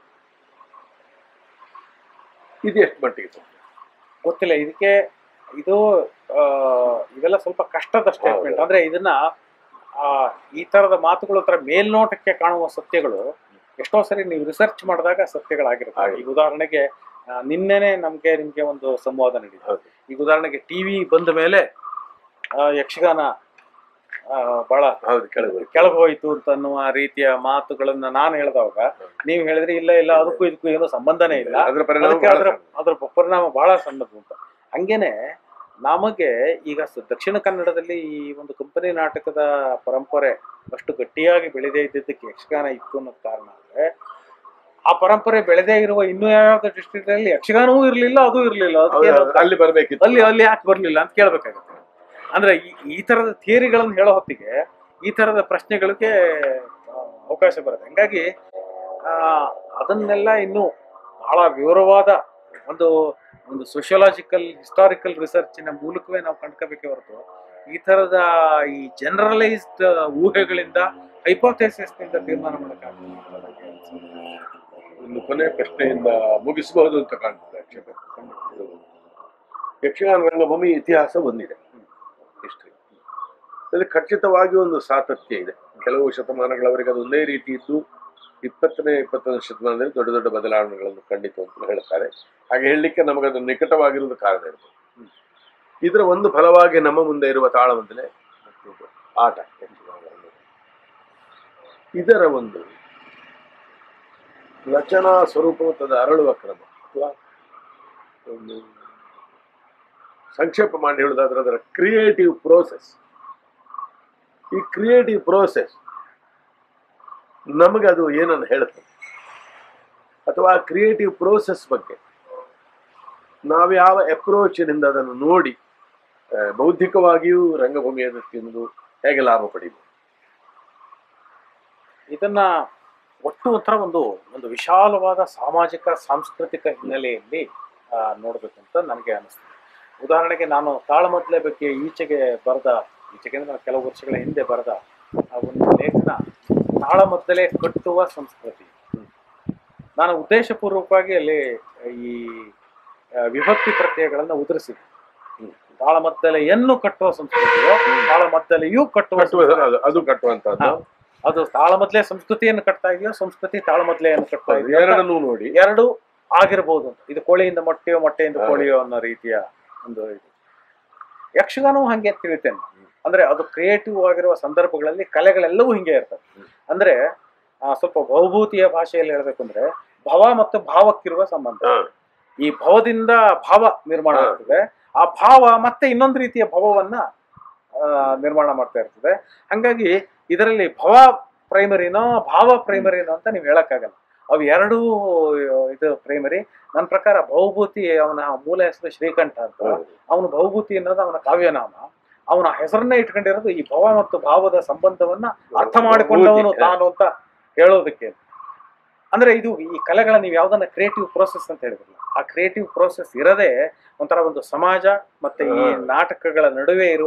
ಇದು ಎಷ್ಟು ಮಟ್ಟಿಗೆ ಸತ್ಯ? ಗೊತ್ತಿಲ್ಲ ಇದಕ್ಕೆ ಇದು ಆ, ಇವೆಲ್ಲ ಸ್ವಲ್ಪ ಕಷ್ಟದ ಸ್ಟೇಟ್ಮೆಂಟ್ ಹೌದು. ಅಂದ್ರೆ ಇದನ್ನ ಆ, ಈ ತರದ ಮಾತುಗಳು ಹತ್ರ ಮೇಲ್ನೋಟಕ್ಕೆ ಕಾಣುವ ಸತ್ಯಗಳು ಎಷ್ಟೋ ಸರಿ ನೀವು ರಿಸರ್ಚ್ ಮಾಡಿದಾಗ ಸತ್ಯಗಳಾಗಿರುತ್ತೆ ಹಾಗೆ. ಈಗ ಉದಾಹರಣೆಗೆ ಆ, ನಿನ್ನೆನೆ ನಮ್ಗೆ ನಿಮ್ಗೆ ಒಂದು ಸಂವಾದ ನಡೀತು ಹೌದು. ಈಗ ಉದಾಹರಣೆಗೆ ಟಿವಿ ಬಂದ ಮೇಲೆ ಆ, ಯಕ್ಷಗಾನ ಆ, ಬಹಳ ಹೌದು ಕೆಳಗೆ ಕೆಳಗೆ ಹೋಯ್ತು ಅಂತ ಅನ್ನುವ ರೀತಿಯ ಮಾತುಗಳನ್ನ ನಾನು ಹೇಳಿದವಾಗ ನೀವು ಹೇಳಿದ್ರಿ ಇಲ್ಲ ಇಲ್ಲ ಅದಕ್ಕೂ ಇದಕ್ಕೂ ಏನೂ ಸಂಬಂಧನೇ ಇಲ್ಲ ಅದರ ಪರಿಣಾಮ ಅದಕ್ಕೆ ಬಹಳ ಅದರ ಸಣ್ಣ. ಅದರ ಪರಿಣಾಮ ಬಹಳ ಸಣ್ಣದು ಅಂತ ಹಂಗೇನೆ ನಮಗೆ ಈಗ ಸ- ದಕ್ಷಿಣ ಕನ್ನಡದಲ್ಲಿ ಈ ಒಂದು ಕಂಪನಿ ನಾಟಕದ ಪರಂಪರೆ ಅಷ್ಟು ಗಟ್ಟಿಯಾಗಿ ಬೆಳೆದೇ ಇದ್ದಿದ್ದಕ್ಕೆ ಯಕ್ಷಗಾನ ಇತ್ತು ಅನ್ನೋದು ಕಾರಣ ಅಂದ್ರೆ ಆ ಪರಂಪರೆ ಬೆಳೆದೇ ಇರುವ ಇನ್ನೂ ಯಾವ್ಯಾವ ಡಿಸ್ಟ್ರಿಕ್ಟ್ ಅಲ್ಲಿ ಯಕ್ಷಗಾನವೂ ಇರಲಿಲ್ಲ ಅದು ಇರಲಿಲ್ಲ ಅದಕ್ಕೆ ಹೌದು, ಅಲ್ಲಿ ಬರ್ಬೇಕಿತ್ತು ಅಲ್ಲಿ ಅಲ್ಲಿ ಯಾಕೆ ಬರ್ಲಿಲ್ಲ ಅಂತ ಕೇಳ್ಬೇಕಾಗುತ್ತೆ ಅಂದ್ರೆ ಈ ಈ ತರದ ಥಿಯರಿಗಳನ್ನು ಹೇಳೋ ಹೊತ್ತಿಗೆ ಈ ತರದ ಪ್ರಶ್ನೆಗಳಿಗೆ ಆ, ಅವಕಾಶ ಬರುತ್ತೆ ಹಂಗಾಗಿ ಆ, ಅದನ್ನೆಲ್ಲ ಇನ್ನು ಬಹಳ ವಿವರವಾದ ಒಂದು ಒಂದು ಸೋಷಿಯಲಾಜಿಕಲ್ ಹಿಸ್ಟಾರಿಕಲ್ ರಿಸರ್ಚಿನ ಮೂಲಕವೇ ನಾವು ಕಂಡ್ಕೋಬೇಕೇ ಹೊರತು ಈ ತರದ ಈ ಜನರಲೈಸ್ಡ್ ಊಹೆಗಳಿಂದ ಹೈಪೋಥೆಸಿಸ್ನಿಂದ ತೀರ್ಮಾನ ಮಾಡೋಕ್ಕಾಗಲ್ಲ ಒಂದು ಕೊನೆ ಪ್ರಶ್ನೆಯಿಂದ ಮುಗಿಸಬಹುದು ಅಂತ ಕಾಣ್ತದೆ ಯಕ್ಷಗಾನ. ಯಕ್ಷಗಾನ ರಂಗಭೂಮಿ ಇತಿಹಾಸ ಒಂದಿದೆ ಹಿಸ್ಟ್ರಿ ಅಲ್ಲಿ ಖಚಿತವಾಗಿ ಒಂದು ಸಾತತ್ಯ ಇದೆ ಕೆಲವು ಶತಮಾನಗಳವರೆಗೆ ಅದು ಒಂದೇ ರೀತಿ ಇದ್ದು ಇಪ್ಪತ್ತನೇ ಇಪ್ಪತ್ತೊಂದು ಶತಮಾನದಲ್ಲಿ ದೊಡ್ಡ ದೊಡ್ಡ ಬದಲಾವಣೆಗಳನ್ನು ಕಂಡಿತು ಅಂತ ಹೇಳ್ತಾರೆ ಹಾಗೆ ಹೇಳಲಿಕ್ಕೆ ನಮಗದು ನಿಕಟವಾಗಿರುವುದು ಕಾರಣ ಇರ್ಬೋದು ಇದರ ಒಂದು ಫಲವಾಗಿ ನಮ್ಮ ಮುಂದೆ ಇರುವ ತಾಳಮಂದಲೆ ಮತ್ತು ಆಟ ಯಕ್ಷಗಾನ ರಂಗಭೂಮಿ. ಇದರ ಒಂದು ರಚನಾ ಸ್ವರೂಪ ಮತ್ತು ಅದು ಅರಳುವ ಕ್ರಮ ಅಥವಾ ಒಂದು ಸಂಕ್ಷೇಪ ಮಾಡಿ ಹೇಳುವುದಾದ್ರೆ ಅದರ ಕ್ರಿಯೇಟಿವ್ ಪ್ರೋಸೆಸ್ ಈ ಕ್ರಿಯೇಟಿವ್ ಪ್ರೋಸೆಸ್ ನಮಗೆ ಅದು ಏನನ್ನು ಹೇಳುತ್ತೆ ಅಥವಾ ಆ ಕ್ರಿಯೇಟಿವ್ ಪ್ರೋಸೆಸ್ ಬಗ್ಗೆ ನಾವು ಯಾವ ಅಪ್ರೋಚಿನಿಂದ ಅದನ್ನು ನೋಡಿ ಆ, ಬೌದ್ಧಿಕವಾಗಿಯೂ ರಂಗಭೂಮಿಯ ದೃಷ್ಟಿಯಿಂದ ಹೇಗೆ ಲಾಭ ಪಡೀಬೋದು ಇದನ್ನ ಒಟ್ಟು ಒಂಥರ ಒಂದು ಒಂದು ವಿಶಾಲವಾದ ಸಾಮಾಜಿಕ ಸಾಂಸ್ಕೃತಿಕ ಹಿನ್ನೆಲೆಯಲ್ಲಿ ಆ, ನೋಡ್ಬೇಕು ಅಂತ ನನಗೆ ಅನಿಸ್ತದೆ ಉದಾಹರಣೆಗೆ ನಾನು ತಾಳಮದ್ದಲೆ ಬಗ್ಗೆ ಈಚೆಗೆ ಬರೆದ ಈಚೆಗೆ ಅಂದ್ರೆ ನಾನು ಕೆಲವು ವರ್ಷಗಳ ಹಿಂದೆ ಬರೆದ ಆ ಒಂದು ಲೇಖನ ತಾಳಮದ್ದಲೆ ಕಟ್ಟುವ ಸಂಸ್ಕೃತಿ ನಾನು ಉದ್ದೇಶಪೂರ್ವಕವಾಗಿ ಅಲ್ಲಿ ಈ ಆ, ವಿಭಕ್ತಿ ಪ್ರತ್ಯಯಗಳನ್ನು ಉದುರಿಸಿದೆ ತಾಳಮದ್ದಲೆಯನ್ನು ಕಟ್ಟುವ ಸಂಸ್ಕೃತಿಯೋ ತಾಳಮದ್ದಲೆಯೂ ಕಟ್ಟುವ ಕಟ್ಟುವ ಅದು- ಅದು ಕಟ್ಟುವಂತಹದ್ದು ಹಾ. ಅದು ತಾಳಮದ್ಲೆ ಸಂಸ್ಕೃತಿಯನ್ನು ಕಟ್ತಾ ಇದೆಯೋ ಸಂಸ್ಕೃತಿ ತಾಳಮದ್ಲೆಯನ್ನು ಕಟ್ತಾ ಇದೆಯೋ ಅಂತ ಎರಡನ್ನೂ ನೋಡಿ ಎರಡು ಆಗಿರ್ಬೋದು ಅಂತ ಇದು ಕೋಳಿಯಿಂದ ಮೊಟ್ಟೆಯೋ ಮೊಟ್ಟೆಯಿಂದ ಹೌದು. ಕೋಳಿಯೋ ಅನ್ನೋ ರೀತಿಯ ಒಂದು ಇದು ಯಕ್ಷಗಾನವೂ ಹಂಗೆ ಅಂತ ತಿಳಿತೇನೆ ಅಂದ್ರೆ ಅದು ಕ್ರಿಯೇಟಿವ್ ಆಗಿರುವ ಸಂದರ್ಭಗಳಲ್ಲಿ ಕಲೆಗಳೆಲ್ಲವೂ ಹಿಂಗೆ ಇರ್ತವೆ ಅಂದ್ರೆ ಆ, ಸ್ವಲ್ಪ ಭವಭೂತಿಯ ಭಾಷೆಯಲ್ಲಿ ಹೇಳ್ಬೇಕು ಅಂದ್ರೆ ಭವ ಮತ್ತು ಭಾವಕ್ಕಿರುವ ಸಂಬಂಧ ಹಾ. ಈ ಭವದಿಂದ ಭಾವ ನಿರ್ಮಾಣ ಹಾ. ಆಗ್ತದೆ ಆ ಭಾವ ಮತ್ತೆ ಇನ್ನೊಂದು ರೀತಿಯ ಭವವನ್ನ ಆ, ನಿರ್ಮಾಣ ಮಾಡ್ತಾ ಇರ್ತದೆ ಹಂಗಾಗಿ ಇದರಲ್ಲಿ ಭವ ಪ್ರೈಮರಿನೋ ಭಾವ ಪ್ರೈಮರಿನೋ ಅಂತ ನೀವು ಹೇಳಕ್ಕಾಗಲ್ಲ ಅವು ಎರಡೂ ಇದು ಪ್ರೈಮರಿ ನನ್ನ ಪ್ರಕಾರ ಭವಭೂತಿ ಅವನ ಮೂಲ ಹೆಸರು ಶ್ರೀಕಂಠ ಅಂತ ಹೌದು. ಅವನು ಭವಭೂತಿ ಅನ್ನೋದು ಅವನ ಕಾವ್ಯನಾಮ ಅವನ ಹೆಸರನ್ನೇ ಇಟ್ಕೊಂಡಿರೋದು ಈ ಭವ ಮತ್ತು ಭಾವದ ಸಂಬಂಧವನ್ನ ಅರ್ಥ ಮಾಡಿಕೊಂಡವನು ಭವಭೂತಿ. ತಾನು ಅಂತ ಹೇಳೋದಕ್ಕೆ ಅಂದ್ರೆ ಇದು ಈ ಕಲೆಗಳ ನೀವು ಯಾವ್ದನ್ನ ಕ್ರಿಯೇಟಿವ್ ಪ್ರೋಸೆಸ್ ಅಂತ ಹೇಳಿದ್ರಲ್ಲ ಆ ಕ್ರಿಯೇಟಿವ್ ಪ್ರೋಸೆಸ್ ಇರದೆ ಒಂಥರ ಒಂದು ಸಮಾಜ ಮತ್ತೆ ಈ ಹಾ. ನಾಟಕಗಳ ನಡುವೆ ಇರುವ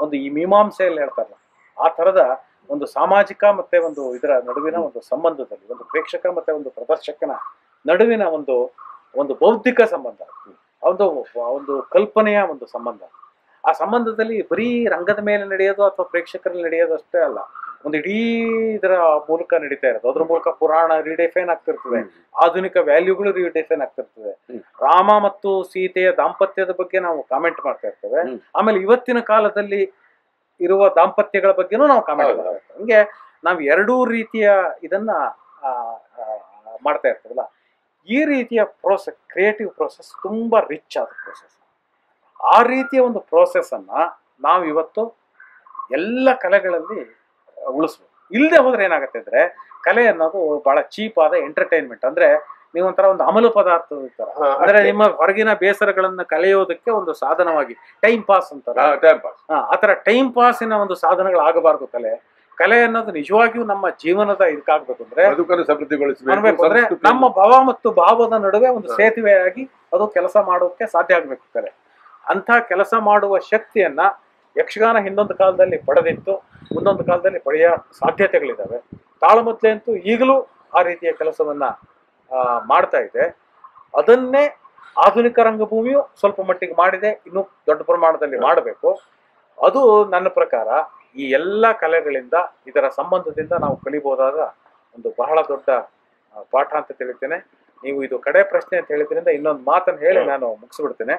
ಒಂದು ಈ ಮೀಮಾಂಸೆಯಲ್ಲಿ ಹೇಳ್ತಾರಲ್ಲ ಆ ತರದ ಒಂದು ಸಾಮಾಜಿಕ ಮತ್ತೆ ಒಂದು ಇದರ ನಡುವಿನ ಒಂದು ಸಂಬಂಧದಲ್ಲಿ ಒಂದು ಪ್ರೇಕ್ಷಕ ಮತ್ತೆ ಒಂದು ಪ್ರದರ್ಶಕನ ನಡುವಿನ ಒಂದು ಒಂದು ಬೌದ್ಧಿಕ ಸಂಬಂಧ ಒಂದು ಒಂದು ಕಲ್ಪನೆಯ ಒಂದು ಸಂಬಂಧ ಆ ಸಂಬಂಧದಲ್ಲಿ ಬರೀ ರಂಗದ ಮೇಲೆ ನಡೆಯೋದು ಅಥವಾ ಪ್ರೇಕ್ಷಕರಲ್ಲಿ ನಡೆಯೋದು ಅಷ್ಟೇ ಅಲ್ಲ ಒಂದು ಇಡೀ ಇದರ ಮೂಲಕ ನಡೀತಾ ಇರೋದು ಅದ್ರ ಮೂಲಕ ಪುರಾಣ ರೀಡೆಫೈನ್ ಆಗ್ತಿರ್ತದೆ ಆಧುನಿಕ ವ್ಯಾಲ್ಯೂಗಳು ರೀಡೆಫೈನ್ ಆಗ್ತಿರ್ತದೆ ಹ್ಮ್. ರಾಮ ಮತ್ತು ಸೀತೆಯ ದಾಂಪತ್ಯದ ಬಗ್ಗೆ ನಾವು ಕಾಮೆಂಟ್ ಮಾಡ್ತಾ ಇರ್ತೇವೆ ಹ್ಮ್. ಆಮೇಲೆ ಇವತ್ತಿನ ಕಾಲದಲ್ಲಿ ಇರುವ ದಾಂಪತ್ಯಗಳ ಬಗ್ಗೆನೂ ನಾವು ಕಾಮೆಂಟ್ ಹೌದು. ಮಾಡ್ತಾ ಇರ್ತೇವೆ ಹಂಗೆ ನಾವು ಎರಡೂ ರೀತಿಯ ಇದನ್ನ ಆ, ಆ, ಮಾಡ್ತಾ ಇರ್ತೇವಲ್ಲ ಈ ರೀತಿಯ ಪ್ರೋಸೆಸ್ ಕ್ರಿಯೇಟಿವ್ ಪ್ರೋಸೆಸ್ ತುಂಬಾ ರಿಚ್ ಆದ ಪ್ರೋಸೆಸ್ ಆ ರೀತಿಯ ಒಂದು ಪ್ರೋಸೆಸ್ ಅನ್ನ ನಾವು ಇವತ್ತು ಎಲ್ಲ ಕಲೆಗಳಲ್ಲಿ ಉಳಿಸ್ಬೇಕು ಇಲ್ಲದೆ ಹೋದ್ರೆ ಏನಾಗುತ್ತೆ ಅಂದ್ರೆ ಕಲೆ ಅನ್ನೋದು ಬಹಳ ಚೀಪ್ ಆದ ಎಂಟರ್ಟೈನ್ಮೆಂಟ್ ಅಂದ್ರೆ ನೀವೊಂಥರ ಒಂದು ಅಮಲು ಪದಾರ್ಥದ ತರ ಹಾ, ಅಂದ್ರೆ ಅಷ್ಟೇ. ನಿಮ್ಮ ಹೊರಗಿನ ಬೇಸರಗಳನ್ನ ಕಳೆಯೋದಕ್ಕೆ ಒಂದು ಸಾಧನವಾಗಿ ಟೈಮ್ ಪಾಸ್ ಅಂತಾರೆ ಹಾ, time pass. ಹಾ, ಆತರ ಟೈಮ್ ಪಾಸಿನ ಒಂದು ಸಾಧನಗಳಾಗಬಾರ್ದು ಕಲೆ ಕಲೆ ಅನ್ನೋದು ನಿಜವಾಗಿಯೂ ನಮ್ಮ ಜೀವನದ ಇದಕ್ಕಾಗ್ಬೇಕು ಅಂದ್ರೆ ಬದುಕನ್ನು ಸಮೃದ್ಧಿಗೊಳಿಸಬೇಕು ಅನ್ಬೇಕು ಅಂದ್ರೆ ಸಂಸ್ಕೃತಿ- ನಮ್ಮ ಭಾವ ಮತ್ತು ಭಾವದ ನಡುವೆ ಒಂದು ಹಾ. ಸೇತುವೆಯಾಗಿ ಅದು ಕೆಲಸ ಮಾಡೋಕೆ ಸಾಧ್ಯ ಆಗ್ಬೇಕು ಕಲೆ ಅಂತ ಕೆಲಸ ಮಾಡುವ ಶಕ್ತಿಯನ್ನ ಯಕ್ಷಗಾನ ಹಿಂದೊಂದು ಕಾಲದಲ್ಲಿ ಪಡೆದಿತ್ತು ಮುಂದೊಂದು ಕಾಲದಲ್ಲಿ ಪಡೆಯ ಸಾಧ್ಯತೆಗಳಿದ್ದಾವೆ ತಾಳಮದ್ಲೆ ಅಂತೂ ಈಗಲೂ ಆ ರೀತಿಯ ಕೆಲಸವನ್ನ ಆ, ಮಾಡ್ತಾ ಇದೆ ಅದನ್ನೇ ಆಧುನಿಕ ರಂಗಭೂಮಿಯು ಸ್ವಲ್ಪ ಮಟ್ಟಿಗೆ ಮಾಡಿದೆ ಇನ್ನೂ ದೊಡ್ಡ ಪ್ರಮಾಣದಲ್ಲಿ ಮಾಡಬೇಕು ಅದು ನನ್ನ ಪ್ರಕಾರ ಈ ಎಲ್ಲ ಕಲೆಗಳಿಂದ ಇದರ ಸಂಬಂಧದಿಂದ ನಾವು ಕಲಿಬಹುದಾದ ಒಂದು ಬಹಳ ದೊಡ್ಡ ಆ, ಪಾಠ ಅಂತ ತಿಳಿತೇನೆ ನೀವು ಇದು ಕಡೆ ಪ್ರಶ್ನೆ ಅಂತ ಹೇಳಿದ್ರಿಂದ ಇನ್ನೊಂದು ಮಾತನ್ನು ಹೇಳಿ ನಾನು ಮುಗಿಸ್ಬಿಡ್ತೇನೆ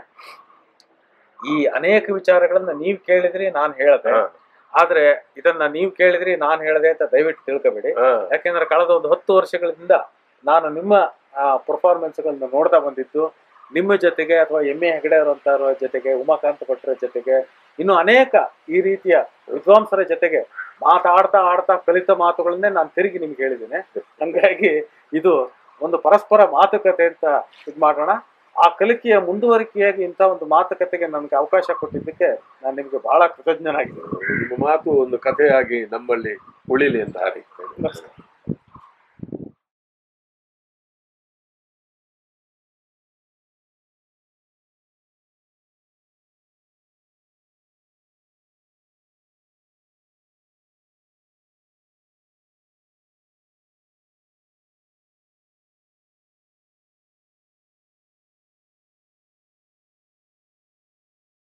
ಈ ಅನೇಕ ವಿಚಾರಗಳನ್ನ ನೀವು ಕೇಳಿದ್ರಿ ನಾನು ಹೇಳ್ದೆ ಹಾ. ಆದ್ರೆ ಇದನ್ನ ನೀವು ಕೇಳಿದ್ರಿ ನಾನು ಹೇಳ್ದೆ ಅಂತ ದಯವಿಟ್ಟು ತಿಳ್ಕೊಬೇಡಿ ಹಾ, ಯಾಕೆಂದ್ರೆ ಕಳೆದ ಒಂದು ಹತ್ತು ವರ್ಷಗಳಿಂದ ನಾನು ನಿಮ್ಮ ಪರ್ಫಾರ್ಮೆನ್ಸ್ಗಳನ್ನ ನೋಡ್ತಾ ಬಂದಿದ್ದು ನಿಮ್ಮ ಜೊತೆಗೆ ಅಥವಾ ಎಮ್ ಎ ಹೆಗಡೆ ಅವರಂತವ್ರ ಜೊತೆಗೆ ಉಮಾಕಾಂತ ಭಟ್ರ ಜೊತೆಗೆ ಇನ್ನು ಅನೇಕ ಈ ರೀತಿಯ ವಿದ್ವಾಂಸರ ಜೊತೆಗೆ ಮಾತಾಡ್ತಾ ಆಡ್ತಾ ಕಲಿತ ಮಾತುಗಳನ್ನೇ ನಾನು ತಿರುಗಿ ನಿಮ್ಗೆ ಹೇಳಿದ್ದೇನೆ ಹಂಗಾಗಿ ಇದು ಒಂದು ಪರಸ್ಪರ ಮಾತುಕತೆ ಅಂತ ಇದು ಮಾಡೋಣ ಆ ಕಲಿಕೆಯ ಮುಂದುವರಿಕೆಯಾಗಿ ಇಂಥ ಒಂದು ಮಾತುಕತೆಗೆ ನನಗೆ ಅವಕಾಶ ಕೊಟ್ಟಿದ್ದಕ್ಕೆ ನಾನು ನಿಮಗೆ ಬಹಳ ಕೃತಜ್ಞನಾಗಿದ್ದೇನೆ ನಿಮ್ಮ ಮಾತು ಒಂದು ಕಥೆಯಾಗಿ ನಮ್ಮಲ್ಲಿ ಉಳಿಲಿ ಅಂತ ಹಾರೈಸ್ತೇನೆ ನಮಸ್ಕಾರ